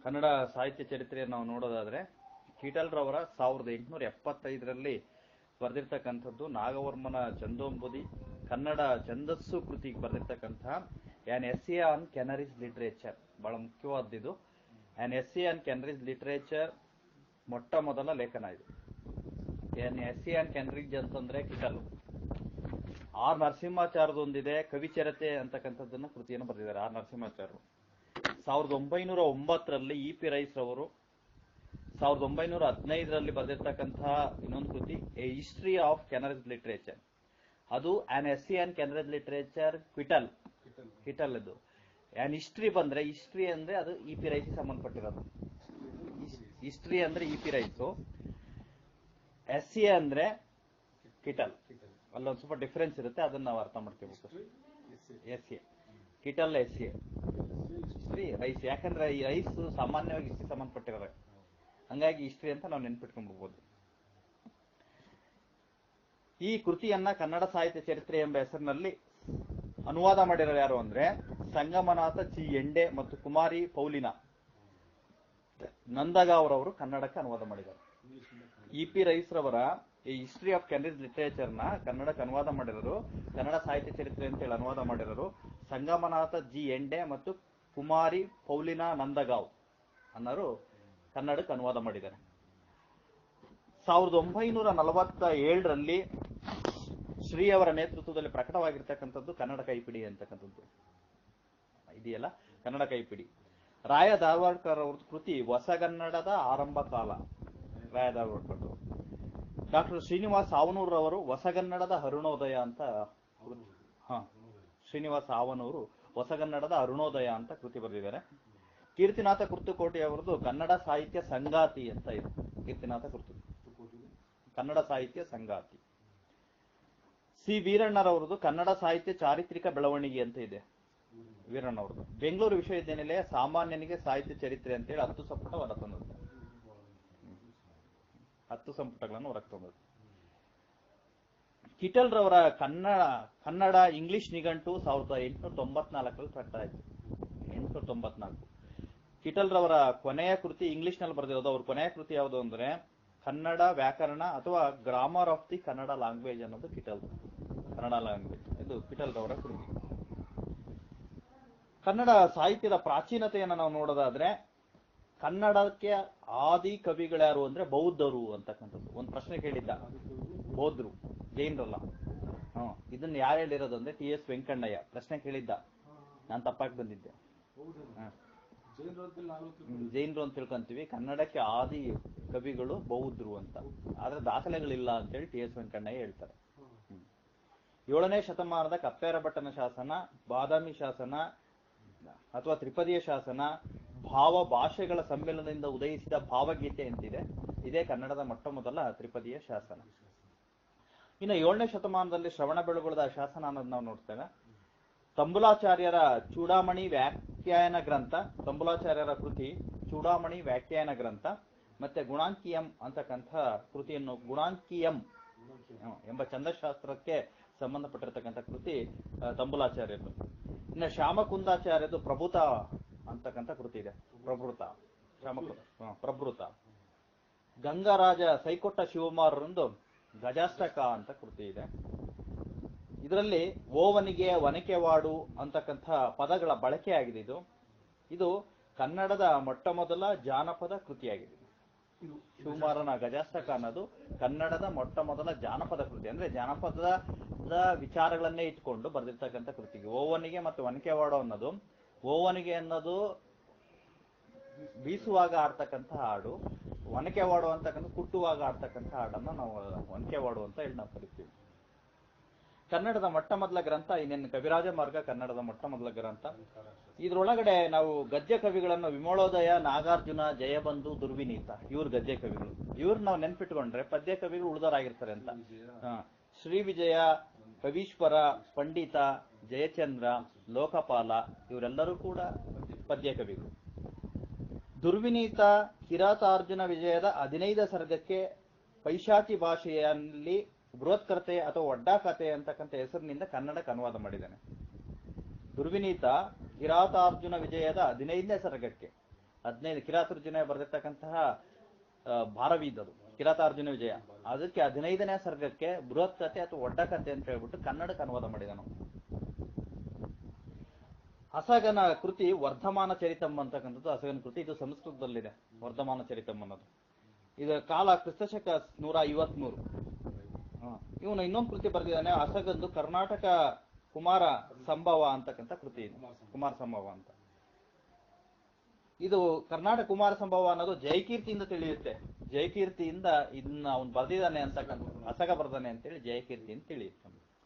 ಕನ್ನಡ ಸಾಹಿತ್ಯ ಚರಿತ್ರೆಯನ್ನು ನಾವು ನೋಡೋದಾದ್ರೆ ಕೀಟಲ್ರವರ ಸಾವಿರದ ಎಂಟುನೂರ ಎಪ್ಪತ್ತೈದರಲ್ಲಿ ಬರೆದಿರ್ತಕ್ಕಂಥದ್ದು ನಾಗವರ್ಮನ ಚಂದೋಂಬುದಿ ಕನ್ನಡ ಛಂದಸ್ಸು ಕೃತಿಗೆ ಬರೆದಿರ್ತಕ್ಕಂತಹ an essay on Canarese literature ಬಹಳ ಮುಖ್ಯವಾದ್ದು an essay on Canarese literature ಮೊಟ್ಟ ಮೊದಲ ಲೇಖನ ಇದು an essay on Canarese ಅಂತಂದ್ರೆ ಕಿಟಲ್ ಆರ್ ನರಸಿಂಹಾಚಾರ್ಯದೊಂದಿದೆ ಕವಿಚರತೆ ಅಂತಕ್ಕಂಥದ್ದನ್ನ ಕೃತಿಯನ್ನು ಬರೆದಿದ್ದಾರೆ ಆರ್ ನರಸಿಂಹಾಚಾರ್ಯರು ಸಾವಿರದ ಒಂಬೈನೂರ ಒಂಬತ್ತರಲ್ಲಿ ಇ ಪಿ ರೈಸ್ ರವರು ಸಾವಿರದ ಒಂಬೈನೂರ ಹದಿನೈದರಲ್ಲಿ ಬರೆದಿರ್ತಕ್ಕಂತಹ ಇನ್ನೊಂದು ಕೃತಿ a history of Canarese literature ಅದು an essay on Canarese literature Kittel Kittel ಇದು ಆನ್ ಹಿಸ್ಟ್ರಿ ಬಂದ್ರೆ ಹಿಸ್ಟ್ರಿ ಅಂದ್ರೆ ಅದು ಇ ಪಿ ರೈಸ್ ಸಂಬಂಧಪಟ್ಟಿರೋದು ಹಿಸ್ಟ್ರಿ ಅಂದ್ರೆ E P Rice essay ಅಂದ್ರೆ ಕಿಟಲ್ ಅಲ್ಲೊಂದು ಸ್ವಲ್ಪ ಡಿಫರೆನ್ಸ್ ಇರುತ್ತೆ ಅದನ್ನ ನಾವು ಅರ್ಥ ಮಾಡ್ಕೋಬೇಕು essay Kittel essay history Rice ಯಾಕಂದ್ರೆ ಈ ರೈಸ್ ಸಾಮಾನ್ಯವಾಗಿ ಹಿಸ್ಟ್ರಿ ಸಂಬಂಧಪಟ್ಟಿರೋದು ಹಂಗಾಗಿ ಹಿಸ್ಟ್ರಿ ಅಂತ ನಾವು ನೆನ್ಪಿಟ್ಕೊಂಡ್ಬಿಡ್ಬೋದು ಈ ಕೃತಿಯನ್ನ ಕನ್ನಡ ಸಾಹಿತ್ಯ ಚರಿತ್ರೆ ಎಂಬ ಹೆಸರಿನಲ್ಲಿ ಅನುವಾದ ಮಾಡಿರೋರು ಯಾರು ಅಂದ್ರೆ ಸಂಗಮನಾಥ ಜಿ ಎಂಡೆ ಮತ್ತು ಕುಮಾರಿ ಪೌಲಿನ ನಂದಗಾವ್ರವರು ಕನ್ನಡಕ್ಕೆ ಅನುವಾದ ಮಾಡಿದ್ದಾರೆ ಇ ಪಿ ರೈಸ್ ರವರ ಈ ಹಿಸ್ಟ್ರಿ ಆಫ್ ಕೆನರೀಸ್ ಲಿಟರೇಚರ್ ನ ಕನ್ನಡಕ್ಕೆ ಅನುವಾದ ಮಾಡಿರೋರು ಕನ್ನಡ ಸಾಹಿತ್ಯ ಚರಿತ್ರೆ ಅಂತೇಳಿ ಅನುವಾದ ಮಾಡಿರೋರು ಸಂಗಮನಾಥ ಜಿ ಎಂಡೆ ಮತ್ತು ಕುಮಾರಿ ಪೌಲಿನಾ ನಂದಗಾವ್ ಅನ್ನೋರು ಕನ್ನಡಕ್ಕೆ ಅನುವಾದ ಮಾಡಿದ್ದಾರೆ ಸಾವಿರದ ಒಂಬೈನೂರ ನಲವತ್ತ ಏಳರಲ್ಲಿ ಶ್ರೀ ಅವರ ನೇತೃತ್ವದಲ್ಲಿ ಪ್ರಕಟವಾಗಿರ್ತಕ್ಕಂಥದ್ದು ಕನ್ನಡ ಕೈಪಿಡಿ ಅಂತಕ್ಕಂಥದ್ದು ಇದೆಯಲ್ಲ ಕನ್ನಡ ಕೈಪಿಡಿ ರಾಯ ಧಾರವಾಡ್ಕರ್ ಅವ್ರ ಕೃತಿ ಹೊಸಗನ್ನಡದ ಆರಂಭ ಕಾಲ ರಾಯ ಧಾರವಾಡ್ಕರ್ ಡಾಕ್ಟರ್ ಶ್ರೀನಿವಾಸ್ ಆವನೂರವರು ಹೊಸಗನ್ನಡದ ಅರುಣೋದಯ ಅಂತ ಹ ಶ್ರೀನಿವಾಸ ಆವನೂರು ಹೊಸಗನ್ನಡದ ಅರುಣೋದಯ ಅಂತ ಕೃತಿ ಬರೆದಿದ್ದಾರೆ ಕೀರ್ತಿನಾಥ ಕುರ್ತುಕೋಟೆ ಅವರದು ಕನ್ನಡ ಸಾಹಿತ್ಯ ಸಂಗಾತಿ ಅಂತ ಇದೆ ಕೀರ್ತಿನಾಥ ಕುರ್ತು ಕನ್ನಡ ಸಾಹಿತ್ಯ ಸಂಗಾತಿ ಸಿ ವೀರಣ್ಣರವರದು ಕನ್ನಡ ಸಾಹಿತ್ಯ ಚಾರಿತ್ರಿಕ ಬೆಳವಣಿಗೆ ಅಂತ ಇದೆ ವೀರಣ್ಣವ್ರದ್ದು ಬೆಂಗಳೂರು ವಿಶ್ವವಿದ್ಯಾನಿಲಯ ಸಾಮಾನ್ಯನಿಗೆ ಸಾಹಿತ್ಯ ಚರಿತ್ರೆ ಅಂತೇಳಿ ಹತ್ತು ಸಂಪುಟ ಹೊರತಂದದ್ದು ಹತ್ತು ಸಂಪುಟಗಳನ್ನು ಹೊರಗೆ ತಂದದ್ದು ಕಿಟಲ್ ರವರ ಕನ್ನಡ ಕನ್ನಡ ಇಂಗ್ಲಿಷ್ ನಿಘಂಟು ಸಾವಿರದ ಎಂಟುನೂರ ತೊಂಬತ್ನಾಲ್ಕರಲ್ಲಿ ಪ್ರಕಟ ಆಯಿತು ಎಂಟುನೂರ ತೊಂಬತ್ನಾಲ್ಕು ಕಿಟಲ್ ರವರ ಕೊನೆಯ ಕೃತಿ ಇಂಗ್ಲಿಷ್ ನಲ್ಲಿ ಬರೆದಿರೋದು ಅವ್ರ ಕೊನೆಯ ಕೃತಿ ಯಾವುದು ಅಂದ್ರೆ ಕನ್ನಡ ವ್ಯಾಕರಣ ಅಥವಾ grammar of the Kannada language ಅನ್ನೋದು ಕಿಟಲ್ ಕನ್ನಡ ಲ್ಯಾಂಗ್ವೇಜ್ ಇದು ಕಿಟಲ್ ರವರ ಕೃತಿ ಕನ್ನಡ ಸಾಹಿತ್ಯದ ಪ್ರಾಚೀನತೆಯನ್ನು ನಾವು ನೋಡೋದಾದ್ರೆ ಕನ್ನಡಕ್ಕೆ ಆದಿ ಕವಿಗಳ್ಯಾರು ಅಂದ್ರೆ ಬೌದ್ಧರು ಅಂತಕ್ಕಂಥದ್ದು ಒಂದು ಪ್ರಶ್ನೆ ಕೇಳಿದ್ದ ಬೌದ್ಧರು ಜೈನರಲ್ಲ ಹ್ಮ್ ಇದನ್ನ ಯಾರು ಹೇಳಿರೋದು ಅಂದ್ರೆ ಟಿ ಎಸ್ ವೆಂಕಣ್ಣಯ್ಯ ಪ್ರಶ್ನೆ ಕೇಳಿದ್ದ ನಾನು ತಪ್ಪಾಗಿ ಬಂದಿದ್ದೆ ಹ. ಹ್ಮ್, ಜೈನರು ಅಂತ ತಿಳ್ಕೊಂತೀವಿ ಕನ್ನಡಕ್ಕೆ ಆದಿ ಕವಿಗಳು ಬೌದ್ಧರು ಅಂತ ಆದ್ರೆ ದಾಖಲೆಗಳಿಲ್ಲ ಅಂತೇಳಿ ಟಿ ಎಸ್ ವೆಂಕಣ್ಣಯ್ಯ ಹೇಳ್ತಾರೆ ಹ್ಮ್. ಏಳನೇ ಶತಮಾನದ ಕಪ್ಪೇರ ಭಟ್ಟನ ಶಾಸನ ಬಾದಾಮಿ ಶಾಸನ ಅಥವಾ ತ್ರಿಪದಿಯ ಶಾಸನ ಭಾವ ಭಾಷೆಗಳ ಸಮ್ಮೇಳನದಿಂದ ಉದಯಿಸಿದ ಭಾವಗೀತೆ ಅಂತಿದೆ ಇದೇ ಕನ್ನಡದ ಮೊಟ್ಟ ಮೊದಲ ತ್ರಿಪದಿಯ ಶಾಸನ ಇನ್ನು ಏಳನೇ ಶತಮಾನದಲ್ಲಿ ಶ್ರವಣ ಬೆಳಗೊಳದ ಶಾಸನ ಅನ್ನೋದು ನಾವು ನೋಡ್ತೇವೆ ತಂಬುಲಾಚಾರ್ಯರ ಚೂಡಾಮಣಿ ವ್ಯಾಖ್ಯಾನ ಗ್ರಂಥ ತಂಬುಲಾಚಾರ್ಯರ ಕೃತಿ ಚೂಡಾಮಣಿ ವ್ಯಾಖ್ಯಾನ ಗ್ರಂಥ ಮತ್ತೆ ಗುಣಾಂಕಿಯಂ ಅಂತಕ್ಕಂಥ ಕೃತಿಯನ್ನು ಗುಣಾಂಕಿಯಂ ಹ್ಮ್, ಎಂಬ ಛಂದಶಾಸ್ತ್ರಕ್ಕೆ ಸಂಬಂಧಪಟ್ಟಿರತಕ್ಕಂಥ ಕೃತಿ ಆ, ತಂಬುಲಾಚಾರ್ಯರು ಇನ್ನು ಶ್ಯಾಮಕುಂದಾಚಾರ್ಯದು ಪ್ರಭುತ ಅಂತಕ್ಕಂಥ ಕೃತಿ ಇದೆ ಪ್ರಭೃತ ಶ್ಯಾಮಕುಂದ ಹ್ಮ್, ಪ್ರಭೃತ ಗಂಗರಾಜ ಸೈಕೊಟ್ಟ ಶಿವಮಾರರಂದು ಗಜಾಷ್ಟಕ ಅಂತ ಕೃತಿ ಇದೆ ಇದರಲ್ಲಿ ಓವನಿಗೆ ವನಕೆವಾಡು ಅಂತಕ್ಕಂಥ ಪದಗಳ ಬಳಕೆ ಆಗಿದೆ ಇದು ಇದು ಕನ್ನಡದ ಮೊಟ್ಟ ಮೊದಲ ಜಾನಪದ ಕೃತಿಯಾಗಿದೆ ಶಿವಮಾರನ ಗಜಾಷ್ಟಕ ಅನ್ನೋದು ಕನ್ನಡದ ಮೊಟ್ಟ ಮೊದಲ ಜಾನಪದ ಕೃತಿ ಅಂದ್ರೆ ಜಾನಪದದ ವಿಚಾರಗಳನ್ನೇ ಇಟ್ಕೊಂಡು ಬರೆದಿರ್ತಕ್ಕಂಥ ಕೃತಿಗೆ ಓವನಿಗೆ ಮತ್ತು ವನಕೆವಾಡು ಅನ್ನೋದು ಓವನಿಗೆ ಅನ್ನೋದು ಬೀಸುವಾಗ ಆಡ್ತಕ್ಕಂಥ ಹಾಡು ಒನಕೆವಾಡು ಅಂತಕ್ಕಂಥ ಕುಟ್ಟುವಾಗ ಆಡ್ತಕ್ಕಂಥ ಹಾಡನ್ನ ನಾವು ಒನಕೆವಾಡು ಅಂತ ಹೇಳಿ ನಾವು ಕರಿತೀವಿ ಕನ್ನಡದ ಮೊಟ್ಟ ಮೊದಲ ಗ್ರಂಥ ಇನ್ನೇನು ಕವಿರಾಜ ಮಾರ್ಗ ಕನ್ನಡದ ಮೊಟ್ಟ ಮೊದಲ ಗ್ರಂಥ ಇದ್ರೊಳಗಡೆ ನಾವು ಗದ್ಯ ಕವಿಗಳನ್ನು ವಿಮೋಳೋದಯ ನಾಗಾರ್ಜುನ ಜಯಬಂಧು ದುರ್ವಿನೀತ ಇವ್ರ ಗದ್ಯ ಕವಿಗಳು ಇವ್ರು ನಾವು ನೆನ್ಪಿಟ್ಕೊಂಡ್ರೆ ಪದ್ಯ ಕವಿಗಳು ಉಳಿದವರಾಗಿರ್ತಾರೆ ಅಂತ ಹಾ. ಶ್ರೀ ವಿಜಯ ಕವೀಶ್ವರ ಪಂಡಿತ ಜಯಚಂದ್ರ ಲೋಕಪಾಲ ಇವರೆಲ್ಲರೂ ಕೂಡ ಪದ್ಯ ಕವಿಗಳು ದುರ್ವಿನೀತ ಕಿರಾತಾರ್ಜುನ ವಿಜಯದ ಹದಿನೈದ ಸರ್ಗಕ್ಕೆ ಪೈಶಾಚಿ ಭಾಷೆಯಲ್ಲಿ ಬೃಹತ್ಕತೆ ಅಥವಾ ಒಡ್ಡಾಕತೆ ಅಂತಕ್ಕಂಥ ಹೆಸರಿನಿಂದ ಕನ್ನಡಕ್ಕೆ ಅನುವಾದ ಮಾಡಿದ್ದಾನೆ ದುರ್ವಿನೀತ ಕಿರಾತಾರ್ಜುನ ವಿಜಯದ ಹದಿನೈದನೇ ಸರ್ಗಕ್ಕೆ ಹದಿನೈದು ಕಿರಾತಾರ್ಜುನ ಬರೆದಿರ್ತಕ್ಕಂತಹ ಆ, ಭಾರವೀದ್ ಅದು ಕಿರಾತಾರ್ಜುನ ವಿಜಯ ಅದಕ್ಕೆ ಹದಿನೈದನೇ ಸರ್ಗಕ್ಕೆ ಬೃಹತ್ ಕಥೆ ಅಥವಾ ಒಡ್ಡ ಕಥೆ ಅಂತ ಹೇಳ್ಬಿಟ್ಟು ಕನ್ನಡಕ್ಕೆ ಅನುವಾದ ಮಾಡಿದನು ಅಸಗನ ಕೃತಿ ವರ್ಧಮಾನ ಚರಿತಂ ಅಂತಕ್ಕಂಥದ್ದು ಅಸಗನ ಕೃತಿ ಇದು ಸಂಸ್ಕೃತದಲ್ಲಿದೆ ವರ್ಧಮಾನ ಚರಿತಂ ಅನ್ನೋದು ಇದರ ಕಾಲ ಕ್ರಿಸ್ತಶಕ ನೂರ ಐವತ್ಮೂರು ಇವನು ಇನ್ನೊಂದು ಕೃತಿ ಬರೆದಿದ್ದಾನೆ ಅಸಗಂದು ಕರ್ನಾಟಕ ಕುಮಾರ ಸಂಭವ ಅಂತಕ್ಕಂಥ ಕೃತಿ ಇದು ಕುಮಾರ ಸಂಭವ ಅಂತ ಇದು ಕರ್ನಾಟಕ ಕುಮಾರ ಸಂಭವ ಅನ್ನೋದು ಜಯಕೀರ್ತಿಯಿಂದ ತಿಳಿಯುತ್ತೆ ಜಯಕೀರ್ತಿಯಿಂದ ಇದನ್ನ ಅವನು ಬರೆದಿದ್ದಾನೆ ಅಂತಕ್ಕಂಥ ಅಸಗ ಬರ್ದಾನೆ ಅಂತೇಳಿ ಜಯಕೀರ್ತಿ ಅಂತ ತಿಳಿಯುತ್ತೆ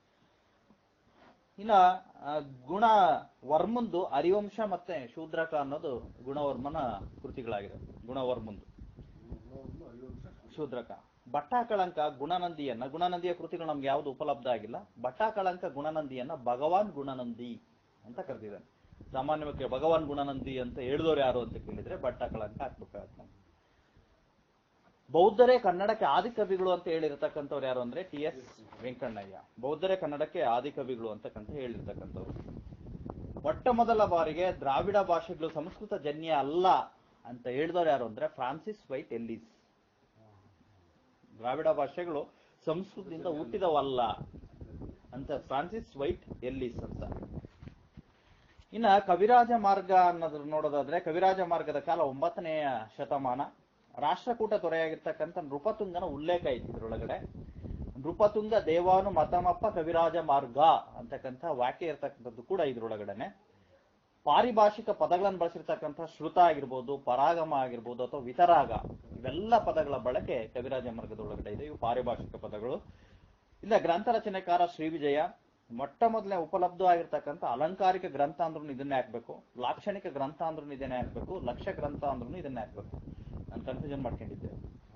ಇನ್ನ ಆ, ಗುಣ ವರ್ಮಂದು ಹರಿವಂಶ ಮತ್ತೆ ಶೂದ್ರಕ ಅನ್ನೋದು ಗುಣವರ್ಮನ ಕೃತಿಗಳಾಗಿದೆ ಗುಣವರ್ಮಂದು ಶೂದ್ರಕ ಭಟ್ಟಾಕಳಂಕ ಗುಣನಂದಿಯನ್ನ ಗುಣನಂದಿಯ ಕೃತಿಗಳು ನಮ್ಗೆ ಯಾವುದು ಉಪಲಬ್ಧ ಆಗಿಲ್ಲ ಭಟ್ಟಾಕಳಂಕ ಗುಣನಂದಿಯನ್ನ ಭಗವಾನ್ ಗುಣನಂದಿ ಅಂತ ಕರೆದಿದ್ದಾನೆ ಸಾಮಾನ್ಯವಾಗಿ ಭಗವಾನ್ ಗುಣನಂದಿ ಅಂತ ಹೇಳಿದವರು ಯಾರು ಅಂತ ಕೇಳಿದ್ರೆ ಭಟ್ಟಾಕಳಂಕ ಹಾಕ್ಬೇಕಾಗತ್ತೆ ನಾವು. ಬೌದ್ಧರೇ ಕನ್ನಡಕ್ಕೆ ಆದಿಕವಿಗಳು ಅಂತ ಹೇಳಿರ್ತಕ್ಕಂಥವ್ರು ಯಾರು ಅಂದ್ರೆ ಟಿ ಎಸ್ ವೆಂಕಣ್ಣಯ್ಯ ಬೌದ್ಧರೇ ಕನ್ನಡಕ್ಕೆ ಆದಿಕವಿಗಳು ಅಂತಕ್ಕಂಥ ಹೇಳಿರ್ತಕ್ಕಂಥವ್ರು ಮೊಟ್ಟ ಮೊದಲ ಬಾರಿಗೆ ದ್ರಾವಿಡ ಭಾಷೆಗಳು ಸಂಸ್ಕೃತ ಜನ್ಯ ಅಲ್ಲ ಅಂತ ಹೇಳಿದವ್ರು ಯಾರು ಅಂದ್ರೆ ಫ್ರಾನ್ಸಿಸ್ ವೈಟ್ ಎಲ್ಲಿಸ್ ದ್ರಾವಿಡ ಭಾಷೆಗಳು ಸಂಸ್ಕೃತದಿಂದ ಹುಟ್ಟಿದವಲ್ಲ ಅಂತ ಫ್ರಾನ್ಸಿಸ್ ವೈಟ್ ಎಲ್ಲಿಸ್ ಅಂತ ಇನ್ನ ಕವಿರಾಜ ಮಾರ್ಗ ಅನ್ನೋದ್ರ ನೋಡೋದಾದ್ರೆ ಕವಿರಾಜ ಮಾರ್ಗದ ಕಾಲ ಒಂಬತ್ತನೆಯ ಶತಮಾನ ರಾಷ್ಟ್ರಕೂಟ ತೊರೆಯಾಗಿರ್ತಕ್ಕಂಥ ನೃಪತುಂಗನ ಉಲ್ಲೇಖ ಐತಿ ಇದ್ರೊಳಗಡೆ ನೃಪತುಂಗ ದೇವಾನು ಮತಮಪ್ಪ ಕವಿರಾಜ ಮಾರ್ಗ ಅಂತಕ್ಕಂಥ ವಾಕ್ಯ ಇರ್ತಕ್ಕಂಥದ್ದು ಕೂಡ ಇದ್ರೊಳಗಡೆನೆ ಪಾರಿಭಾಷಿಕ ಪದಗಳನ್ನು ಬಳಸಿರ್ತಕ್ಕಂಥ ಶ್ರುತ ಆಗಿರ್ಬೋದು ಪರಾಗಮ ಆಗಿರ್ಬೋದು ಅಥವಾ ವಿತರಾಗ ಇವೆಲ್ಲ ಪದಗಳ ಬಳಕೆ ಕವಿರಾಜ ಮಾರ್ಗದೊಳಗಡೆ ಇದೆ ಇವು ಪಾರಿಭಾಷಿಕ ಪದಗಳು ಇಲ್ಲ ಗ್ರಂಥ ರಚನೆಕಾರ ಶ್ರೀವಿಜಯ ಮೊಟ್ಟ ಮೊದಲನೇ ಉಪಲಬ್ಧ ಆಗಿರ್ತಕ್ಕಂಥ ಅಲಂಕಾರಿಕ ಗ್ರಂಥ ಅಂದ್ರೂ ಇದನ್ನೇ ಹಾಕ್ಬೇಕು ಲಾಕ್ಷಣಿಕ ಗ್ರಂಥ ಅಂದ್ರೂ ಇದನ್ನೇ ಹಾಕ್ಬೇಕು ಲಕ್ಷ ಗ್ರಂಥ ಅಂದ್ರೂ ಇದನ್ನೇ ಹಾಕ್ಬೇಕು ನಾನು ಕನ್ಫ್ಯೂಷನ್ ಮಾಡ್ಕೊಂಡಿದ್ದೆ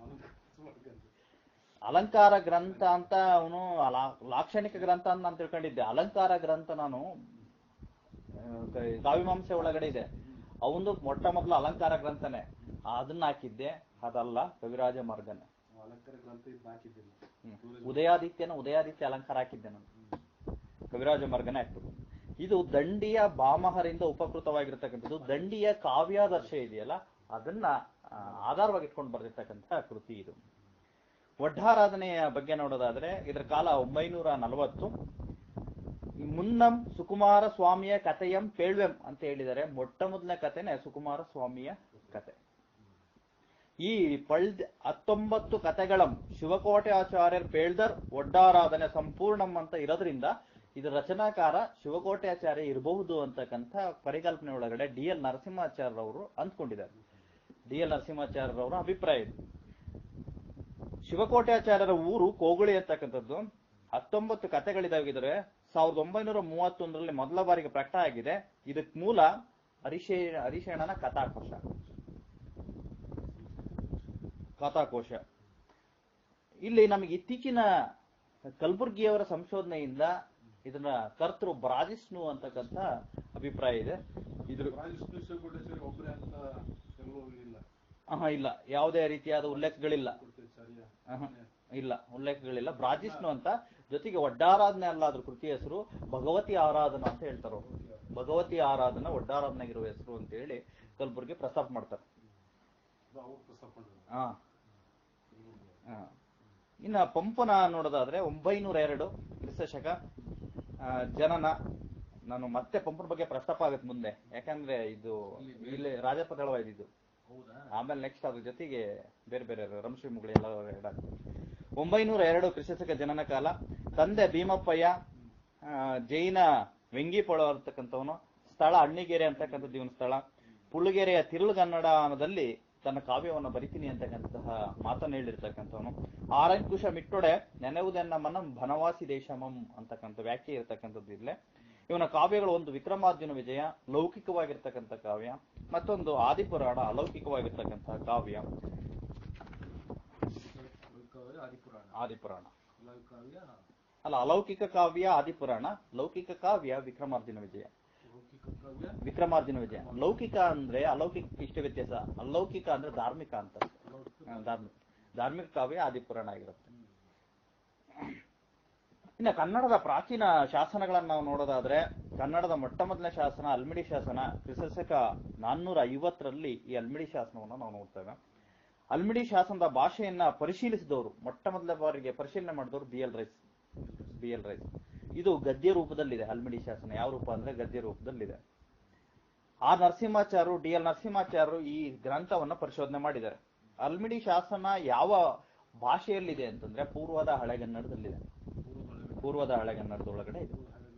ಅಲಂಕಾರ ಗ್ರಂಥ ಅಂತ ಅವನು ಲಾಕ್ಷಣಿಕ ಗ್ರಂಥ ಅಂತ ನಾನು ತಿಳ್ಕೊಂಡಿದ್ದೆ ಅಲಂಕಾರ ಗ್ರಂಥ ನಾನು ಆ, ಕ- ಕಾವ್ಯಮಾಂಸೆ ಒಳಗಡೆ ಇದೆ ಅವನು ಮೊಟ್ಟ ಮೊದಲು ಅಲಂಕಾರ ಗ್ರಂಥನೇ ಅದನ್ನ ಹಾಕಿದ್ದೆ ಅದಲ್ಲ ಕವಿರಾಜ ಮಾರ್ಗನೇ ಅಲಂಕಾರ ಗ್ರಂಥ ಇದ್ನ ಹಾಕಿದ್ದೀನಿ ಹ್ಮ್. ಉದಯಾದಿತ್ಯನ ಉದಯಾದಿತ್ಯ ಅಲಂಕಾರ ಹಾಕಿದ್ದೆ ನಾನು ಕವಿರಾಜ ಮಾರ್ಗನೇ ಹಾಕ್ಬೇಕು ಇದು ದಂಡಿಯ ಬಾಮಹರಿಂದ ಉಪಕೃತವಾಗಿರ್ತಕ್ಕಂಥದ್ದು ದಂಡಿಯ ಕಾವ್ಯಾದರ್ಶ ಇದೆಯಲ್ಲ ಅದನ್ನ ಆ, ಆಧಾರವಾಗಿ ಇಟ್ಕೊಂಡು ಬರೆದಿರ್ತಕ್ಕಂಥ ಕೃತಿ ಇದು ಒಡ್ಡಾರಾಧನೆಯ ಬಗ್ಗೆ ನೋಡೋದಾದ್ರೆ ಇದರ ಕಾಲ ಒಂಬೈನೂರ ನಲವತ್ತು ಈ ಮುನ್ನಂ ಸುಕುಮಾರ ಸ್ವಾಮಿಯ ಕಥೆಯಂ ಪೇಳ್ವೆಂ ಅಂತ ಹೇಳಿದರೆ ಮೊಟ್ಟ ಮೊದಲನೇ ಕಥೆನೆ ಸುಕುಮಾರ ಸ್ವಾಮಿಯ ಕತೆ ಈ ಪಳ್ದ್ ಹತ್ತೊಂಬತ್ತು ಕಥೆಗಳಂ ಶಿವಕೋಟೆ ಆಚಾರ್ಯರ್ ಪೇಳ್ದರ್ ಒಡ್ಡಾರಾಧನೆ ಸಂಪೂರ್ಣಂ ಅಂತ ಇರೋದ್ರಿಂದ ಇದು ರಚನಾಕಾರ ಶಿವಕೋಟೆ ಆಚಾರ್ಯ ಇರಬಹುದು ಅಂತಕ್ಕಂಥ ಪರಿಕಲ್ಪನೆ ಒಳಗಡೆ ಡಿ ಎಲ್ ನರಸಿಂಹಾಚಾರ್ಯರವರು ಅಂದ್ಕೊಂಡಿದ್ದಾರೆ ಡಿ ಎಲ್ ನರಸಿಂಹಾಚಾರ್ಯರವರ ಅಭಿಪ್ರಾಯ ಇದು ಶಿವಕೋಟ್ಯಾಚಾರ್ಯರ ಊರು ಕೋಗುಳಿ ಅಂತಕ್ಕಂಥದ್ದು ಹತ್ತೊಂಬತ್ತು ಕಥೆಗಳಿದಾಗಿದ್ರೆ ಸಾವಿರದ ಒಂಬೈನೂರ ಮೂವತ್ತೊಂದರಲ್ಲಿ ಮೊದಲ ಬಾರಿಗೆ ಪ್ರಕಟ ಆಗಿದೆ ಇದಕ್ ಮೂಲ ಹರಿಶೇ ಹರಿಶೇಣನ ಕಥಾಕೋಶ ಕಥಾಕೋಶ ಇಲ್ಲಿ ನಮಗೆ ಇತ್ತೀಚಿನ ಕಲಬುರ್ಗಿಯವರ ಸಂಶೋಧನೆಯಿಂದ ಇದನ್ನ ಕರ್ತೃ ಬ್ರಾಜಿಸ್ನು ಅಂತಕ್ಕಂಥ ಅಭಿಪ್ರಾಯ ಇದೆ ಇದ್ರ ರಾಜೇಶ್ವರಿ ಶಿವಕೋಟೇಶ್ವರಿ ಒಬ್ಬರೇ ಅಂತ ಎಲ್ಲೂ ಇಲ್ಲ ಆಹಾ, ಇಲ್ಲ ಯಾವುದೇ ರೀತಿಯಾದ ಉಲ್ಲೇಖಗಳಿಲ್ಲ ಕೋಟೇಶ್ವರಿಯ ಆಹಾ, ಇಲ್ಲ ಉಲ್ಲೇಖಗಳಿಲ್ಲ ಬ್ರಾಜಿಸ್ನು ಅಂತ ಜೊತೆಗೆ ಒಡ್ಡಾರಾಧನೆ ಅಲ್ಲ ಅದ್ರ ಕೃತಿ ಹೆಸರು ಭಗವತಿ ಆರಾಧನಾ ಅಂತ ಹೇಳ್ತಾರೆ ಅವ್ರು. ಭಗವತಿ ಆರಾಧನಾ ಒಡ್ಡಾರಾಧನೆಗಿರುವ ಹೆಸರು ಅಂತ ಹೇಳಿ ಕಲಬುರ್ಗಿ ಪ್ರಸ್ತಾಪ ಮಾಡ್ತಾರೆ ಅದು ಅವ್ರು ಪ್ರಸ್ತಾಪ ಮಾಡಿದ್ರು ಹಾ ಹಾ. ಇನ್ನ ಪಂಪನ ನೋಡೋದಾದ್ರೆ ಒಂಬೈನೂರ ಎರಡು ಕ್ರಿಸ್ತಶಕ ಆ, ಜನನ ನಾನು ಮತ್ತೆ ಪಂಪನ ಬಗ್ಗೆ ಪ್ರಸ್ತಾಪ ಆಗುತ್ತೆ ಮುಂದೆ ಯಾಕಂದ್ರೆ ಇದು ಇಲ್ಲಿ ರಾಜಪದಳವ ಇದ್ದಿದ್ದು ಹೌದಾ ಆಮೇಲೆ ನೆಕ್ಸ್ಟ್ ಅದ್ರ ಜೊತೆಗೆ ಬೇರೆ ಬೇರೆ ರಂಶಿಮುಗಳು ಎಲ್ಲ ಎರಡ ಒಂಬೈನೂರ ಎರಡು ಕ್ರಿಸ್ತಶಕ ಜನನ ಕಾಲ ತಂದೆ ಭೀಮಪ್ಪಯ್ಯ ಆ, ಜೈನ ವೆಂಗಿಪೊಳ ಅಂತಕ್ಕಂಥವನು ಸ್ಥಳ ಅಣ್ಣಿಗೆರೆ ಅಂತಕ್ಕಂಥದ್ದು ಇವನ ಸ್ಥಳ ಪುಳ್ಳುಗೆರೆಯ ತಿರುಳುಗನ್ನಡದಲ್ಲಿ ತನ್ನ ಕಾವ್ಯವನ್ನು ಬರಿತೀನಿ ಅಂತಕ್ಕಂತಹ ಮಾತನ್ನು ಹೇಳಿರ್ತಕ್ಕಂಥವನು ಆರಂಕುಶ ಮಿಟ್ಟೊಡೆ ನೆನೆವುದೆನ್ನ ಮನಂ ಬನವಾಸಿ ದೇಶಮಂ ಅಂತಕ್ಕಂಥ ವ್ಯಾಖ್ಯೆ ಇರತಕ್ಕಂಥದ್ದು ಇಲ್ಲೇ ಇವನ ಕಾವ್ಯಗಳು ಒಂದು ವಿಕ್ರಮಾರ್ಜುನ ವಿಜಯ ಲೌಕಿಕವಾಗಿರ್ತಕ್ಕಂಥ ಕಾವ್ಯ ಮತ್ತೊಂದು ಆದಿಪುರಾಣ ಅಲೌಕಿಕವಾಗಿರ್ತಕ್ಕಂತಹ ಕಾವ್ಯ ಲೌಕಿಕವಾಗಿ ಆದಿಪುರಾಣ ಆದಿಪುರಾಣ ಲೌಕಿಕಾವ್ಯ ಅಲ್ಲ ಅಲೌಕಿಕ ಕಾವ್ಯ ಆದಿಪುರಾಣ ಲೌಕಿಕ ಕಾವ್ಯ ವಿಕ್ರಮಾರ್ಜುನ ವಿಜಯ ಲೌಕಿಕ ಕಾವ್ಯ ವಿಕ್ರಮಾರ್ಜುನ ವಿಜಯ ಲೌಕಿಕ ಅಂದ್ರೆ ಅಲೌಕಿಕ ಇಷ್ಟ ವ್ಯತ್ಯಾಸ ಅಲೌಕಿಕ ಅಂದ್ರೆ ಧಾರ್ಮಿಕ ಅಂತ ಲೌಕಿಕ ಆ, ಧಾರ್ಮಿಕ ಧಾರ್ಮಿಕ ಕಾವ್ಯ ಆದಿಪುರಾಣ ಆಗಿರುತ್ತೆ ಇನ್ನು ಕನ್ನಡದ ಪ್ರಾಚೀನ ಶಾಸನಗಳನ್ನ ನಾವು ನೋಡೋದಾದ್ರೆ ಕನ್ನಡದ ಮೊಟ್ಟ ಮೊದಲನೇ ಶಾಸನ ಅಲ್ಮಿಡಿ ಶಾಸನ ಕ್ರಿಸ್ತಶಕ ನಾನ್ನೂರ ಐವತ್ತರಲ್ಲಿ ಈ ಅಲ್ಮಿಡಿ ಶಾಸನವನ್ನು ನಾವು ನೋಡ್ತೇವೆ ಅಲ್ಮಿಡಿ ಶಾಸನದ ಭಾಷೆಯನ್ನ ಪರಿಶೀಲಿಸಿದವರು ಮೊಟ್ಟ ಮೊದಲ ಬಾರಿಗೆ ಪರಿಶೀಲನೆ ಮಾಡಿದವರು B L Rice B L Rice ಇದು ಗದ್ಯ ರೂಪದಲ್ಲಿದೆ ಅಲ್ಮಿಡಿ ಶಾಸನ ಯಾವ ರೂಪ ಅಂದ್ರೆ ಗದ್ಯ ರೂಪದಲ್ಲಿದೆ ಆರ್ ನರಸಿಂಹಾಚಾರ್ಯರು ಡಿ ಎಲ್ ನರಸಿಂಹಾಚಾರ್ಯರು ಈ ಗ್ರಂಥವನ್ನ ಪರಿಶೋಧನೆ ಮಾಡಿದ್ದಾರೆ ಅಲ್ಮಿಡಿ ಶಾಸನ ಯಾವ ಭಾಷೆಯಲ್ಲಿದೆ ಅಂತಂದ್ರೆ ಪೂರ್ವದ ಹಳೆಗನ್ನಡದಲ್ಲಿದೆ ಪೂರ್ವದ ಹಳೆಗನ್ನಡದೊಳಗಡೆ ಇದೆ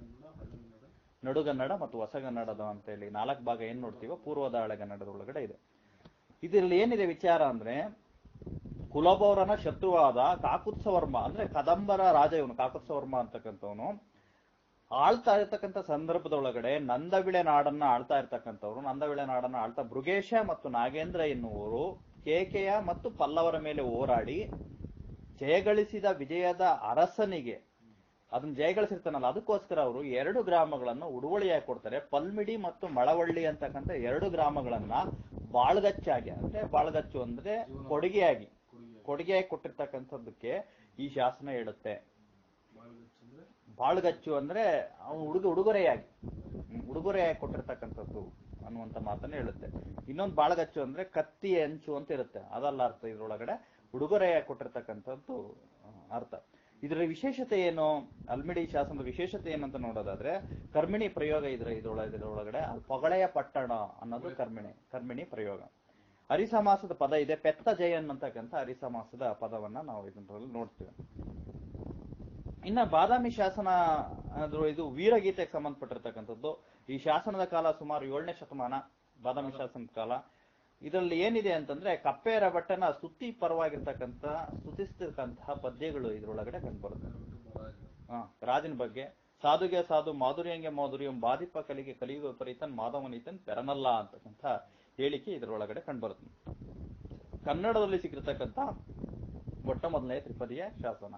ನಡುಗನ್ನಡ ಮತ್ತು ಹೊಸಗನ್ನಡದ ಅಂತ ಹೇಳಿ ನಾಲ್ಕು ಭಾಗ ಏನ್ ನೋಡ್ತೀವೋ ಪೂರ್ವದ ಹಳೆಗನ್ನಡದ ಒಳಗಡೆ ಇದೆ ಇದರಲ್ಲಿ ಏನಿದೆ ವಿಚಾರ ಅಂದ್ರೆ ಕುಲಬೌರನ ಶತ್ರುವಾದ ಕಾಕುತ್ಸವರ್ಮ ಅಂದ್ರೆ ಕದಂಬರ ರಾಜ ಇವನು ಕಾಕುತ್ಸವರ್ಮ ಅಂತಕ್ಕಂಥವನು ಆಳ್ತಾ ಇರ್ತಕ್ಕಂಥ ಸಂದರ್ಭದೊಳಗಡೆ ನಂದವಿಳೆ ನಾಡನ್ನ ಆಳ್ತಾ ಇರ್ತಕ್ಕಂಥವ್ರು ನಂದವಿಳೆ ನಾಡನ್ನ ಆಳ್ತಾ ಭೃಗೇಶ ಮತ್ತು ನಾಗೇಂದ್ರ ಎನ್ನುವರು ಕೇಕೆಯ ಮತ್ತು ಪಲ್ಲವರ ಮೇಲೆ ಹೋರಾಡಿ ಜಯಗಳಿಸಿದ ವಿಜಯದ ಅರಸನಿಗೆ ಅದನ್ನ ಜಯಗಳಿಸಿರ್ತಾನಲ್ಲ ಅದಕ್ಕೋಸ್ಕರ ಅವರು ಎರಡು ಗ್ರಾಮಗಳನ್ನು ಉಡುವಳಿಯಾಗಿ ಕೊಡ್ತಾರೆ ಪಲ್ಮಿಡಿ ಮತ್ತು ಮಳವಳ್ಳಿ ಅಂತಕ್ಕಂಥ ಎರಡು ಗ್ರಾಮಗಳನ್ನ ಬಾಳ್ಗಚ್ಚಾಗಿ ಅಂದ್ರೆ ಬಾಳ್ಗಚ್ಚು ಅಂದ್ರೆ ಕೊಡುಗೆಯಾಗಿ ಕೊಡುಗೆಯಾಗಿ ಕೊಟ್ಟಿರ್ತಕ್ಕಂಥದ್ದಕ್ಕೆ ಈ ಶಾಸನ ಹೇಳುತ್ತೆ ಬಾಳ್ಗಚ್ಚು ಅಂದ್ರೆ ಅವನು ಉಡುಗ ಉಡುಗೊರೆಯಾಗಿ ಹ್ಮ್, ಉಡುಗೊರೆಯಾಗಿ ಕೊಟ್ಟಿರ್ತಕ್ಕಂಥದ್ದು ಅನ್ನುವಂತ ಮಾತನ್ನ ಹೇಳುತ್ತೆ ಇನ್ನೊಂದು ಬಾಳ್ಗಚ್ಚು ಅಂದ್ರೆ ಕತ್ತಿ ಅಂಚು ಅಂತ ಇರುತ್ತೆ ಅದಲ್ಲ ಅರ್ಥ ಇದ್ರೊಳಗಡೆ ಉಡುಗೊರೆಯಾಗಿ ಕೊಟ್ಟಿರ್ತಕ್ಕಂಥದ್ದು ಆ, ಅರ್ಥ ಇದರ ವಿಶೇಷತೆ ಏನು ಅಲ್ಮಿಡಿ ಶಾಸನದ ವಿಶೇಷತೆ ಏನಂತ ನೋಡೋದಾದ್ರೆ ಕರ್ಮಿಣಿ ಪ್ರಯೋಗ ಇದ್ರ ಇದ್ರೊಳ ಇದ್ರೊಳಗಡೆ ಪೊಗಳೆಯ ಪಟ್ಟಣ ಅನ್ನೋದು ಕರ್ಮಿಣಿ ಕರ್ಮಿಣಿ ಪ್ರಯೋಗ ಹರಿಸಮಾಸದ ಪದ ಇದೆ ಪೆತ್ತ ಜಯನ್ ಅಂತಕ್ಕಂಥ ಹರಿಸಮಾಸದ ಪದವನ್ನ ನಾವು ಇದರಲ್ಲಿ ನೋಡ್ತೀವಿ ಇನ್ನ ಬಾದಾಮಿ ಶಾಸನ ಅದು ಇದು ವೀರಗೀತೆಗೆ ಸಂಬಂಧಪಟ್ಟಿರ್ತಕ್ಕಂಥದ್ದು ಈ ಶಾಸನದ ಕಾಲ ಸುಮಾರು ಏಳನೇ ಶತಮಾನ ಬಾದಾಮಿ ಶಾಸನದ ಕಾಲ ಇದರಲ್ಲಿ ಏನಿದೆ ಅಂತಂದ್ರೆ ಕಪ್ಪೇರ ಭಟ್ಟನ ಸ್ತುತಿ ಪರವಾಗಿರ್ತಕ್ಕಂಥ ಸ್ತುತಿಸ್ತಕ್ಕಂತಹ ಪದ್ಯಗಳು ಇದ್ರೊಳಗಡೆ ಕಂಡುಬರುತ್ತೆ ಹಾ ರಾಜನ ಬಗ್ಗೆ ಸಾಧುಗೆ ಸಾಧು ಮಾಧುರ್ಯಂಗೆ ಮಾಧುರ್ಯಂ ಬಾಧಿಪ ಕಲಿಗೆ ಕಲಿಯುಗ ವಿಪರೀತನ್ ಮಾಧವನೀತನ್ ಪೆರನಲ್ಲ ಅಂತಕ್ಕಂಥ ಹೇಳಿಕೆ ಇದರೊಳಗಡೆ ಕಂಡುಬರುತ್ತೆ ಕನ್ನಡದಲ್ಲಿ ಸಿಕ್ಕಿರ್ತಕ್ಕಂಥ ಮೊಟ್ಟ ಮೊದಲನೇ ತ್ರಿಪದಿಯ ಶಾಸನ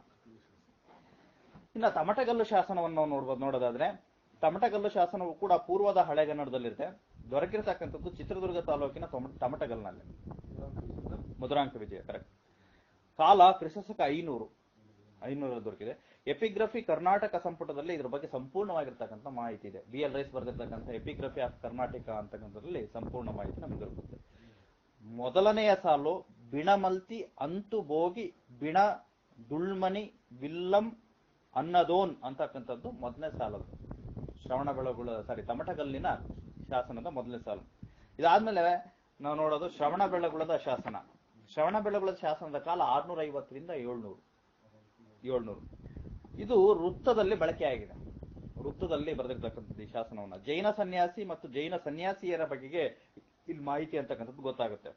ಇನ್ನ ತಮಟಗಲ್ಲು ಶಾಸನವನ್ನು ನಾವು ನೋಡ್ಬೋದು ನೋಡೋದಾದ್ರೆ ತಮಟಗಲ್ಲು ಶಾಸನವು ಕೂಡ ಪೂರ್ವದ ಹಳೆಗನ್ನಡದಲ್ಲಿರುತ್ತೆ ದೊರಕಿರ್ತಕ್ಕಂಥದ್ದು ಚಿತ್ರದುರ್ಗ ತಾಲೂಕಿನ ತೊಮ- ತಮಟಗಲ್ನಲ್ಲಿ ಮಧುರಾಂಕ ವಿಜಯ ಕರೆಕ್ಟ್ ಕಾಲ ಕ್ರಿಸ್ತಶಕ ಐನೂರು ಐನೂರಲ್ಲಿ ದೊರಕಿದೆ ಎಪಿಗ್ರಫಿ ಕರ್ನಾಟಕ ಸಂಪುಟದಲ್ಲಿ ಇದ್ರ ಬಗ್ಗೆ ಸಂಪೂರ್ಣವಾಗಿರ್ತಕ್ಕಂಥ ಮಾಹಿತಿ ಇದೆ ಬಿ ಎಲ್ ರೈಸ್ ಬರೆದಿರ್ತಕ್ಕಂಥ ಎಪಿಗ್ರಫಿ ಆಫ್ ಕರ್ನಾಟಕ ಅಂತಕ್ಕಂಥದ್ರಲ್ಲಿ ಸಂಪೂರ್ಣ ಮಾಹಿತಿ ನಮ್ಗೆ ದೊರಕುತ್ತೆ ಮೊದಲನೆಯ ಸಾಲು ಬಿಣಮಲ್ತಿ ಅಂತು ಬೋಗಿ ಬಿಣ ದುಳ್ಮನಿ ವಿಲ್ಲಂ ಅನ್ನದೋನ್ ಅಂತಕ್ಕಂಥದ್ದು ಮೊದಲನೇ ಸಾಲು ಶ್ರವಣ ಬೆಳಗುಳ ಸಾರಿ ತಮಟಗಲ್ಲಿನ ಶಾಸನದ ಮೊದಲನೇ ಸಾಲು ಇದಾದ್ಮೇಲೆ ನಾವು ನೋಡೋದು ಶ್ರವಣ ಬೆಳಗುಳದ ಶಾಸನ ಶ್ರವಣ ಬೆಳಗುಳದ ಶಾಸನದ ಕಾಲ ಆರ್ನೂರ ಐವತ್ತರಿಂದ ಏಳ್ನೂರು ಏಳ್ನೂರು ಇದು ವೃತ್ತದಲ್ಲಿ ಬಳಕೆಯಾಗಿದೆ ವೃತ್ತದಲ್ಲಿ ಬರೆದಿರ್ತಕ್ಕಂಥದ್ದು ಈ ಶಾಸನವನ್ನ ಜೈನ ಸನ್ಯಾಸಿ ಮತ್ತು ಜೈನ ಸನ್ಯಾಸಿಯರ ಬಗೆಗೆ ಇಲ್ಲಿ ಮಾಹಿತಿ ಅಂತಕ್ಕಂಥದ್ದು ಗೊತ್ತಾಗುತ್ತೆ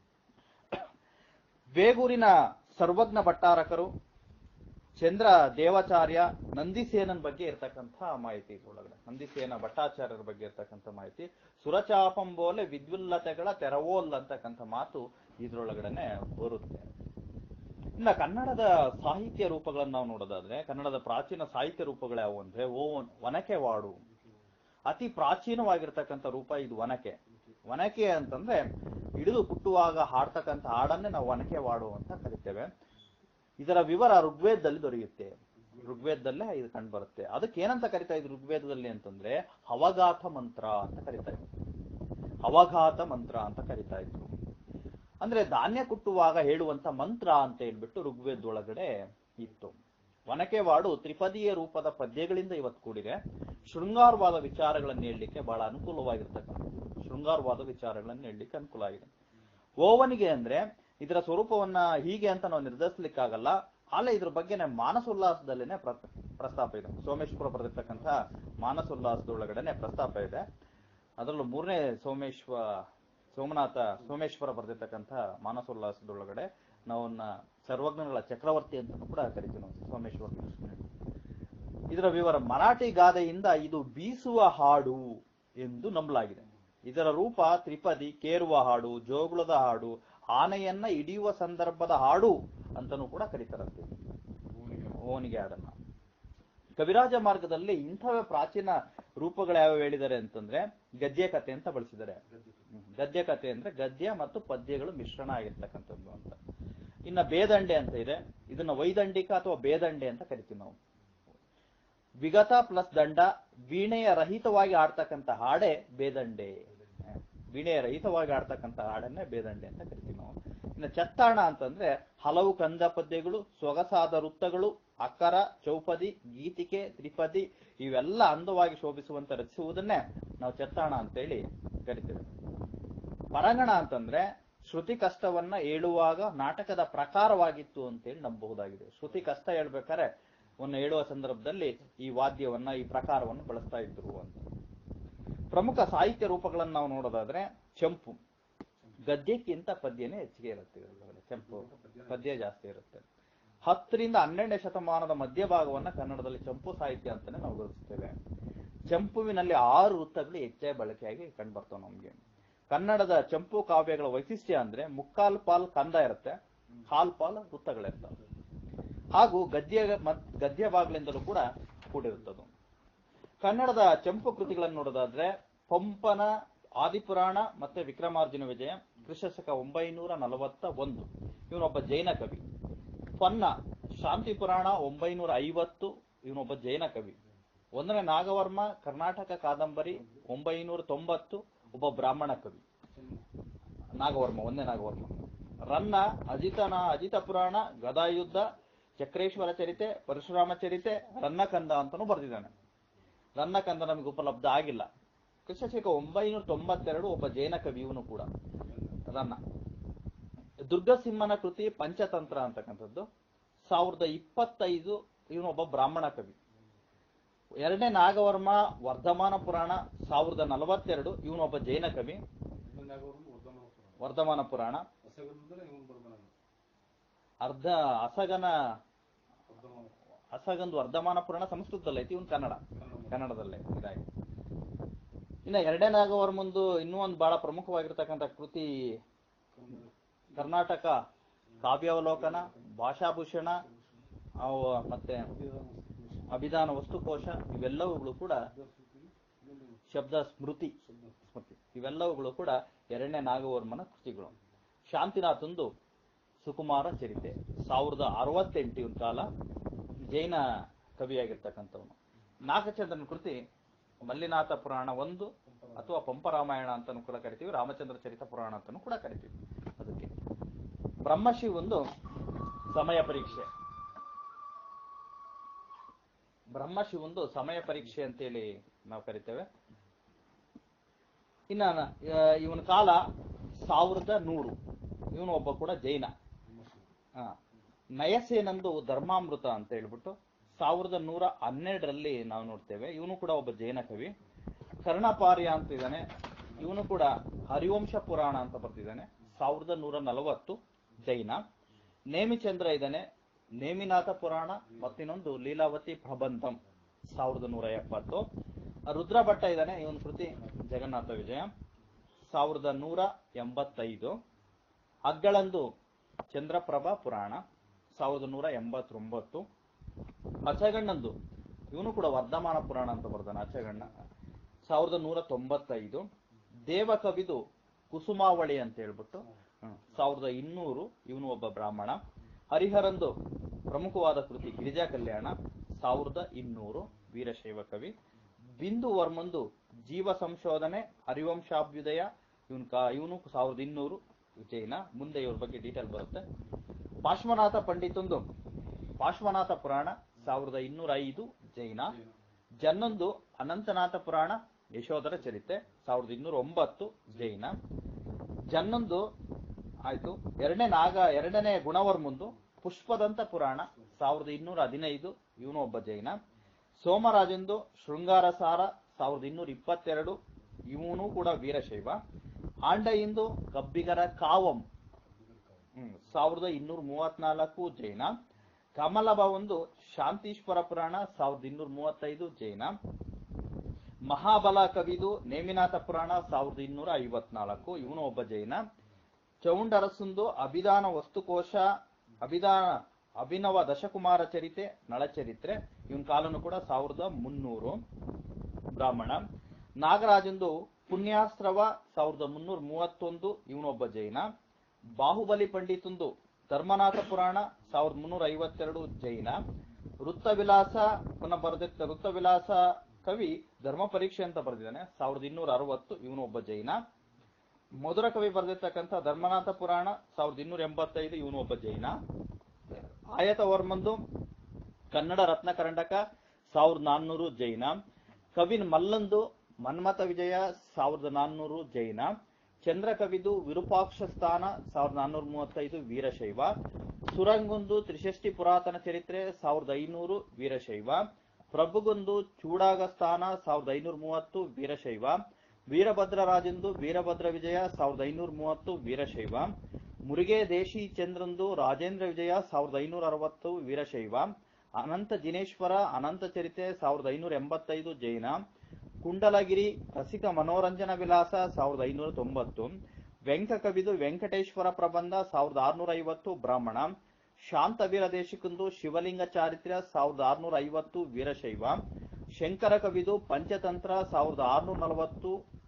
ಬೇಗೂರಿನ ಸರ್ವಜ್ಞ ಭಟ್ಟಾರಕರು ಚಂದ್ರ ದೇವಾಚಾರ್ಯ ನಂದಿಸೇನನ್ ಬಗ್ಗೆ ಇರ್ತಕ್ಕಂಥ ಮಾಹಿತಿ ಇದ್ರೊಳಗಡೆ ನಂದಿಸೇನ ಭಟ್ಟಾಚಾರ್ಯರ ಬಗ್ಗೆ ಇರ್ತಕ್ಕಂಥ ಮಾಹಿತಿ ಸುರಚಾಪಂಬೋಲೆ ವಿದ್ಯುಲ್ಲತೆಗಳ ತೆರವೋಲ್ ಅಂತಕ್ಕಂಥ ಮಾತು ಇದ್ರೊಳಗಡೆನೆ ಬರುತ್ತೆ ಇನ್ನ ಕನ್ನಡದ ಸಾಹಿತ್ಯ ರೂಪಗಳನ್ನು ನಾವು ನೋಡೋದಾದ್ರೆ ಕನ್ನಡದ ಪ್ರಾಚೀನ ಸಾಹಿತ್ಯ ರೂಪಗಳು ಯಾವುವು ಅಂದ್ರೆ ಓ ವನಕೆ ವಾಡು ಅತಿ ಪ್ರಾಚೀನವಾಗಿರ್ತಕ್ಕಂಥ ರೂಪ ಇದು ವನಕೆ ವನಕೆ ಅಂತಂದ್ರೆ ಹಿಡಿದು ಹುಟ್ಟುವಾಗ ಹಾಡ್ತಕ್ಕಂಥ ಹಾಡನ್ನೇ ನಾವು ವನಕೆ ವಾಡು ಅಂತ ಕರಿತೇವೆ ಇದರ ವಿವರ ಋಗ್ವೇದದಲ್ಲಿ ದೊರೆಯುತ್ತೆ ಋಗ್ವೇದದಲ್ಲೇ ಇದು ಕಂಡು ಬರುತ್ತೆ ಅದಕ್ಕೆ ಏನಂತ ಕರಿತಾ ಇದ್ರು ಋಗ್ವೇದದಲ್ಲಿ ಅಂತಂದ್ರೆ ಅವಘಾತ ಮಂತ್ರ ಅಂತ ಕರಿತಾ ಇದ್ರು ಅವಘಾತ ಮಂತ್ರ ಅಂತ ಕರಿತಾ ಇದ್ರು ಅಂದ್ರೆ ಧಾನ್ಯ ಕುಟ್ಟುವಾಗ ಹೇಳುವಂತ ಮಂತ್ರ ಅಂತ ಹೇಳ್ಬಿಟ್ಟು ಋಗ್ವೇದೊಳಗಡೆ ಇತ್ತು ವನಕೆವಾಡು ತ್ರಿಪದಿಯ ರೂಪದ ಪದ್ಯಗಳಿಂದ ಇವತ್ತು ಕೂಡಿದೆ ಶೃಂಗಾರವಾದ ವಿಚಾರಗಳನ್ನು ಹೇಳಲಿಕ್ಕೆ ಬಹಳ ಅನುಕೂಲವಾಗಿರ್ತಕ್ಕಂಥ ಶೃಂಗಾರವಾದ ವಿಚಾರಗಳನ್ನು ಹೇಳಲಿಕ್ಕೆ ಅನುಕೂಲ ಆಗಿದೆ ಓವನಿಗೆ ಅಂದ್ರೆ ಇದರ ಸ್ವರೂಪವನ್ನ ಹೀಗೆ ಅಂತ ನಾವು ನಿರ್ಧರಿಸಲಿಕ್ಕಾಗಲ್ಲ ಅಲ್ಲ ಇದ್ರ ಬಗ್ಗೆ ಮಾನಸೋಲ್ಲಾಸದಲ್ಲೇನೆ ಪ್ರ- ಪ್ರಸ್ತಾಪ ಇದೆ ಸೋಮೇಶ್ವರ ಬರೆದಿರ್ತಕ್ಕಂಥ ಮಾನಸೋಲ್ಲಾಸದೊಳಗಡೆನೆ ಪ್ರಸ್ತಾಪ ಇದೆ ಅದರಲ್ಲೂ ಮೂರನೇ ಸೋಮೇಶ್ವ ಸೋಮನಾಥ ಸೋಮೇಶ್ವರ ಬರೆದಿರ್ತಕ್ಕಂಥ ಮಾನಸೋಲ್ಲಾಸದೊಳಗಡೆ ನಾವನ್ನ ಸರ್ವಜ್ಞಗಳ ಚಕ್ರವರ್ತಿ ಅಂತ ಕೂಡ ಕರಿತೀವಿ ನಾವು ಸೋಮೇಶ್ವರ ಇದರ ವಿವರ ಮರಾಠಿ ಗಾದೆಯಿಂದ ಇದು ಬೀಸುವ ಹಾಡು ಎಂದು ನಂಬಲಾಗಿದೆ ಇದರ ರೂಪ ತ್ರಿಪದಿ ಕೇರುವ ಹಾಡು ಜೋಗುಳದ ಹಾಡು ಆನೆಯನ್ನ ಹಿಡಿಯುವ ಸಂದರ್ಭದ ಹಾಡು ಅಂತನೂ ಕೂಡ ಕರೀತಾರಂತೆ ಓನಿಗೆ ಹಾಡನ್ನ ಕವಿರಾಜ ಮಾರ್ಗದಲ್ಲಿ ಇಂಥವೇ ಪ್ರಾಚೀನ ರೂಪಗಳು ಯಾವ ಹೇಳಿದ್ದಾರೆ ಅಂತಂದ್ರೆ ಗದ್ಯ ಕಥೆ ಅಂತ ಬಳಸಿದ್ದಾರೆ ಹ್ಮ್. ಗದ್ಯ ಕಥೆ ಅಂದ್ರೆ ಗದ್ಯ ಮತ್ತು ಪದ್ಯಗಳು ಮಿಶ್ರಣ ಆಗಿರ್ತಕ್ಕಂಥದ್ದು ಅಂತ ಇನ್ನ ಬೇದಂಡೆ ಅಂತ ಇದೆ ಇದನ್ನ ವೈದಂಡಿಕ ಅಥವಾ ಬೇದಂಡೆ ಅಂತ ಕರಿತೀವಿ ನಾವು ವಿಗತ ಪ್ಲಸ್ ದಂಡ ವೀಣೆಯ ರಹಿತವಾಗಿ ಆಡ್ತಕ್ಕಂಥ ಹಾಡೆ ಬೇದಂಡೆ ಹ, ವೀಣೆಯ ರಹಿತವಾಗಿ ಆಡ್ತಕ್ಕಂಥ ಹಾಡನ್ನೇ ಬೇದಂಡೆ ಅಂತ ಕರಿತೀವಿ ನಾವು ಇನ್ನು ಚತ್ತಾಣ ಅಂತಂದ್ರೆ ಹಲವು ಕಂದ ಪದ್ಯಗಳು ಸೊಗಸಾದ ವೃತ್ತಗಳು ಅಕ್ಕರ ಚೌಪದಿ ಗೀತಿಕೆ ತ್ರಿಪದಿ ಇವೆಲ್ಲ ಅಂದವಾಗಿ ಶೋಭಿಸುವಂತೆ ರಚಿಸುವುದನ್ನೇ ನಾವು ಚತ್ತಾಣ ಅಂತೇಳಿ ಕರಿತೇವೆ ಪರಂಗಣ ಅಂತಂದ್ರೆ ಶ್ರುತಿ ಕಷ್ಟವನ್ನ ಹೇಳುವಾಗ ನಾಟಕದ ಪ್ರಕಾರವಾಗಿತ್ತು ಅಂತೇಳಿ ನಂಬಬಹುದಾಗಿದೆ ಶ್ರುತಿ ಕಷ್ಟ ಹೇಳ್ಬೇಕಾದ್ರೆ ಒಂದು ಹೇಳುವ ಸಂದರ್ಭದಲ್ಲಿ ಈ ವಾದ್ಯವನ್ನ ಈ ಪ್ರಕಾರವನ್ನು ಬಳಸ್ತಾ ಇದ್ರು ಅಂತ ಪ್ರಮುಖ ಸಾಹಿತ್ಯ ರೂಪಗಳನ್ನು ನಾವು ನೋಡೋದಾದ್ರೆ ಚಂಪು ಗದ್ಯಕ್ಕಿಂತ ಪದ್ಯನೇ ಹೆಚ್ಚಿಗೆ ಇರುತ್ತೆ ಇದ್ರೊಳಗಡೆ. ಚಂಪು ಪದ್ಯ ಜಾಸ್ತಿ ಇರುತ್ತೆ ಹತ್ತರಿಂದ ಹನ್ನೆರಡನೇ ಶತಮಾನದ ಮಧ್ಯಭಾಗವನ್ನ ಕನ್ನಡದಲ್ಲಿ ಚಂಪು ಸಾಹಿತ್ಯ ಅಂತಾನೆ ನಾವು ಗುರುತಿಸ್ತೇವೆ ಚಂಪುವಿನಲ್ಲಿ ಆರು ವೃತ್ತಗಳು ಹೆಚ್ಚಾಗಿ ಬಳಕೆಯಾಗಿ ಕಂಡುಬರ್ತವೆ ನಮ್ಗೆ ಕನ್ನಡದ ಚಂಪು ಕಾವ್ಯಗಳ ವೈಶಿಷ್ಟ್ಯ ಅಂದ್ರೆ ಮುಕ್ಕಾಲ್ ಪಾಲ್ ಕಂದ ಇರುತ್ತೆ ಕಾಲ್ ಪಾಲ್ ವೃತ್ತಗಳಿರ್ತವೆ ಹಾಗೂ ಗದ್ಯ ಮತ್- ಗದ್ಯ ಭಾಗಗಳಿಂದಲೂ ಕೂಡ ಕೂಡಿರುತ್ತದು ಕನ್ನಡದ ಚಂಪು ಕೃತಿಗಳನ್ನು ನೋಡೋದಾದ್ರೆ ಪಂಪನ ಆದಿಪುರಾಣ ಮತ್ತೆ ವಿಕ್ರಮಾರ್ಜುನ ವಿಜಯ ಕ್ರಿಸ್ತಶಕ ಒಂಬೈನೂರ ನಲವತ್ತ ಒಂದು ಇವನೊಬ್ಬ ಜೈನ ಕವಿ ಪನ್ನ ಶಾಂತಿ ಪುರಾಣ ಒಂಬೈನೂರ ಐವತ್ತು ಇವನೊಬ್ಬ ಜೈನ ಕವಿ ಒಂದನೇ ನಾಗವರ್ಮ ಕರ್ನಾಟಕ ಕಾದಂಬರಿ ಒಂಬೈನೂರ ತೊಂಬತ್ತು ಒಬ್ಬ ಬ್ರಾಹ್ಮಣ ಕವಿ ನಾಗವರ್ಮ ಒಂದೇ ನಾಗವರ್ಮ ರನ್ನ ಅಜಿತನ ಅಜಿತ ಪುರಾಣ ಗದಾಯುದ್ಧ ಚಕ್ರೇಶ್ವರ ಚರಿತೆ ಪರಶುರಾಮ ಚರಿತೆ ರನ್ನಕಂದ ಅಂತಾನೂ ಬರೆದಿದ್ದಾನೆ ರನ್ನಕಂದ ನಮಗೆ ಉಪಲಬ್ಧ ಆಗಿಲ್ಲ ಕ್ರಿಸ್ತಶಕ ಒಂಬೈನೂರ ತೊಂಬತ್ತೆರಡು ಒಬ್ಬ ಜೈನ ಕವಿ ಇವನು ಕೂಡ ರನ್ನ ದುರ್ಗಸಿಂಹನ ಕೃತಿ ಪಂಚತಂತ್ರ ಅಂತಕ್ಕಂಥದ್ದು ಸಾವಿರದ ಇಪ್ಪತ್ತೈದು ಇವನೊಬ್ಬ ಬ್ರಾಹ್ಮಣ ಕವಿ ಎರಡನೇ ನಾಗವರ್ಮ ವರ್ಧಮಾನ ಪುರಾಣ ಸಾವಿರದ ನಲವತ್ತೆರಡು ಇವನೊಬ್ಬ ಜೈನ ಕವಿ ವರ್ಧಮಾನ ಪುರಾಣ ಅರ್ಧ ಅಸಗನ ಅಸಗಂದು ವರ್ಧಮಾನ ಪುರಾಣ ಸಂಸ್ಕೃತದಲ್ಲಿ ಐತಿ ಇವನ್ ಕನ್ನಡ ಕನ್ನಡದಲ್ಲೇ ಇದಾಗಿ ಇನ್ನ ಎರಡನೇ ನಾಗವರ್ಮಂದು ಇನ್ನೂ ಒಂದು ಬಹಳ ಪ್ರಮುಖವಾಗಿರ್ತಕ್ಕಂಥ ಕೃತಿ ಕರ್ನಾಟಕ ಕಾವ್ಯಾವಲೋಕನ ಭಾಷಾಭೂಷಣ ಅವು ಮತ್ತೆ ಅಭಿಧಾನ ವಸ್ತುಕೋಶ ಇವೆಲ್ಲವುಗಳು ಕೂಡ ಶಬ್ದ ಸ್ಮೃತಿ ಸ್ಮೃತಿ ಇವೆಲ್ಲವುಗಳು ಕೂಡ ಎರಡನೇ ನಾಗವರ್ಮನ ಕೃತಿಗಳು ಶಾಂತಿನಾಥಂದು ಸುಕುಮಾರ ಚರಿತೆ ಸಾವಿರದ ಅರವತ್ತೆಂಟು ಇವನ್ ಕಾಲ ಜೈನ ಕವಿಯಾಗಿರ್ತಕ್ಕಂಥವನು ನಾಗಚಂದ್ರನ ಕೃತಿ ಮಲ್ಲಿನಾಥ ಪುರಾಣ ಒಂದು ಅಥವಾ ಪಂಪರಾಮಾಯಣ ಅಂತಾನು ಕೂಡ ಕರಿತೀವಿ ರಾಮಚಂದ್ರ ಚರಿತ ಪುರಾಣ ಅಂತಾನು ಕೂಡ ಕರಿತೀವಿ ಅದಕ್ಕೆ ಬ್ರಹ್ಮಶಿ ಒಂದು ಸಮಯ ಪರೀಕ್ಷೆ ಬ್ರಹ್ಮಶಿ ಒಂದು ಸಮಯ ಪರೀಕ್ಷೆ ಅಂತೇಳಿ ನಾವು ಕರಿತೇವೆ ಇನ್ನ ಇವನ ಕಾಲ ಸಾವಿರದ ನೂರು ಇವನು ಒಬ್ಬ ಕೂಡ ಜೈನ ಹಾ ನಯಸೇನಂದು ಧರ್ಮಾಮೃತ ಅಂತ ಹೇಳ್ಬಿಟ್ಟು ಸಾವಿರದ ನೂರ ಹನ್ನೆರಡರಲ್ಲಿ ನಾವು ನೋಡ್ತೇವೆ ಇವನು ಕೂಡ ಒಬ್ಬ ಜೈನ ಕವಿ ಕರ್ಣಪಾರ್ಯ ಅಂತ ಇದ್ದಾನೆ ಇವನು ಕೂಡ ಹರಿವಂಶ ಪುರಾಣ ಅಂತ ಬರ್ತಿದ್ದಾನೆ ಸಾವಿರದ ನೂರ ನಲವತ್ತು ಜೈನ ನೇಮಿಚಂದ್ರ ಇದ್ದಾನೆ ನೇಮಿನಾಥ ಪುರಾಣ ಮತ್ತಿನ್ನೊಂದು ಲೀಲಾವತಿ ಪ್ರಬಂಧಂ ಸಾವಿರದ ನೂರ ಎಪ್ಪತ್ತು ರುದ್ರ ಭಟ್ಟ ಇದ್ದಾನೆ ಇವನ್ ಕೃತಿ ಜಗನ್ನಾಥ ವಿಜಯ ಸಾವಿರದ ನೂರ ಎಂಬತ್ತೈದು ಅಗ್ಗಳಂದು ಚಂದ್ರಪ್ರಭಾ ಪುರಾಣ ಸಾವಿರದ ನೂರ ಎಂಬತ್ತೊಂಬತ್ತು ಅಚಗಣ್ಣಂದು ಇವನು ಕೂಡ ವರ್ಧಮಾನ ಪುರಾಣ ಅಂತ ಬರ್ದಾನೆ ಅಚಗಣ್ಣ ಸಾವಿರದ ನೂರ ತೊಂಬತ್ತೈದು ದೇವಕವಿದು ಕುಸುಮಾವಳಿ ಅಂತ ಹೇಳ್ಬಿಟ್ಟು ಹ್ಮ್, ಸಾವಿರದ ಇನ್ನೂರು ಇವನು ಒಬ್ಬ ಬ್ರಾಹ್ಮಣ ಹರಿಹರಂದು ಪ್ರಮುಖವಾದ ಕೃತಿ ಗಿರಿಜಾ ಕಲ್ಯಾಣ ಸಾವಿರದ ಇನ್ನೂರು ವೀರಶೈವ ಕವಿ ಬಿಂದು ವರ್ಮಂದು ಜೀವ ಸಂಶೋಧನೆ ಹರಿವಂಶಾಭ್ಯುದಯ ಇವನ್ ಕಾ ಇವನು ಸಾವಿರದ ಇನ್ನೂರು ಜೈನ ಮುಂದೆ ಇವ್ರ ಬಗ್ಗೆ ಡೀಟೇಲ್ ಬರುತ್ತೆ ಪಾರ್ಶ್ವನಾಥ ಪಂಡಿತಂದು ಪಾರ್ಶ್ವನಾಥ ಪುರಾಣ ಸಾವಿರದ ಇನ್ನೂರ ಐದು ಜೈನ ಜನ್ನೊಂದು ಅನಂತನಾಥ ಪುರಾಣ ಯಶೋಧರ ಚರಿತೆ ಸಾವಿರದ ಇನ್ನೂರ ಒಂಬತ್ತು ಜೈನ ಜನ್ನೊಂದು ಆಯ್ತು ಎರಡನೇ ನಾಗ ಎರಡನೇ ಗುಣವರ್ಮಂದು ಪುಷ್ಪದಂತ ಪುರಾಣ ಸಾವಿರದ ಇನ್ನೂರ ಹದಿನೈದು ಇವನು ಒಬ್ಬ ಜೈನ ಸೋಮರಾಜಂದು ಶೃಂಗಾರ ಸಾರ ಸಾವಿರದ ಇನ್ನೂರ ಇಪ್ಪತ್ತೆರಡು ಇವನು ಕೂಡ ವೀರಶೈವ ಆಂಡಯಿಂದು ಕಬ್ಬಿಗರ ಕಾವಂ ಹ್ಮ್ ಸಾವಿರದ ಇನ್ನೂರ ಮೂವತ್ನಾಲ್ಕು ಜೈನ ಕಮಲಬ ಒಂದು ಶಾಂತೀಶ್ವರ ಪುರಾಣ ಸಾವಿರದ ಇನ್ನೂರ ಮೂವತ್ತೈದು ಜೈನ ಮಹಾಬಲ ಕವಿದು ನೇಮಿನಾಥ ಪುರಾಣ ಸಾವಿರದ ಇನ್ನೂರ ಐವತ್ನಾಲ್ಕು ಇವನು ಒಬ್ಬ ಜೈನ ಚೌಂಡರಸುಂದು ಅಭಿಧಾನ ವಸ್ತುಕೋಶ ಅಭಿಧಾನ ಅಭಿನವ ದಶಕುಮಾರ ಚರಿತೆ ನಳಚರಿತ್ರೆ ಇವನ್ ಕಾಲನು ಕೂಡ ಸಾವಿರದ ಮುನ್ನೂರು ಬ್ರಾಹ್ಮಣ ನಾಗರಾಜಂದು ಪುಣ್ಯಾಸ್ತ್ರವ ಸಾವಿರದ ಮುನ್ನೂರ ಮೂವತ್ತೊಂದು ಇವನೊಬ್ಬ ಜೈನ ಬಾಹುಬಲಿ ಪಂಡಿತಂದು ಧರ್ಮನಾಥ ಪುರಾಣ ಸಾವಿರದ ಮುನ್ನೂರ ಐವತ್ತೆರಡು ಜೈನ ವೃತ್ತವಿಲಾಸ ಪುನಃ ಬರೆದಿರ್ತ ವೃತ್ತವಿಲಾಸ ಕವಿ ಧರ್ಮ ಪರೀಕ್ಷೆ ಅಂತ ಬರೆದಿದ್ದಾನೆ ಸಾವಿರದ ಇನ್ನೂರ ಅರವತ್ತು ಇವನು ಒಬ್ಬ ಜೈನ ಮಧುರ ಕವಿ ಬರೆದಿರ್ತಕ್ಕಂಥ ಧರ್ಮನಾಥ ಪುರಾಣ ಸಾವಿರದ ಇನ್ನೂರ ಎಂಬತ್ತೈದು ಇವನು ಒಬ್ಬ ಜೈನ ಆಯತ ವರ್ಮಂದು ಕನ್ನಡ ರತ್ನ ಕರಂಡಕ ಸಾವಿರದ ನಾನ್ನೂರು ಜೈನ ಕವಿನ್ ಮಲ್ಲಂದು ಮನ್ಮಥ ವಿಜಯ ಸಾವಿರದ ನಾನ್ನೂರು ಜೈನ ಚಂದ್ರಕವಿದು ವಿರೂಪಾಕ್ಷ ಸ್ಥಾನ ಸಾವಿರದ ನಾನ್ನೂರ ಮೂವತ್ತೈದು ವೀರಶೈವ ಸುರಂಗೊಂದು ತ್ರಿಷಷ್ಟಿ ಪುರಾತನ ಚರಿತ್ರೆ ಸಾವಿರದ ಐನೂರು ವೀರಶೈವ ಪ್ರಭುಗೊಂದು ಚೂಡಾಗ ಸ್ಥಾನ ಸಾವಿರದ ಐನೂರ ಮೂವತ್ತು ವೀರಶೈವ ವೀರಭದ್ರರಾಜಂದು ವೀರಭದ್ರ ವಿಜಯ ಸಾವಿರದ ಐನೂರ ಮೂವತ್ತು ವೀರಶೈವ ಮುರುಗೆ ದೇಶಿ ಚಂದ್ರಂದು ರಾಜೇಂದ್ರ ವಿಜಯ ಸಾವಿರದ ಐನೂರ ಅರವತ್ತು ವೀರಶೈವ ಅನಂತ ಜಿನೇಶ್ವರ ಅನಂತ ಚರಿತೆ ಸಾವಿರದ ಐನೂರ ಎಂಬತ್ತೈದು ಜೈನ ಕುಂಡಲಗಿರಿ ರಸಿಕ ಮನೋರಂಜನ ವಿಲಾಸ ಸಾವಿರದ ಐನೂರ ತೊಂಬತ್ತು ವೆಂಕ ಕವಿದು ವೆಂಕಟೇಶ್ವರ ಪ್ರಬಂಧ ಸಾವಿರದ ಆರುನೂರ ಐವತ್ತು ಬ್ರಾಹ್ಮಣ ಶಾಂತವೀರ ದೇಶಿಕಂದು ಶಿವಲಿಂಗ ಚಾರಿತ್ರ್ಯ ಸಾವಿರದ ಆರುನೂರ ಐವತ್ತು ವೀರಶೈವ ಶಂಕರ ಕವಿದು ಪಂಚತಂತ್ರ ಸಾವಿರದ ಆರುನೂರ ನಲವತ್ತು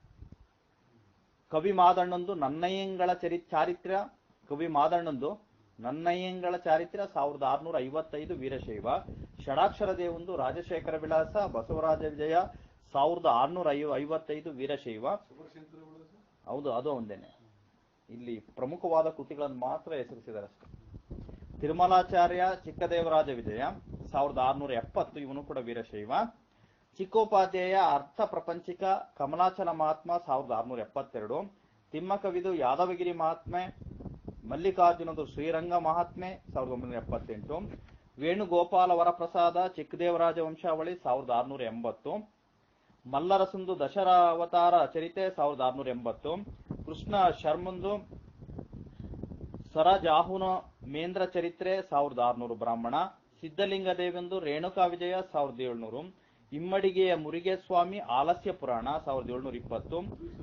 ಕವಿ ಮಾದಣ್ಣಂದು ನನ್ನಯ್ಯಂಗಳ ಚರಿ ಚಾರಿತ್ರ್ಯ ಕವಿ ಮಾದಣ್ಣಂದು ನನ್ನಯ್ಯಂಗಳ ಚಾರಿತ್ರ್ಯ ಸಾವಿರದ ಆರುನೂರ ಐವತ್ತೈದು ವೀರಶೈವ ಷಡಾಕ್ಷರ ದೇವಂದು ರಾಜಶೇಖರ ವಿಲಾಸ ಬಸವರಾಜ ವಿಜಯ ಸಾವಿರದ ಆರುನೂರ ಐವ ಐವತ್ತೈದು ವೀರಶೈವ ಶುಭಶಂಕರ ಒಳಗೆ ಹೌದು ಅದು ಒಂದೇನೆ ಇಲ್ಲಿ ಪ್ರಮುಖವಾದ ಕೃತಿಗಳನ್ನು ಮಾತ್ರ ಹೆಸರಿಸಿದ್ದಾರೆ ಅಷ್ಟೇ ತಿರುಮಲಾಚಾರ್ಯ ಚಿಕ್ಕದೇವರಾಜ ವಿಜಯ ಸಾವಿರದ ಆರುನೂರ ಎಪ್ಪತ್ತು ಇವನು ಕೂಡ ವೀರಶೈವ ಚಿಕ್ಕೋಪಾಧ್ಯಾಯ ಅರ್ಥ ಪ್ರಪಂಚಿಕ ಕಮಲಾಚಲ ಮಹಾತ್ಮ ಸಾವಿರದ ಆರುನೂರ ಎಪ್ಪತ್ತೆರಡು ತಿಮ್ಮಕವಿದು ಯಾದವಗಿರಿ ಮಹಾತ್ಮೆ ಮಲ್ಲಿಕಾರ್ಜುನದು ಶ್ರೀರಂಗ ಮಹಾತ್ಮೆ ಸಾವಿರದ ಒಂಬೈನೂರ ಎಪ್ಪತ್ತೆಂಟು ವೇಣುಗೋಪಾಲ ವರಪ್ರಸಾದ ಚಿಕ್ಕದೇವರಾಜ ವಂಶಾವಳಿ ಸಾವಿರದ ಆರುನೂರ ಎಂಬತ್ತು ಮಲ್ಲರಸಂದು ದಶರಾವತಾರ ಚರಿತೆ ಸಾವಿರದ ಆರುನೂರ ಎಂಬತ್ತು ಕೃಷ್ಣ ಶರ್ಮಂದು ಸರಜಾಹುನ ಮೇಂದ್ರ ಚರಿತ್ರೆ ಸಾವಿರದ ಆರುನೂರು ಬ್ರಾಹ್ಮಣ ಸಿದ್ಧಲಿಂಗ ದೇವೆಂದು ರೇಣುಕಾ ವಿಜಯ ಸಾವಿರದ ಏಳ್ನೂರು ಇಮ್ಮಡಿಗೆಯ ಮುರುಗೇಸ್ವಾಮಿ ಆಲಸ್ಯ ಪುರಾಣ ಸಾವಿರದ ಏಳ್ನೂರ ಇಪ್ಪತ್ತು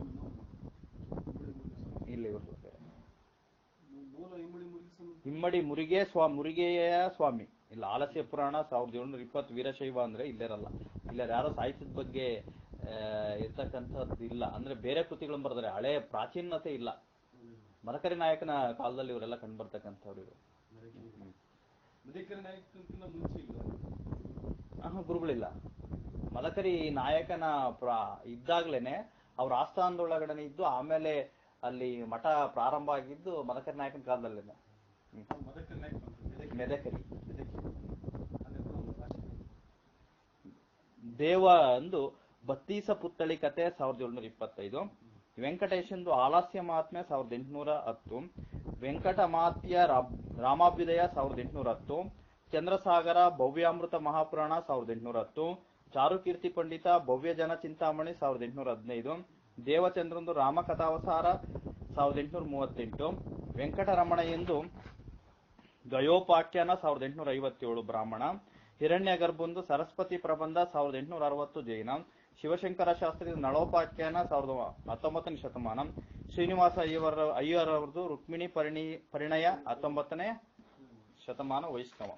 ಇಲ್ಲಿ ಇವ್ರ್ದು ಬೇರೆ. ಮೂಲ ಇಮ್ಮಡಿ ಮುಗಿಸ ಇಮ್ಮಡಿ ಮುರುಗೆ ಸ್ವಾ ಮುರುಗೆಯ ಸ್ವಾಮಿ ಇಲ್ಲ ಆಲಸ್ಯ ಪುರಾಣ ಸಾವಿರದ ಏಳ್ನೂರ ಇಪ್ಪತ್ತು ವೀರಶೈವ ಅಂದ್ರೆ ಇಲ್ಲಿರಲ್ಲ ಇಲ್ಲ ಯಾರೋ ಸಾಹಿತ್ಯದ ಬಗ್ಗೆ ಆ, ಇರ್ತಕ್ಕಂಥದ್ದು ಇಲ್ಲ ಅಂದ್ರೆ ಬೇರೆ ಕೃತಿಗಳನ್ನು ಬರೆದ್ರೆ ಹಳೆ ಪ್ರಾಚೀನತೆ ಇಲ್ಲ ಮದಕರಿ ನಾಯಕನ ಕಾಲದಲ್ಲಿ ಇವರೆಲ್ಲ ಕಂಡು ಬರ್ತಕ್ಕಂಥವ್ರು ಇವರು ಮದಕರಿ ನಾಯಕಕ್ಕಿಂತ ಮುಂಚೆ ಇಲ್ಲ ಆಹಾ, ಗುರುಗಳಿಲ್ಲ ಮದಕರಿ ನಾಯಕನ ಪ್ರ ಇದ್ದಾಗ್ಲೇನೆ ಅವ್ರ ಆಸ್ಥಾನದೊಳಗಡೆ ಇದ್ದು ಆಮೇಲೆ ಅಲ್ಲಿ ಮಠ ಪ್ರಾರಂಭ ಆಗಿದ್ದು ಮದಕರಿ ನಾಯಕನ ಕಾಲದಲ್ಲೇನೆ ಹ್ಮ್. ಮದಕರಿ ನಾಯಕ ಅಂತ ಮೆದಕರಿ ಅದೆಲ್ಲ ಒಂದು ಭಾಷೆ. ದೇವ ಅಂದು ಬತ್ತೀಸ ಪುತ್ತಳಿ ಕತೆ ಸಾವಿರದ ಏಳ್ನೂರ ಇಪ್ಪತ್ತೈದು ವೆಂಕಟೇಶಂದು ಆಲಾಸ್ಯ ಮಹಾತ್ಮೆ ಸಾವಿರದ ಎಂಟುನೂರ ಹತ್ತು ವೆಂಕಟಮಾತ್ಯ ರಾ- ರಾಮಾಭ್ಯುದಯ ಸಾವಿರದ ಎಂಟುನೂರ ಹತ್ತು ಚಂದ್ರಸಾಗರ ಭವ್ಯಾಮೃತ ಮಹಾಪುರಾಣ ಸಾವಿರದ ಎಂಟುನೂರ ಹತ್ತು ಚಾರುಕೀರ್ತಿ ಪಂಡಿತ ಭವ್ಯ ಜನ ಚಿಂತಾಮಣಿ ಸಾವಿರದ ಎಂಟುನೂರ ಹದಿನೈದು ದೇವಚಂದ್ರಂದು ರಾಮಕಥಾವಸಾರ ಸಾವಿರದ ಎಂಟುನೂರ ಮೂವತ್ತೆಂಟು ವೆಂಕಟರಮಣ ಎಂದು ಗಯೋಪಾಖ್ಯಾನ ಸಾವಿರದ ಎಂಟುನೂರ ಐವತ್ತೇಳು ಬ್ರಾಹ್ಮಣ ಹಿರಣ್ಯ ಗರ್ಭಂದು ಸರಸ್ವತಿ ಪ್ರಬಂಧ ಸಾವಿರದ ಎಂಟುನೂರ ಅರವತ್ತು ಜೈನ ಶಿವಶಂಕರ ಶಾಸ್ತ್ರಿ ನಳೋಪಾಖ್ಯಾನ ಸಾವಿರದ ಹತ್ತೊಂಬತ್ತನೇ ಶತಮಾನ ಶ್ರೀನಿವಾಸ ಅಯ್ಯವರ ಅಯ್ಯರವರದು ರುಕ್ಮಿಣಿ ಪರಿಣಿ ಪರಿಣಯ ಹತ್ತೊಂಬತ್ತನೇ ಶತಮಾನ ವೈಷ್ಣವ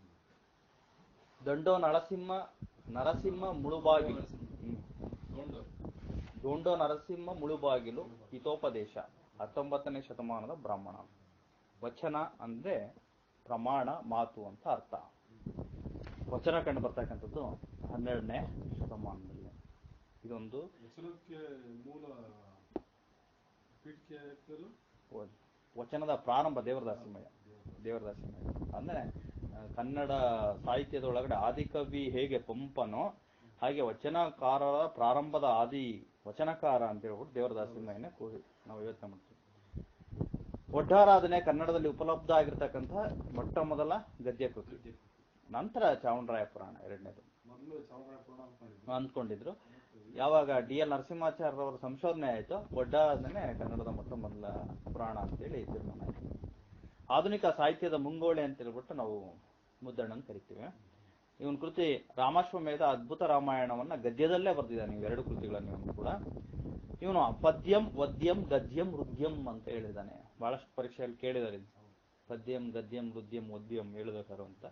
ದಂಡೋ ನರಸಿಂಹ ನರಸಿಂಹ ಮುಳುಬಾಗಿಲು ಹ್ಮ್. ಗೊಂಡು. ಡೋಂಡೋ ನರಸಿಂಹ ಮುಳುಬಾಗಿಲು ಹಿತೋಪದೇಶ ಹತ್ತೊಂಬತ್ತನೇ ಶತಮಾನದ ಬ್ರಾಹ್ಮಣ ವಚನ ಅಂದ್ರೆ ಪ್ರಮಾಣ ಮಾತು ಅಂತ ಅರ್ಥ ವಚನ ಕಂಡು ಬರ್ತಕ್ಕಂಥದ್ದು ಹನ್ನೆರಡನೇ ಶತಮಾನದಲ್ಲಿ ಇದೊಂದು ವಚನಕ್ಕೆ ಮೂಲ ಪೀಠಿಕೆ ಹಾಕಿದ್ರು ವ- ವಚನದ ಪ್ರಾರಂಭ ದೇವರದಾಸಿಮಯ ದೇವರದಾಸಿಮಯ ಅಂದ್ರೆ ಆ, ಕನ್ನಡ ಸಾಹಿತ್ಯದೊಳಗಡೆ ಆದಿಕವಿ ಹೇಗೆ ಪಂಪನೋ ಹಾಗೆ ವಚನಕಾರರ ಪ್ರಾರಂಭದ ಆದಿ ವಚನಕಾರ ಅಂತ ಹೇಳ್ಬಿಟ್ಟು ದೇವರದಾಸಿಮಯನೇ ಕೂಡಿ ನಾವು ಯೋಚನೆ ಮಾಡ್ತೀವಿ ಒಡ್ಡಾರಾಧನೆ ಕನ್ನಡದಲ್ಲಿ ಉಪಲಬ್ಧ ಆಗಿರ್ತಕ್ಕಂಥ ಮೊಟ್ಟ ಮೊದಲ ಗದ್ಯ ಕೃತಿ ನಂತರ ಚಾವುಂಡರಾಯ ಪುರಾಣ ಎರಡನೇದು ಮೊದಲು ಚಾಮರಾಜ ಪುರಾಣ ಅನ್ಕೊಂಡಿದ್ರು ಅಂದ್ಕೊಂಡಿದ್ರು ಯಾವಾಗ ಡಿ ಎಲ್ ನರಸಿಂಹಾಚಾರ್ಯರವರ ಸಂಶೋಧನೆ ಆಯಿತು ಒಡ್ಡಾರಾಧನೆ ಕನ್ನಡದ ಮೊಟ್ಟ ಮೊದಲ ಪುರಾಣ ಅಂತೇಳಿ ತೀರ್ಮಾನ ಆಯಿತು ಆಧುನಿಕ ಸಾಹಿತ್ಯದ ಮುಂಗೋಳೆ ಅಂತ ಹೇಳ್ಬಿಟ್ಟು ನಾವು ಮುದ್ದಣ್ಣನ್ ಕರಿತೀವಿ ಇವನ್ ಕೃತಿ ರಾಮಾಶ್ವಮೇಧ ಅದ್ಭುತ ರಾಮಾಯಣವನ್ನ ಗದ್ಯದಲ್ಲೇ ಬರ್ದಿದ್ದಾನೆ ನೀವು ಎರಡು ಕೃತಿಗಳನ್ನು ಇವನು ಕೂಡ ಇವನು ಪದ್ಯಂ ವದ್ಯಂ ಗದ್ಯಂ ಹೃದ್ಯಂ ಅಂತ ಹೇಳಿದ್ದಾನೆ ಬಹಳಷ್ಟು ಪರೀಕ್ಷೆಯಲ್ಲಿ ಕೇಳಿದ್ದಾರೆ ಇದು. ಪದ್ಯಂ ಗದ್ಯಂ ಹೃದ್ಯಂ ವದ್ಯಂ ಹೇಳಬೇಕಾರು ಅಂತ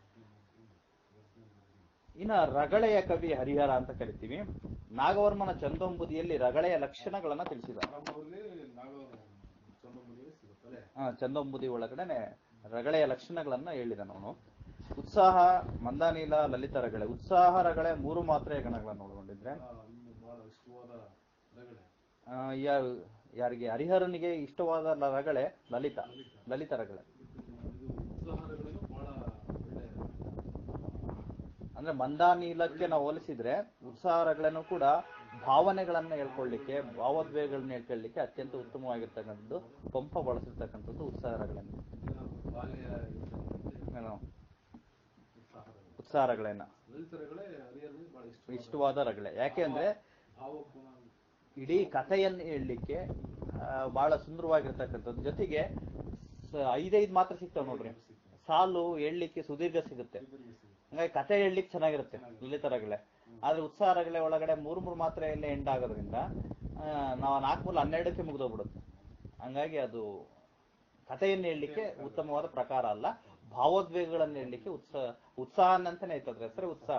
ಇನ್ನ ರಗಳೆಯ ಕವಿ ಹರಿಹರ ಅಂತ ಕರಿತೀವಿ ನಾಗವರ್ಮನ ಚಂದೋಂಬುದಿಯಲ್ಲಿ ರಗಳೆಯ ಲಕ್ಷಣಗಳನ್ನ ತಿಳಿಸಿದ್ದಾರೆ ಆರಂಭದಲ್ಲಿ ನಾಗ ಚಂದ್ರಮುಖಿ ಸಿಗುತ್ತದೆ ಆ, ಚಂದೋಂಬುದಿ ಒಳಗಡೆ ರಗಳೆಯ ಲಕ್ಷಣಗಳನ್ನ ಹೇಳಿದ ಅವನು ಉತ್ಸಾಹ ಮಂದಾನೀಲ ಲಲಿತ ರಗಳೆ ಉತ್ಸಾಹ ರಗಳೆ ಮೂರು ಮಾತ್ರೆಯ ಗಣಗಳನ್ನು ಒಳಗೊಂಡಿದ್ರೆ ಆ, ಇನ್ನು ಬಹಳ ಇಷ್ಟವಾದ ರಗಳೆ ಆ, ಯಾರು ಯಾರಿಗೆ ಹರಿಹರನಿಗೆ ಇಷ್ಟವಾದ ಲ- ರಗಳೆ ಲಲಿತ ಲಲಿತ ರಗಳೆ ಇದು ಉತ್ಸಾಹ ರಗಳೆನೂ ಬಹಳ ಒಳ್ಳೆ ಅಂದ್ರೆ ಮಂದಾನೀಲಕ್ಕೆ ನಾವು ಹೋಲಿಸಿದ್ರೆ ಉತ್ಸಾಹ ರಗಳೆನೂ ಕೂಡ ಭಾವನೆಗಳನ್ನ ಹೇಳ್ಕೊಳ್ಳಿಕ್ಕೆ ಭಾವೋದ್ವೇಗಗಳನ್ನ ಹೇಳ್ಕೊಳ್ಳಿಕ್ಕೆ ಅತ್ಯಂತ ಉತ್ತಮವಾಗಿರ್ತಕ್ಕಂಥದ್ದು ಪಂಪ ಬಳಸಿರ್ತಕ್ಕಂಥದ್ದು ಉತ್ಸಾಹ ರಗಳೆನ ಇದು ಬಾಲ್ಯ ಇರ್ತಕ್ಕಂಥ ಏನು ಉತ್ಸಾಹ ರಗಳೆ ಉತ್ಸಾಹ ರಗಳೆನ ಲಲಿತ ರಗಳೆ ಹರಿಹರನಿಗೆ ಬಹಳ ಇಷ್ಟ ಇಷ್ಟವಾದ ರಗಳೆ ಯಾಕೆ ಅಂದ್ರೆ ಭಾವಗುಣ ಇಡೀ ಕಥೆಯನ್ನು ಹೇಳಲಿಕ್ಕೆ ಆ, ಬಹಳ ಸುಂದರವಾಗಿರ್ತಕ್ಕಂಥದ್ದು ಜೊತೆಗೆ ಸ- ಐದೈದು ಮಾತ್ರ ಸಿಗ್ತಾವೆ ನೋಡ್ರಿ ಸಾಲು ಹೇಳಲಿಕ್ಕೆ ಸುದೀರ್ಘ ಸಿಗುತ್ತೆ ಹಂಗಾಗಿ ಕಥೆ ಹೇಳಲಿಕ್ಕೆ ಚೆನ್ನಾಗಿರುತ್ತೆ ಲಲಿತ ರಗಳೆ ಆದ್ರೆ ಉತ್ಸಾಹ ರಗಳೆ ಒಳಗಡೆ ಮೂರು ಮೂರು ಮಾತ್ರೆಯಲ್ಲೇ ಎಂಡ್ ಆಗೋದ್ರಿಂದ ಆ, ನಾವು ನಾಲ್ಕು ಮೂಲ ಹನ್ನೆರಡಕ್ಕೆ ಮುಗಿದೋಗ್ಬಿಡುತ್ತೆ ಹಂಗಾಗಿ ಅದು ಕಥೆಯನ್ನು ಹೇಳಲಿಕ್ಕೆ ಉತ್ತಮವಾದ ಪ್ರಕಾರ ಅಲ್ಲ ಭಾವೋದ್ವೇಗಗಳನ್ನು ಹೇಳಲಿಕ್ಕೆ ಉತ್ಸಾಹ ಉತ್ಸಾಹ ಅಂತಾನೆ ಐತೆ ಅದ್ರ ಹೆಸರು ಉತ್ಸಾಹ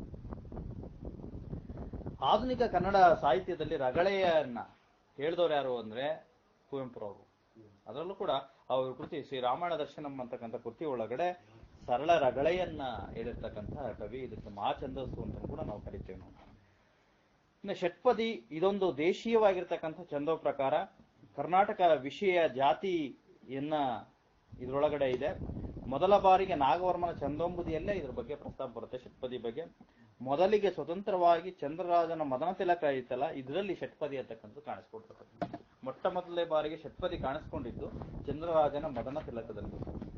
ಆಧುನಿಕ ಕನ್ನಡ ಸಾಹಿತ್ಯದಲ್ಲಿ ರಗಳೆಯನ್ನ ಹೇಳಿದವರು ಯಾರು ಅಂದ್ರೆ ಕುವೆಂಪುರವರು ಅದರಲ್ಲೂ ಕೂಡ ಅವ್ರ ಕೃತಿ ಶ್ರೀ ರಾಮಾಯಣ ದರ್ಶನಂ ಅಂತಕ್ಕಂಥ ಕೃತಿ ಒಳಗಡೆ ಸರಳ ರಗಳೆಯನ್ನ ಹೇಳಿರ್ತಕ್ಕಂಥ ಕವಿ ಇದಕ್ಕೆ ಮಹಾಛಂದಸ್ಸು ಅಂತ ಕೂಡ ನಾವು ಕರಿತೇವೆ ನಾವು ಇನ್ನು ಷಟ್ಪದಿ ಇದೊಂದು ದೇಶೀಯವಾಗಿರ್ತಕ್ಕಂಥ ಛಂದೋ ಪ್ರಕಾರ ಕರ್ನಾಟಕ ವಿಷಯ ಜಾತಿಯನ್ನ ಇದ್ರೊಳಗಡೆ ಇದೆ ಮೊದಲ ಬಾರಿಗೆ ನಾಗವರ್ಮನ ಚಂದೋಂಬುದಿಯಲ್ಲೇ ಇದ್ರ ಬಗ್ಗೆ ಪ್ರಸ್ತಾಪ ಬರುತ್ತೆ ಷಟ್ಪದಿ ಬಗ್ಗೆ ಮೊದಲಿಗೆ ಸ್ವತಂತ್ರವಾಗಿ ಚಂದ್ರರಾಜನ ಮದನ ತಿಲಕ ಐತಲ್ಲ ಇದರಲ್ಲಿ ಷಟ್ಪದಿ ಅಂತಕ್ಕಂಥದ್ದು ಕಾಣಿಸ್ಕೊಡ್ತದೆ ಮೊಟ್ಟ ಮೊದಲನೇ ಬಾರಿಗೆ ಷಟ್ಪದಿ ಕಾಣಿಸ್ಕೊಂಡಿದ್ದು ಚಂದ್ರರಾಜನ ಮದನ ತಿಲಕದಲ್ಲಿ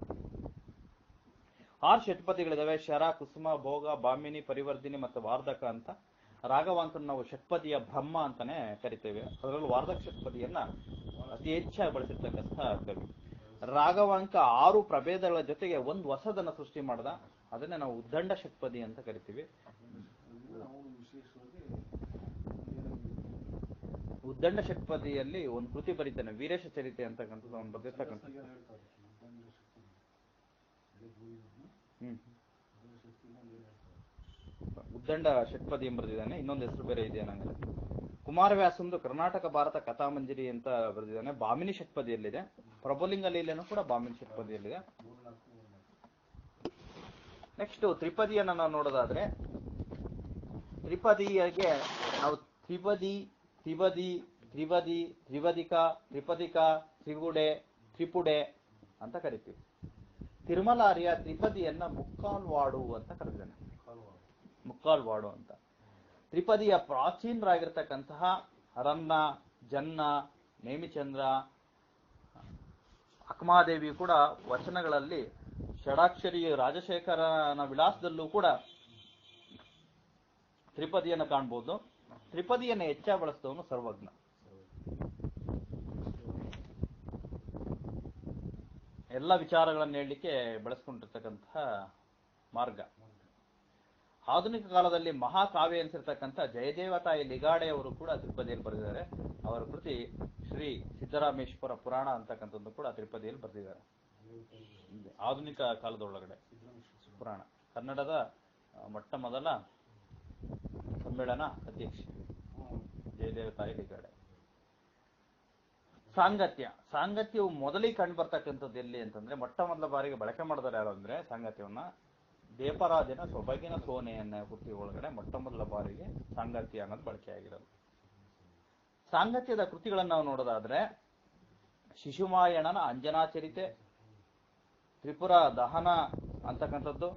ಆರು ಷಟ್ಪದಿಗಳಿದಾವೆ ಶರ ಕುಸುಮ ಭೋಗ ಬಾಮಿನಿ ಪರಿವರ್ಧಿನಿ ಮತ್ತು ವಾರ್ಧಕ ಅಂತ ರಾಘವಾಂಕನ ನಾವು ಷಟ್ಪದಿಯ ಬ್ರಹ್ಮ ಅಂತಾನೆ ಕರಿತೇವೆ ಅದರಲ್ಲೂ ವಾರ್ಧಕ ಷಟ್ಪದಿಯನ್ನ ಅತಿ ಹೆಚ್ಚಾಗಿ ಬಳಸಿರ್ತಕ್ಕಂಥ ಕವಿ ರಾಘವಾಂಕ ಆರು ಪ್ರಭೇದಗಳ ಜೊತೆಗೆ ಒಂದು ಹೊಸದನ್ನ ಸೃಷ್ಟಿ ಮಾಡ್ದ ಅದನ್ನೇ ನಾವು ಉದ್ದಂಡ ಷಟ್ಪದಿ ಅಂತ ಕರಿತೀವಿ ಅವನು ವಿಶೇಷವಾಗಿ ಉದ್ದಂಡ ಷಟ್ಪದಿಯಲ್ಲಿ ಒಂದು ಕೃತಿ ಬರೀತಾನೆ ವೀರೇಶ ಚರಿತೆ ಅಂತಕ್ಕಂಥದ್ದು ಅವನು ಬರೆದಿರ್ತಕ್ಕಂಥ ಏನು ಹೇಳ್ತಾರೆ ಉದ್ದಂಡ ಶಕ್ತಿ ಹಳೆ ಭೂಮಿಯನ್ನು ಹ್ಮ್ ಉದ್ದಂಡ ಶಕ್ತಿನ ಏನು ಹೇಳ್ತಾರೆ ಉದ್ದಂಡ ಷಟ್ಪದಿ ಎಂಬರ್ದಿದ್ದಾನೆ ಇನ್ನೊಂದು ಹೆಸರು ಬೇರೆ ಇದೆಯಾ ನಂಗೆ ಕುಮಾರವ್ಯಾಸಂದು ಕರ್ನಾಟಕ ಭಾರತ ಕಥಾಮಂಜರಿ ಅಂತ ಬರೆದಿದ್ದಾನೆ ಬಾಮಿನಿ ಷಟ್ಪದಿಯಲ್ಲಿದೆ ಪ್ರಭುಲಿಂಗ ಲೀಲೆನೂ ಕೂಡ ಬಾಮಿನಿ ಷಟ್ಪದಿಯಲ್ಲಿದೆ ಮೂರ್ನಾಲ್ಕು ಮೂರ್ನಾಲ್ಕು ನೆಕ್ಸ್ಟ್ ತ್ರಿಪದಿಯನ್ನ ನಾವು ನೋಡೋದಾದ್ರೆ ತ್ರಿಪದಿಗೆ ನಾವು ತ್ರಿಪದಿ ತ್ರಿಪದಿ ತ್ರಿವದಿ ತ್ರಿವದಿಕ ತ್ರಿಪದಿಕ ತ್ರಿಗುಡೆ ತ್ರಿಪುಡೆ ಅಂತ ಕರಿತೀವಿ ತಿರುಮಲಾರಿಯ ತ್ರಿಪದಿಯನ್ನ ಮುಕ್ಕಾಲ್ವಾಡು ಅಂತ ಕರೆದಿದ್ದಾನೆ ಕಾಲುವಾಡ ಮುಕ್ಕಾಲ್ವಾಡು ಅಂತ ತ್ರಿಪದಿಯ ಪ್ರಾಚೀನರಾಗಿರ್ತಕ್ಕಂತಹ ರನ್ನ ಜನ್ನ ನೇಮಿಚಂದ್ರ ಅಕ್ಮಾದೇವಿ ಕೂಡ ವಚನಗಳಲ್ಲಿ ಷಡಾಕ್ಷರಿ ರಾಜಶೇಖರನ ವಿಳಾಸದಲ್ಲೂ ಕೂಡ ತ್ರಿಪದಿಯನ್ನು ಕಾಣ್ಬೋದು ತ್ರಿಪದಿಯನ್ನು ಹೆಚ್ಚಾಗಿ ಬಳಸಿದವನು ಸರ್ವಜ್ಞ ಎಲ್ಲ ವಿಚಾರಗಳನ್ನು ಹೇಳಲಿಕ್ಕೆ ಬಳಸ್ಕೊಂಡಿರ್ತಕ್ಕಂತಹ ಮಾರ್ಗ ಆಧುನಿಕ ಕಾಲದಲ್ಲಿ ಮಹಾಕಾವ್ಯ ಅನಿಸಿರ್ತಕ್ಕಂಥ ಜಯದೇವತಾಯಿ ಲಿಗಾಡೆಯವರು ಕೂಡ ತ್ರಿಪದಿಯಲ್ಲಿ ಬರೆದಿದ್ದಾರೆ ಅವರ ಕೃತಿ ಶ್ರೀ ಸಿದ್ದರಾಮೇಶ್ವರ ಪುರಾಣ ಅಂತಕ್ಕಂಥದ್ದು ಕೂಡ ತ್ರಿಪದಿಯಲ್ಲಿ ಬರೆದಿದ್ದಾರೆ ಆಧುನಿಕ ಕಾಲದೊಳಗಡೆ ಪುರಾಣ ಕನ್ನಡದ ಆ, ಮೊಟ್ಟ ಮೊದಲ ಸಮ್ಮೇಳನ ಅಧ್ಯಕ್ಷ ಜಯದೇವತಾಯಿ ಲಿಗಾಡೆ ಸಾಂಗತ್ಯ ಸಾಂಗತ್ಯವು ಮೊದಲಿಗೆ ಕಂಡು ಬರ್ತಕ್ಕಂಥದ್ದು ಎಲ್ಲಿ ಅಂತಂದ್ರೆ ಮೊಟ್ಟ ಮೊದಲ ಬಾರಿಗೆ ಬಳಕೆ ಮಾಡಿದಾರೆ ಯಾರು ಅಂದ್ರೆ ಸಾಂಗತ್ಯವನ್ನ ದೇಪರಾಜನ ಸೊಬಗಿನ ಸೋನೆಯನ್ನ ಕೃತಿ ಒಳಗಡೆ ಮೊಟ್ಟ ಮೊದಲ ಬಾರಿಗೆ ಸಾಂಗತ್ಯ ಅನ್ನೋದು ಬಳಕೆಯಾಗಿರೋದು ಸಾಂಗತ್ಯದ ಕೃತಿಗಳನ್ನು ನಾವು ನೋಡೋದಾದ್ರೆ ಶಿಶುಮಾಯಣನ ಅಂಜನಾಚರಿತೆ ತ್ರಿಪುರ ದಹನ ಅಂತಕ್ಕಂಥದ್ದು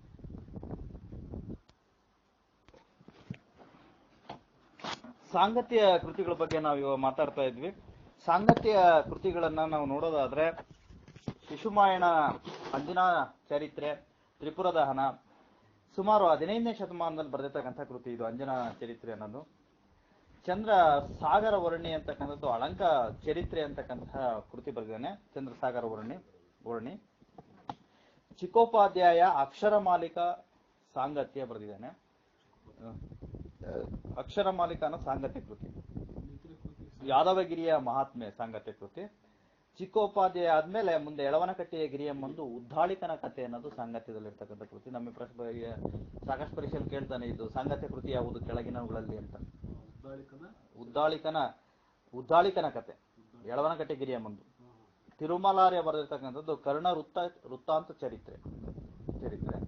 ಸಾಂಗತ್ಯ ಕೃತಿಗಳ ಬಗ್ಗೆ ನಾವು ಇವಾಗ ಮಾತಾಡ್ತಾ ಇದ್ವಿ ಸಾಂಗತ್ಯ ಕೃತಿಗಳನ್ನ ನಾವು ನೋಡೋದಾದ್ರೆ ಶಿಶುಮಾಯಣ ಅಂಜನಾ ಚರಿತ್ರೆ ತ್ರಿಪುರ ದಹನ ಸುಮಾರು ಹದಿನೈದನೇ ಶತಮಾನದಲ್ಲಿ ಬರೆದಿರ್ತಕ್ಕಂಥ ಕೃತಿ ಇದು ಅಂಜನಾ ಚರಿತ್ರೆ ಅನ್ನೋದು ಚಂದ್ರ ಸಾಗರ ವರ್ಣಿ ಅಂತಕ್ಕಂಥದ್ದು ಅಳಂಕ ಚರಿತ್ರೆ ಅಂತಕ್ಕಂತಹ ಕೃತಿ ಬರೆದಿದ್ದಾನೆ ಚಂದ್ರ ಸಾಗರ ವರ್ಣಿ ವರ್ಣಿ ಚಿಕ್ಕೋಪಾಧ್ಯಾಯ ಅಕ್ಷರ ಮಾಲಿಕ ಸಾಂಗತ್ಯ ಬರೆದಿದ್ದಾನೆ ಅಹ್, ಅಕ್ಷರ ಮಾಲಿಕ ಅನ್ನೋ ಸಾಂಗತ್ಯ ಕೃತಿ ಯಾದವಗಿರಿಯ ಮಹಾತ್ಮೆ ಸಾಂಗತ್ಯ ಕೃತಿ ಚಿಕ್ಕೋಪಾಧ್ಯಾಯ ಆದ್ಮೇಲೆ ಮುಂದೆ ಎಳವನಕಟ್ಟೆಯ ಗಿರಿಯಮ್ಮಂದು ಉದ್ದಾಳಿಕನ ಕಥೆ ಅನ್ನೋದು ಸಾಂಗತ್ಯದಲ್ಲಿರ್ತಕ್ಕಂಥ ಕೃತಿ ನಮ್ಮ ಪ್ರಶ್ನೆ ಸಾಕಷ್ಟು ಪರೀಕ್ಷೆಯಲ್ಲಿ ಕೇಳ್ತಾನೆ ಇದು ಸಾಂಗತ್ಯ ಕೃತಿ ಯಾವುದು ಕೆಳಗಿನವುಗಳಲ್ಲಿ ಅಂತ ಉದ್ದಾಳಿಕನ ಉದ್ದಾಳಿಕನ ಉದ್ದಾಳಿಕನ ಕತೆ ಎಳವನಕಟ್ಟೆ ಗಿರಿಯಮ್ಮಂದು ತಿರುಮಲಾರ್ಯ ಬರೆದಿರ್ತಕ್ಕಂಥದ್ದು ಕರ್ಣ ವೃತ್ತ ವೃತ್ತಾಂತ ಚರಿತ್ರೆ ಚರಿತ್ರೆ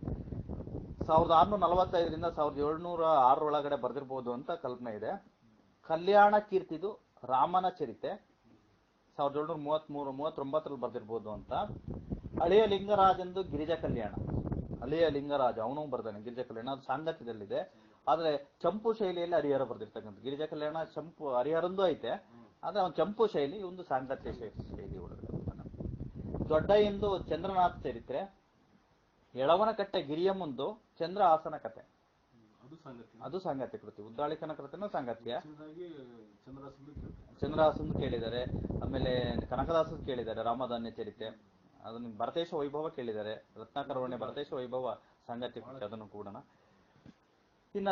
ಸಾವಿರದ ಆರ್ನೂರ ನಲವತ್ತೈದರಿಂದ ಸಾವಿರದ ಏಳ್ನೂರ ಆರರೊಳಗಡೆ ಬರೆದಿರ್ಬೋದು ಅಂತ ಕಲ್ಪನೆ ಇದೆ ಕಲ್ಯಾಣ ಕೀರ್ತಿದು ರಾಮನ ಚರಿತೆ ಸಾವಿರದ ಏಳ್ನೂರ ಮೂವತ್ಮೂರು ಮೂವತ್ತೊಂಬತ್ತರಲ್ಲಿ ಬರೆದಿರ್ಬೋದು ಅಂತ ಹಳೆಯ ಲಿಂಗರಾಜಂದು ಗಿರಿಜಾ ಕಲ್ಯಾಣ ಹಳೆಯ ಲಿಂಗರಾಜ ಅವನು ಬರ್ದಾನೆ ಗಿರಿಜಾ ಕಲ್ಯಾಣ ಅದು ಸಾಂಗತ್ಯದಲ್ಲಿದೆ ಆದ್ರೆ ಚಂಪು ಶೈಲಿಯಲ್ಲಿ ಹರಿಹರ ಬರ್ದಿರ್ತಕ್ಕಂಥ ಗಿರಿಜಾ ಕಲ್ಯಾಣ ಚಂಪು ಹರಿಹರಂದು ಐತೆ ಆದ್ರೆ ಅವನ್ ಚಂಪು ಶೈಲಿ ಒಂದು ಸಾಂಗತ್ಯ ಶೈ- ಶೈಲಿ ಒಳಗಡೆ ಬರ್ತಾನೆ. ದೊಡ್ಡ ಎಂದು ಚಂದ್ರನಾಥ ಚರಿತ್ರೆ ಎಳವನಕಟ್ಟೆ ಗಿರಿಯ ಮುಂದು ಚಂದ್ರ ಆಸನ ಕತೆ ಅದು ಸಂಗತಿ ಅದು ಸಾಂಗತ್ಯ ಕೃತಿ ಉದ್ದಾಳಿಕನ ಕೃತಿನೂ ಸಾಂಗತ್ಯ ಹೆಚ್ಚಿನದಾಗಿ ಚಂದ್ರಾಸನ ಕೇಳ್ತಾರೆ ಚಂದ್ರಹಾಸನ್ ಕೇಳಿದ್ದಾರೆ ಆಮೇಲೆ ಕನಕದಾಸನ್ ಕೇಳಿದ್ದಾರೆ ರಾಮಧಾನ್ಯ ಚರಿತೆ ಅದನ್ನ ಭರತೇಶ ವೈಭವ ಕೇಳಿದ್ದಾರೆ ರತ್ನಾಕರ ವರ್ಣೆ ಭರತೇಶ ವೈಭವ ಸಾಂಗತ್ಯ ಕೃತಿ ಅದನ್ನು ಕೂಡ ಇನ್ನ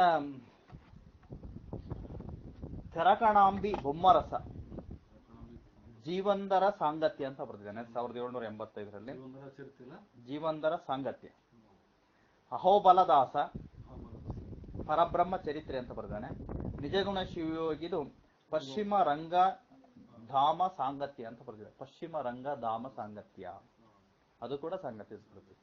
ತೆರಕಣಾಂಬಿ ಬೊಮ್ಮರಸ ಜೀವಂದರ ಸಾಂಗತ್ಯ ಅಂತ ಬರ್ದಿದ್ದಾನೆ ಸಾವಿರದ ಏಳ್ನೂರ ಎಂಬತ್ತೈದರಲ್ಲಿ ಒಂದರ ಚರಿತಿಲ್ಲ ಜೀವಂದರ ಸಾಂಗತ್ಯ ಅಹೋಬಲದಾಸ ಪರಬ್ರಹ್ಮ ಚರಿತ್ರೆ ಅಂತ ಬರ್ದಾನೆ ನಿಜಗುಣ ಶಿವಯೋಗಿದು ಪಶ್ಚಿಮ ರಂಗ ಧಾಮ ಸಾಂಗತ್ಯ ಅಂತ ಬರ್ದಿದೆ ಪಶ್ಚಿಮ ರಂಗ ಧಾಮ ಸಾಂಗತ್ಯ ಅದು ಕೂಡ ಸಾಂಗತ್ಯ ಸ್ಮೃತಿ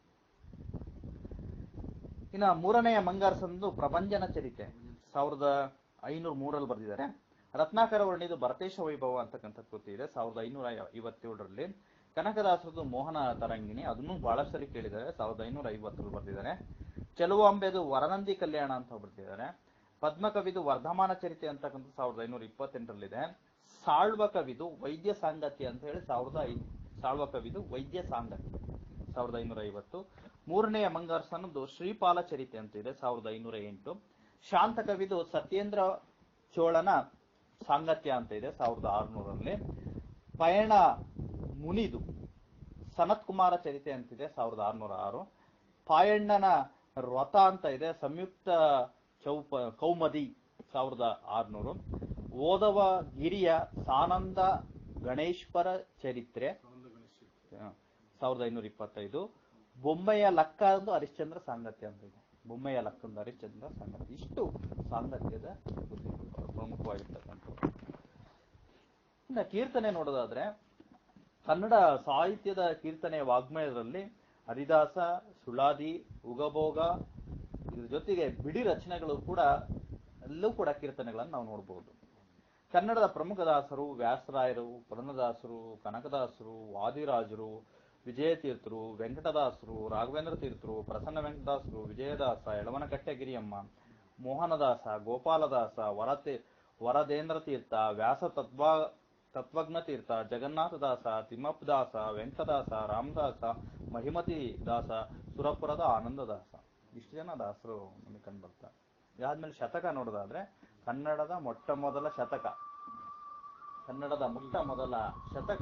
ಇನ್ನ ಮೂರನೆಯ ಮಂಗಾರಸಂದು ಪ್ರಪಂಚನ ಚರಿತೆ ಸಾವಿರದ ಐನೂರ ಮೂರಲ್ಲಿ ಬರೆದಿದ್ದಾರೆ ರತ್ನಾಕರ ವರ್ಣಿದು ಭರತೇಶ ವೈಭವ ಅಂತಕ್ಕಂಥ ಕೃತಿ ಇದೆ ಸಾವಿರದ ಐನೂರ ಐವತ್ತೇಳರಲ್ಲಿ ಕನಕದಾಸರದು ಮೋಹನ ತರಂಗಿಣಿ ಅದನ್ನು ಬಹಳಷ್ಟು ಸರಿ ಕೇಳಿದ್ದಾರೆ ಸಾವಿರದ ಐನೂರ ಐವತ್ತರಲ್ಲಿ ಬರೆದಿದ್ದಾರೆ ಚೆಲುವಾಂಬೆದು ವರನಂದಿ ಕಲ್ಯಾಣ ಅಂತ ಬರ್ತಿದ್ದಾರೆ ಪದ್ಮಕವಿದು ವರ್ಧಮಾನ ಚರಿತೆ ಅಂತಕ್ಕಂಥ ಸಾವಿರದ ಐನೂರ ಇಪ್ಪತ್ತೆಂಟರಲ್ಲಿದೆ ಸಾಳ್ವ ಕವಿದು ವೈದ್ಯ ಸಾಂಗತ್ಯ ಅಂತ ಹೇಳಿ ಸಾವಿರದ ಐ ಸಾಳ್ವ ಕವಿದು ವೈದ್ಯ ಸಾಂಗತ್ಯ ಸಾವಿರದ ಐನೂರ ಐವತ್ತು ಮೂರನೆಯ ಮಂಗಾರ್ಸನದ್ದು ಶ್ರೀಪಾಲ ಚರಿತೆ ಅಂತ ಇದೆ ಸಾವಿರದ ಐನೂರ ಎಂಟು ಶಾಂತ ಕವಿದು ಸತ್ಯೇಂದ್ರ ಚೋಳನ ಸಾಂಗತ್ಯ ಅಂತ ಇದೆ ಸಾವಿರದ ಆರುನೂರಲ್ಲಿ ಪಯಣ ಮುನಿದು ಸನತ್ ಕುಮಾರ ಚರಿತೆ ಅಂತಿದೆ ಸಾವಿರದ ಆರುನೂರ ಆರು ಪಾಯಣ್ಣನ ವ್ರತ ಅಂತ ಇದೆ ಸಂಯುಕ್ತ ಚೌಪ ಕೌಮದಿ ಸಾವಿರದ ಆರುನೂರು ಓದವ ಗಿರಿಯ ಸಾನಂದ ಗಣೇಶ್ವರ ಚರಿತ್ರೆ ಆನಂದ ಗಣೇಶ್ ಹ, ಸಾವಿರದ ಐನೂರ ಇಪ್ಪತ್ತೈದು ಬೊಮ್ಮೆಯ ಲಕ್ಕ ಒಂದು ಹರಿಶ್ಚಂದ್ರ ಸಾಂಗತ್ಯ ಅಂತ ಇದೆ ಬೊಮ್ಮೆಯ ಲಕ್ಕಂದು ಹರಿಶ್ಚಂದ್ರ ಸಾಂಗತ್ಯ ಇಷ್ಟು ಸಾಂಗತ್ಯದ ಕೃತಿಗಳು ಪ್ರಮುಖವಾಗಿರ್ತಕ್ಕಂಥವು ಇನ್ನು ಕೀರ್ತನೆ ನೋಡೋದಾದ್ರೆ ಕನ್ನಡ ಸಾಹಿತ್ಯದ ಕೀರ್ತನೆಯ ವಾಗ್ಮಯದಲ್ಲಿ ಹರಿದಾಸ ಸುಳಾದಿ ಉಗಭೋಗ ಇದ್ರ ಜೊತೆಗೆ ಬಿಡಿ ರಚನೆಗಳು ಕೂಡ ಎಲ್ಲೂ ಕೂಡ ಕೀರ್ತನೆಗಳನ್ನು ನಾವು ನೋಡಬಹುದು ಕನ್ನಡದ ಪ್ರಮುಖ ದಾಸರು ವ್ಯಾಸರಾಯರು ಪುರಂದದಾಸರು ಕನಕದಾಸರು ವಾದಿರಾಜರು ವಿಜಯತೀರ್ಥರು ವೆಂಕಟದಾಸರು ರಾಘವೇಂದ್ರ ತೀರ್ಥರು ಪ್ರಸನ್ನ ವೆಂಕಟದಾಸರು ವಿಜಯದಾಸ ಯಳವನಕಟ್ಟೆ ಗಿರಿಯಮ್ಮ ಮೋಹನದಾಸ ಗೋಪಾಲದಾಸ ವರತೆ ವರದೇಂದ್ರ ತೀರ್ಥ ವ್ಯಾಸ ತತ್ವ ತತ್ವಜ್ಞ ತೀರ್ಥ ಜಗನ್ನಾಥದಾಸ ತಿಮ್ಮಪ್ಪದಾಸ ವೆಂಕಟದಾಸ ರಾಮದಾಸ ಮಹಿಮತಿ ದಾಸ ಸುರಪುರದ ಆನಂದದಾಸ ಇಷ್ಟು ಜನ ದಾಸರು ನಮಗೆ ಕಂಡು ಬರ್ತಾರೆ ಇದಾದ್ಮೇಲೆ ಶತಕ ನೋಡೋದಾದ್ರೆ ಕನ್ನಡದ ಮೊಟ್ಟ ಮೊದಲ ಶತಕ ಕನ್ನಡದ ಮೊಟ್ಟ ಮೊದಲ ಶತಕ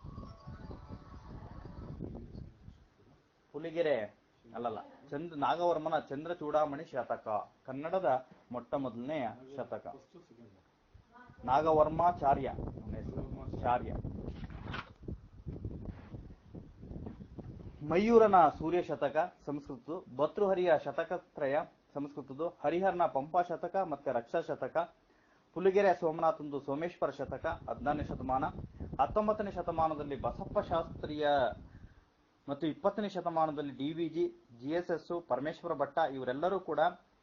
ಹುಲಿಗೆರೆ ಅಲ್ಲಲ್ಲ ಚಂದ್ರ ನಾಗವರ್ಮನ ಚಂದ್ರ ಚೂಡಾಮಣಿ ಶತಕ ಕನ್ನಡದ ಮೊಟ್ಟ ಮೊದಲನೆಯ ಶತಕ ಫಸ್ಟ್ ಸೆಕೆಂಡ್ ನಾಗವರ್ಮಾಚಾರ್ಯ ಅವನ ಹೆಸರು. ಚಾರ್ಯ ಮಯೂರನ ಸೂರ್ಯ ಶತಕ ಸಂಸ್ಕೃತದ್ದು ಭರ್ತೃಹರಿಯ ಶತಕತ್ರಯ ಸಂಸ್ಕೃತದ್ದು ಹರಿಹರನ ಪಂಪಾ ಶತಕ ಮತ್ತೆ ರಕ್ಷಾ ಶತಕ ಹುಲಿಗೆರೆ ಸೋಮನಾಥಂದು ಸೋಮೇಶ್ವರ ಶತಕ ಹದಿನಾರನೇ ಶತಮಾನ ಹತ್ತೊಂಬತ್ತನೇ ಶತಮಾನದಲ್ಲಿ ಬಸಪ್ಪ ಶಾಸ್ತ್ರಿಯ ಮತ್ತು ಇಪ್ಪತ್ತನೇ ಶತಮಾನದಲ್ಲಿ D V G G S S Parameshwara Bhatta ಇವರೆಲ್ಲರೂ ಕೂಡ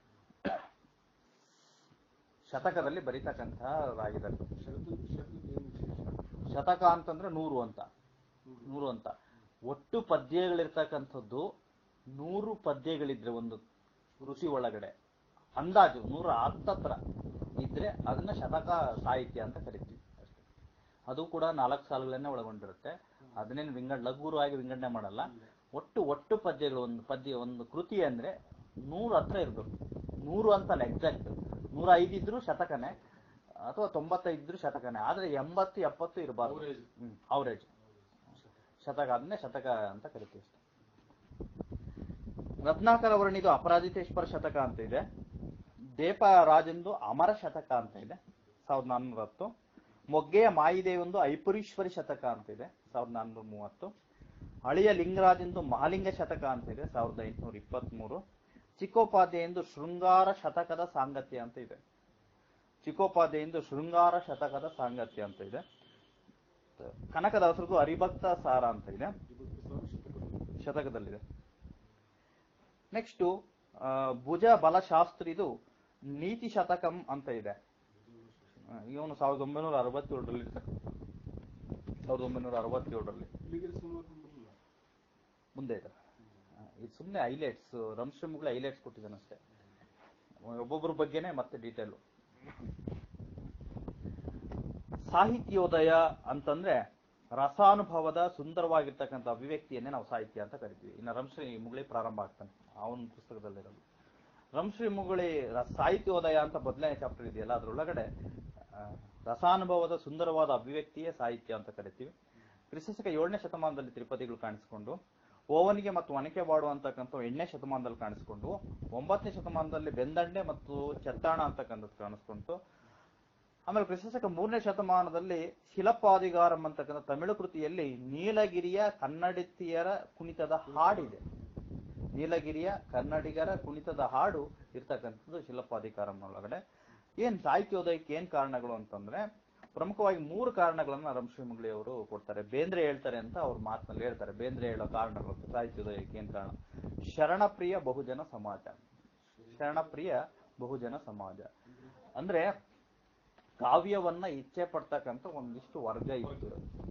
ಶತಕದಲ್ಲಿ ಬರೀತಕ್ಕಂಥರಾಗಿದ್ದಾರೆ ಶರದು ಶರದು ಏನು ವಿಶೇಷ ಶತಕ ಅಂತಂದ್ರೆ ನೂರು ಅಂತ ನೂರು ಅಂತ ಒಟ್ಟು ಪದ್ಯಗಳಿರ್ತಕ್ಕಂಥದ್ದು ನೂರು ಪದ್ಯಗಳಿದ್ರೆ ಒಂದು ಕೃತಿ ಒಳಗಡೆ ಅಂದಾಜು ನೂರ ಹತ್ತತ್ರ ಇದ್ರೆ ಅದನ್ನ ಶತಕ ಸಾಹಿತ್ಯ ಅಂತ ಕರಿತೀವಿ ಅಷ್ಟೇ ಅದು ಕೂಡ ನಾಲ್ಕು ಸಾಲುಗಳನ್ನೇ ಒಳಗೊಂಡಿರುತ್ತೆ ಅದನ್ನೇನು ವಿಂಗಡ ಲಘುವಾಗಿ ವಿಂಗಡಣೆ ಮಾಡಲ್ಲ ಒಟ್ಟು ಒಟ್ಟು ಪದ್ಯಗಳು ಒಂದು ಪದ್ಯ ಒಂದು ಕೃತಿ ಅಂದ್ರೆ ನೂರು ಹತ್ರ ಇರ್ಬೇಕು ನೂರು ಅಂತಲ್ಲ ಎಕ್ಸಾಕ್ಟ್ ನೂರ ಐದು ಇದ್ರು ಶತಕನೇ ಅಥವಾ ತೊಂಬತ್ತೈದು ಇದ್ರು ಶತಕನೇ ಆದ್ರೆ ಎಂಬತ್ತು ಎಪ್ಪತ್ತು ಇರಬಾರ್ದು Average. ಹ್ಮ್ ಅವರೇಜ್ ಶತಕ ಅದನ್ನೇ ಶತಕ ಅಂತ ಕರಿತೀವಿ ಅಷ್ಟೇ. ರತ್ನಾಕರ ವರ್ಣಿದು ಅಪರಾಜಿತೇಶ್ವರ ಶತಕ ಅಂತ ಇದೆ ದೇಪ ರಾಜಂದು ಅಮರ ಶತಕ ಅಂತ ಇದೆ ಸಾವಿರದ ನಾನ್ನೂರ ಹತ್ತು ಮೊಗ್ಗೆಯ ಮಾಯಿದೇವೊಂದು ಐಪುರೀಶ್ವರಿ ಶತಕ ಅಂತ ಇದೆ ಸಾವಿರದ ನಾನ್ನೂರ ಮೂವತ್ತು ಹಳಿಯ ಲಿಂಗರಾಜಂದು ಮಹಾಲಿಂಗ ಶತಕ ಅಂತ ಇದೆ ಸಾವಿರದ ಎಂಟುನೂರ ಇಪ್ಪತ್ಮೂರು ಚಿಕ್ಕೋಪಾಧ್ಯಾಯಂದು ಶೃಂಗಾರ ಶತಕದ ಸಾಂಗತ್ಯ ಅಂತ ಇದೆ ಚಿಕ್ಕೋಪಾಧ್ಯಾಯಂದು ಶೃಂಗಾರ ಶತಕದ ಸಾಂಗತ್ಯ ಅಂತ ಇದೆ ಕನಕದಾಸರದು ಹರಿಭಕ್ತ ಸಾರ ಅಂತ ಇದೆ ಇವತ್ತು ಸಾವಿರ ಶತಕದಲ್ಲಿ ಶತಕದಲ್ಲಿದೆ ನೆಕ್ಸ್ಟ್ ಆ, ಭುಜ ಬಲಶಾಸ್ತ್ರಿದು ನೀತಿ ಶತಕಂ ಅಂತ ಇದೆ ಇವನು ಸಾವಿರದ ಒಂಬೈನೂರ ಅರವತ್ತೇಳರಲ್ಲಿ ಸಾವಿರದ ಒಂಬೈನೂರ ಅರವತ್ತೇಳರಲ್ಲಿ ಇಲ್ಲಿಗೆ ಸುಮಾರು ಬರಲಿಲ್ಲ ಮುಂದೆ ಇದೆ ಆ, ಇದು ಸುಮ್ಮನೆ ಹೈಲೈಟ್ಸ್ ರಂಶ್ರಮುಗಳ ಹೈಲೈಟ್ಸ್ ಕೊಟ್ಟಿದ್ದಾನೆ ಅಷ್ಟೇ ಒಬ್ಬೊಬ್ಬರ ಬಗ್ಗೆನೇ ಮತ್ತೆ ಡೀಟೇಲು ಸಾಹಿತ್ಯೋದಯ ಅಂತಂದ್ರೆ ರಸಾನುಭವದ ಸುಂದರವಾಗಿರ್ತಕ್ಕಂಥ ಅಭಿವ್ಯಕ್ತಿಯನ್ನೇ ನಾವು ಸಾಹಿತ್ಯ ಅಂತ ಕರಿತೀವಿ ಇನ್ನು ರಂಶ್ರೀ ಮುಗುಳಿ ಪ್ರಾರಂಭ ಆಗ್ತಾನೆ ಅವನ ಪುಸ್ತಕದಲ್ಲಿರೋದು ರಂಶ್ರೀ ಮುಗುಳಿ ರ- ಸಾಹಿತ್ಯೋದಯ ಅಂತ ಮೊದಲನೇ ಚಾಪ್ಟರ್ ಇದೆಯಲ್ಲ ಅದ್ರೊಳಗಡೆ ಆ, ರಸಾನುಭವದ ಸುಂದರವಾದ ಅಭಿವ್ಯಕ್ತಿಯೇ ಸಾಹಿತ್ಯ ಅಂತ ಕರಿತೀವಿ ಕ್ರಿಸ್ತಶಕ ಏಳನೇ ಶತಮಾನದಲ್ಲಿ ತ್ರಿಪದಿಗಳು ಕಾಣಿಸಿಕೊಂಡು ಓವನಿಗೆ ಮತ್ತು ಒನಕೆ ಬಾಡು ಅಂತಕ್ಕಂಥ ಎಂಟನೇ ಶತಮಾನದಲ್ಲಿ ಕಾಣಿಸ್ಕೊಂಡು ಒಂಬತ್ತನೇ ಶತಮಾನದಲ್ಲಿ ಬೆಂದಂಡೆ ಮತ್ತು ಚೆತ್ತಾಣ ಅಂತಕ್ಕಂಥದ್ದು ಕಾಣಿಸ್ಕೊಂಡು ಆಮೇಲೆ ಕ್ರಿಸ್ತಶಕ ಮೂರನೇ ಶತಮಾನದಲ್ಲಿ ಶಿಲಪಾದಿಗಾರಂ ಅಂತಕ್ಕಂಥ ತಮಿಳು ಕೃತಿಯಲ್ಲಿ ನೀಲಗಿರಿಯ ಕನ್ನಡಿತಿಯರ ಕುಣಿತದ ಹಾಡಿದೆ ನೀಲಗಿರಿಯ ಕನ್ನಡಿಗರ ಕುಣಿತದ ಹಾಡು ಇರ್ತಕ್ಕಂಥದ್ದು ಶಿಲಪಾಧಿಕಾರಂನೊಳಗಡೆ ಏನ್ ಸಾಹಿತ್ಯೋದಯಕ್ಕೆ ಏನ್ ಕಾರಣಗಳು ಅಂತಂದ್ರೆ ಪ್ರಮುಖವಾಗಿ ಮೂರು ಕಾರಣಗಳನ್ನ ರಂಶ್ರೀಮಂಗಳಿ ಅವರು ಕೊಡ್ತಾರೆ ಬೇಂದ್ರೆ ಹೇಳ್ತಾರೆ ಅಂತ ಅವ್ರ ಮಾತಿನಲ್ಲಿ ಹೇಳ್ತಾರೆ ಬೇಂದ್ರೆ ಹೇಳೋ ಕಾರಣಗಳು ಸಾಹಿತ್ಯೋದಯಕ್ಕೆ ಏನ್ ಕಾರಣ ಶರಣಪ್ರಿಯ ಬಹುಜನ ಸಮಾಜ ಶರಣಪ್ರಿಯ ಬಹುಜನ ಸಮಾಜ ಅಂದ್ರೆ ಕಾವ್ಯವನ್ನ ಇಚ್ಛೆ ಪಡ್ತಕ್ಕಂಥ ಒಂದಿಷ್ಟು ವರ್ಗ ಇತ್ತು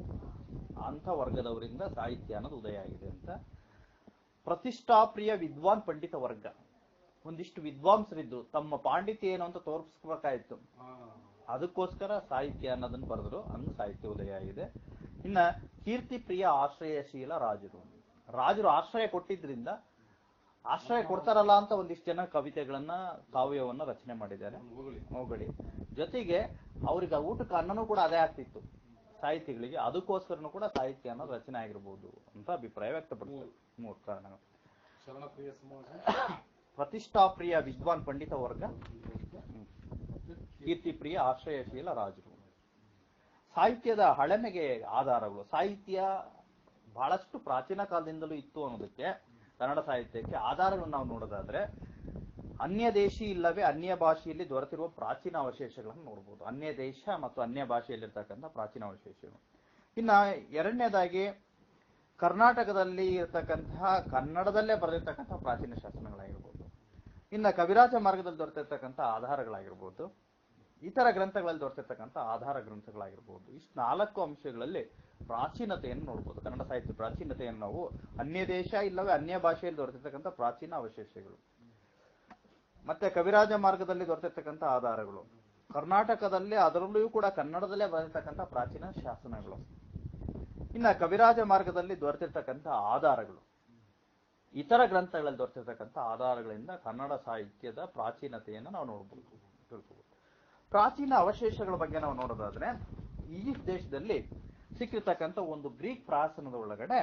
ಅಂತ ವರ್ಗದವರಿಂದ ಸಾಹಿತ್ಯ ಅನ್ನೋದು ಉದಯ ಆಗಿದೆ ಅಂತ ಪ್ರತಿಷ್ಠಾಪ್ರಿಯ ವಿದ್ವಾನ್ ಪಂಡಿತ ವರ್ಗ ಒಂದಿಷ್ಟು ವಿದ್ವಾಂಸರಿದ್ದು ತಮ್ಮ ಪಾಂಡಿತ್ಯ ಏನು ಅಂತ ತೋರಿಸ್ಬೇಕಾಯ್ತು ಹಾ ಅದಕ್ಕೋಸ್ಕರ ಸಾಹಿತ್ಯ ಅನ್ನೋದನ್ನ ಬರೆದ್ರು ಅಂದು ಸಾಹಿತ್ಯ ಉದಯ ಆಗಿದೆ ಇನ್ನ ಕೀರ್ತಿ ಪ್ರಿಯ ಆಶ್ರಯಶೀಲ ರಾಜರು ರಾಜರು ಆಶ್ರಯ ಕೊಟ್ಟಿದ್ರಿಂದ ಆಶ್ರಯ ಕೊಡ್ತಾರಲ್ಲ ಅಂತ ಒಂದಿಷ್ಟು ಜನ ಕವಿತೆಗಳನ್ನ ಕಾವ್ಯವನ್ನ ರಚನೆ ಮಾಡಿದ್ದಾರೆ ಹೋಗಲಿ ಹೋಗಳಿ ಜೊತೆಗೆ ಅವ್ರಿಗೆ ಊಟಕ್ಕೆ ಅನ್ನನೂ ಕೂಡ ಅದೇ ಆಗ್ತಿತ್ತು ಸಾಹಿತಿಗಳಿಗೆ ಅದಕ್ಕೋಸ್ಕರನೂ ಕೂಡ ಸಾಹಿತ್ಯ ಅನ್ನೋದು ರಚನೆ ಆಗಿರ್ಬೋದು ಅಂತ ಅಭಿಪ್ರಾಯ ವ್ಯಕ್ತಪಡಿಸ್ತಾರೆ ಮೂರು ಕಾರಣಗಳು ಶರಣಪ್ರಿಯ ಸಮಾಜ ಪ್ರತಿಷ್ಠಾಪ್ರಿಯ ವಿದ್ವಾನ್ ಪಂಡಿತ ವರ್ಗ ಹ್ಮ್. ಮತ್ತೆ ಕೀರ್ತಿಪ್ರಿಯ ಆಶ್ರಯಶೀಲ ರಾಜರು ಸಾಹಿತ್ಯದ ಹಳೆಮೆಗೆ ಆಧಾರಗಳು ಸಾಹಿತ್ಯ ಬಹಳಷ್ಟು ಪ್ರಾಚೀನ ಕಾಲದಿಂದಲೂ ಇತ್ತು ಅನ್ನೋದಕ್ಕೆ ಕನ್ನಡ ಸಾಹಿತ್ಯಕ್ಕೆ ಆಧಾರಗಳನ್ನು ನಾವು ನೋಡೋದಾದ್ರೆ ಅನ್ಯ ದೇಶಿ ಇಲ್ಲವೇ ಅನ್ಯ ಭಾಷೆಯಲ್ಲಿ ದೊರೆತಿರುವ ಪ್ರಾಚೀನ ಅವಶೇಷಗಳನ್ನು ನೋಡಬಹುದು ಅನ್ಯ ದೇಶ ಮತ್ತು ಅನ್ಯ ಭಾಷೆಯಲ್ಲಿರ್ತಕ್ಕಂಥ ಪ್ರಾಚೀನ ಅವಶೇಷಗಳು ಇನ್ನ ಎರಡನೇದಾಗಿ ಕರ್ನಾಟಕದಲ್ಲಿ ಇರತಕ್ಕಂತಹ ಕನ್ನಡದಲ್ಲೇ ಬರೆದಿರ್ತಕ್ಕಂಥ ಪ್ರಾಚೀನ ಶಾಸನಗಳಾಗಿರ್ಬೋದು ಇನ್ನ ಕವಿರಾಜ ಮಾರ್ಗದಲ್ಲಿ ದೊರೆತಿರ್ತಕ್ಕಂಥ ಆಧಾರಗಳಾಗಿರ್ಬೋದು ಇತರ ಗ್ರಂಥಗಳಲ್ಲಿ ದೊರೆತಿರ್ತಕ್ಕಂಥ ಆಧಾರ ಗ್ರಂಥಗಳಾಗಿರ್ಬೋದು ಇಷ್ಟು ನಾಲ್ಕು ಅಂಶಗಳಲ್ಲಿ ಪ್ರಾಚೀನತೆಯನ್ನು ನೋಡ್ಬೋದು ಕನ್ನಡ ಸಾಹಿತ್ಯ ಪ್ರಾಚೀನತೆಯನ್ನು ನಾವು ಅನ್ಯ ದೇಶ ಇಲ್ಲವೇ ಅನ್ಯ ಭಾಷೆಯಲ್ಲಿ ದೊರೆತಿರ್ತಕ್ಕಂಥ ಪ್ರಾಚೀನ ಅವಶೇಷಗಳು ಮತ್ತೆ ಕವಿರಾಜ ಮಾರ್ಗದಲ್ಲಿ ದೊರೆತಿರ್ತಕ್ಕಂಥ ಆಧಾರಗಳು ಕರ್ನಾಟಕದಲ್ಲಿ ಅದರಲ್ಲಿಯೂ ಕೂಡ ಕನ್ನಡದಲ್ಲೇ ಬರೆದಿರ್ತಕ್ಕಂಥ ಪ್ರಾಚೀನ ಶಾಸನಗಳು ಇನ್ನ ಕವಿರಾಜ ಮಾರ್ಗದಲ್ಲಿ ದೊರೆತಿರ್ತಕ್ಕಂಥ ಆಧಾರಗಳು ಇತರ ಗ್ರಂಥಗಳಲ್ಲಿ ದೊರೆತಿರ್ತಕ್ಕಂಥ ಆಧಾರಗಳಿಂದ ಕನ್ನಡ ಸಾಹಿತ್ಯದ ಪ್ರಾಚೀನತೆಯನ್ನು ನಾವು ನೋಡಬಹುದು ತಿಳ್ಕೊಬಹುದು ಪ್ರಾಚೀನ ಅವಶೇಷಗಳ ಬಗ್ಗೆ ನಾವು ನೋಡೋದಾದ್ರೆ ಈಜಿಪ್ಟ್ ದೇಶದಲ್ಲಿ ಸಿಕ್ಕಿರ್ತಕ್ಕಂಥ ಒಂದು ಗ್ರೀಕ್ ಪ್ರಾಸನದ ಒಳಗಡೆ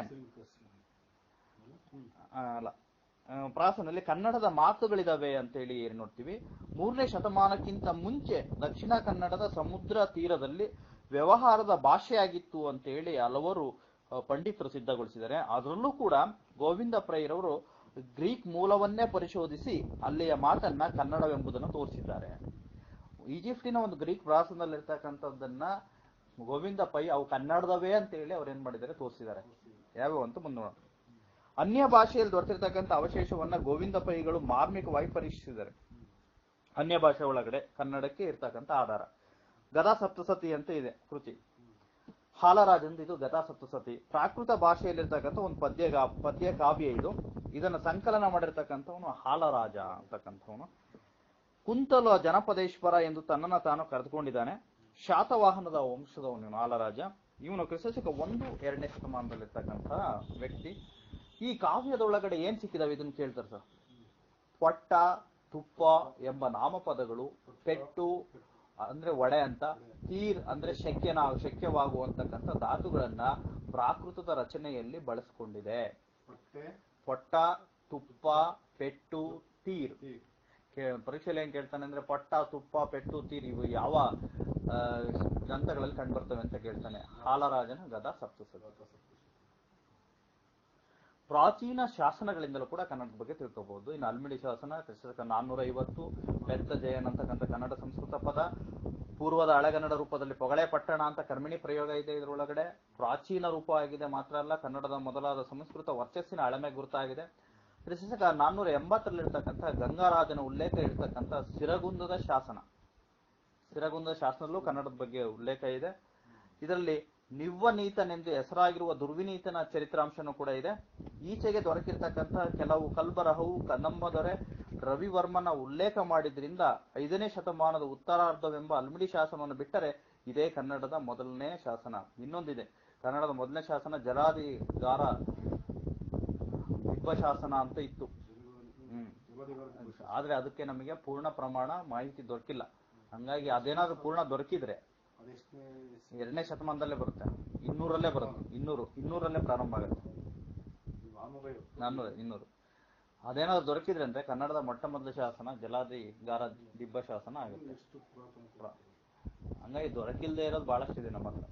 ಆ, ಅಲ್ಲ ಆ, ಪ್ರಾಸನಲ್ಲಿ ಕನ್ನಡದ ಮಾತುಗಳಿದಾವೆ ಅಂತೇಳಿ ಏನ್ ನೋಡ್ತೀವಿ ಮೂರನೇ ಶತಮಾನಕ್ಕಿಂತ ಮುಂಚೆ ದಕ್ಷಿಣ ಕನ್ನಡದ ಸಮುದ್ರ ತೀರದಲ್ಲಿ ವ್ಯವಹಾರದ ಭಾಷೆಯಾಗಿತ್ತು ಅಂತೇಳಿ ಹಲವರು ಆ, ಪಂಡಿತರು ಸಿದ್ಧಗೊಳಿಸಿದ್ದಾರೆ ಅದರಲ್ಲೂ ಕೂಡ ಗೋವಿಂದ ಪ್ರೈರವರು ಗ್ರೀಕ್ ಮೂಲವನ್ನೇ ಪರಿಶೋಧಿಸಿ ಅಲ್ಲಿಯ ಮಾತನ್ನ ಕನ್ನಡವೆಂಬುದನ್ನು ತೋರಿಸಿದ್ದಾರೆ ಈಜಿಪ್ಟಿನ ಒಂದು ಗ್ರೀಕ್ ಪ್ರಾಸನದಲ್ಲಿರ್ತಕ್ಕಂಥದ್ದನ್ನ ಗೋವಿಂದ ಪೈ ಅವು ಕನ್ನಡದವೇ ಅಂತೇಳಿ ಅವ್ರು ಏನ್ ಮಾಡಿದ್ದಾರೆ ತೋರಿಸಿದ್ದಾರೆ ಯಾವ್ಯಾವ ಅಂತ ಮುಂದೆ ನೋಡೋಣ ಅನ್ಯ ಭಾಷೆಯಲ್ಲಿ ದೊರೆತಿರ್ತಕ್ಕಂಥ ಅವಶೇಷವನ್ನ ಗೋವಿಂದ ಪೈಗಳು ಮಾರ್ಮಿಕವಾಗಿ ಪರೀಕ್ಷಿಸಿದ್ದಾರೆ ಅನ್ಯ ಭಾಷೆ ಒಳಗಡೆ ಕನ್ನಡಕ್ಕೆ ಇರ್ತಕ್ಕಂಥ ಆಧಾರ ಗದಾ ಸಪ್ತಸತಿ ಅಂತ ಇದೆ ಕೃತಿ ಹಾಲರಾಜಂದು ಇದು ಗದಾ ಸಪ್ತಸತಿ ಪ್ರಾಕೃತ ಭಾಷೆಯಲ್ಲಿರ್ತಕ್ಕಂಥ ಒಂದು ಪದ್ಯ ಗಾ- ಪದ್ಯ ಕಾವ್ಯ ಇದು ಇದನ್ನ ಸಂಕಲನ ಮಾಡಿರ್ತಕ್ಕಂಥವನು ಹಾಲರಾಜ ಅಂತಕ್ಕಂಥವನು ಕುಂತಲ ಜನಪದೇಶ್ವರ ಎಂದು ತನ್ನನ್ನ ತಾನು ಕರೆದುಕೊಂಡಿದ್ದಾನೆ ಶಾತವಾಹನದ ವಂಶದವನು ಇವನು ಹಾಲರಾಜ ಇವನು ಕ್ರಿಸ್ತಶಕ ಒಂದು ಎರಡನೇ ಶತಮಾನದಲ್ಲಿರ್ತಕ್ಕಂಥ ವ್ಯಕ್ತಿ ಈ ಕಾವ್ಯದೊಳಗಡೆ ಏನ್ ಸಿಕ್ಕಿದಾವೆ ಇದನ್ನ ಕೇಳ್ತಾರೆ ಸರ್ ಪೊಟ್ಟ ತುಪ್ಪ ಎಂಬ ನಾಮಪದಗಳು ಪೆಟ್ಟು ಅಂದ್ರೆ ಒಡೆ ಅಂತ ತೀರ್ ಅಂದ್ರೆ ಶಕ್ಯನ ಶಕ್ಯವಾಗುವಂತಕ್ಕಂಥ ಧಾತುಗಳನ್ನ ಪ್ರಾಕೃತದ ರಚನೆಯಲ್ಲಿ ಬಳಸಿಕೊಂಡಿದೆ ಹೊಟ್ಟೆ ಪೊಟ್ಟ ತುಪ್ಪ ಪೆಟ್ಟು ತೀರ್ ಈ ಕೇ- ಪರೀಕ್ಷೆಯಲ್ಲಿ ಏನ್ ಕೇಳ್ತಾನೆ ಅಂದ್ರೆ ಪಟ್ಟ ತುಪ್ಪ ಪೆಟ್ಟು ತೀರ್ ಇವು ಯಾವ ಆ, ಗ್ರಂಥಗಳಲ್ಲಿ ಕಂಡುಬರ್ತವೆ ಅಂತ ಕೇಳ್ತಾನೆ ಹಾಲರಾಜನ ಗದಾ ಸಪ್ತಸತಿ ಪ್ರಾಚೀನ ಶಾಸನಗಳಿಂದಲೂ ಕೂಡ ಕನ್ನಡದ ಬಗ್ಗೆ ತಿಳ್ಕೋಬಹುದು ಇನ್ನು ಅಲ್ಮಿಡಿ ಶಾಸನ ಕ್ರಿಸ್ತಕ ನಾನ್ನೂರ ಐವತ್ತು ಬೆತ್ತ ಜಯನ್ ಅಂತಕ್ಕಂಥ ಕನ್ನಡ ಸಂಸ್ಕೃತ ಪದ ಪೂರ್ವದ ಹಳೆಗನ್ನಡ ರೂಪದಲ್ಲಿ ಪೊಗಳೆ ಪಟ್ಟಣ ಅಂತ ಕರ್ಮಿಣಿ ಪ್ರಯೋಗ ಇದೆ ಇದರೊಳಗಡೆ ಪ್ರಾಚೀನ ರೂಪ ಆಗಿದೆ ಮಾತ್ರ ಅಲ್ಲ ಕನ್ನಡದ ಮೊದಲಾದ ಸಂಸ್ಕೃತ ವರ್ಚಸ್ಸಿನ ಅಳಮೆ ಗುರುತಾಗಿದೆ ಕ್ರಿಸ್ತಕ ನಾನ್ನೂರ ಎಂಬತ್ತರಲ್ಲಿ ಇರ್ತಕ್ಕಂಥ ಗಂಗಾರಾಜನ ಉಲ್ಲೇಖ ಇರ್ತಕ್ಕಂಥ ಸಿರಗುಂದದ ಶಾಸನ ಸಿರಗುಂದದ ಶಾಸನದಲ್ಲೂ ಕನ್ನಡದ ಬಗ್ಗೆ ಉಲ್ಲೇಖ ಇದೆ ಇದರಲ್ಲಿ ನಿವ್ವನೀತನೆಂದು ಹೆಸರಾಗಿರುವ ದುರ್ವಿನೀತನ ಚರಿತ್ರಾಂಶನೂ ಕೂಡ ಇದೆ ಈಚೆಗೆ ದೊರಕಿರ್ತಕ್ಕಂಥ ಕೆಲವು ಕಲ್ಬರಹವು ಕದಂಬ ದೊರೆ ರವಿವರ್ಮನ ಉಲ್ಲೇಖ ಮಾಡಿದ್ರಿಂದ ಐದನೇ ಶತಮಾನದ ಉತ್ತರಾರ್ಧವೆಂಬ ಅಲ್ಮಿಡಿ ಶಾಸನವನ್ನು ಬಿಟ್ಟರೆ ಇದೇ ಕನ್ನಡದ ಮೊದಲನೇ ಶಾಸನ ಇನ್ನೊಂದಿದೆ ಕನ್ನಡದ ಮೊದಲನೇ ಶಾಸನ ಜಲಾಧಿಗಾರ ದಿಬ್ಬ ಶಾಸನ ಅಂತ ಇತ್ತು ಹ್ಮ್ ಆದ್ರೆ ಅದಕ್ಕೆ ನಮಗೆ ಪೂರ್ಣ ಪ್ರಮಾಣ ಮಾಹಿತಿ ದೊರಕಿಲ್ಲ ಹಂಗಾಗಿ ಅದೇನಾದ್ರೂ ಪೂರ್ಣ ದೊರಕಿದ್ರೆ ಅದೆಷ್ಟನೇ ಎರಡನೇ ಶತಮಾನದಲ್ಲೇ ಬರುತ್ತೆ ಇನ್ನೂರಲ್ಲೇ ಬರುತ್ತೆ ಇನ್ನೂರು ಇನ್ನೂರಲ್ಲೇ ಪ್ರಾರಂಭ ಆಗುತ್ತೆ ವಾಮಭಯ ನಾನ್ನೂರ ಇನ್ನೂರು ಅದೇನಾದ್ರು ದೊರಕಿದ್ರೆ ಅಂದ್ರೆ ಕನ್ನಡದ ಮೊಟ್ಟ ಮೊದಲ ಶಾಸನ ಜಲಾಧಿಗಾರ ದಿಬ್ಬ ಶಾಸನ ಆಗುತ್ತೆ ಎಷ್ಟು ಪುರಾತನ ಪ್ರ- ಹಂಗಾಗಿ ದೊರಕಿಲ್ದೇ ಇರೋದು ಬಹಳಷ್ಟಿದೆ ನಮ್ಮ ಹತ್ರ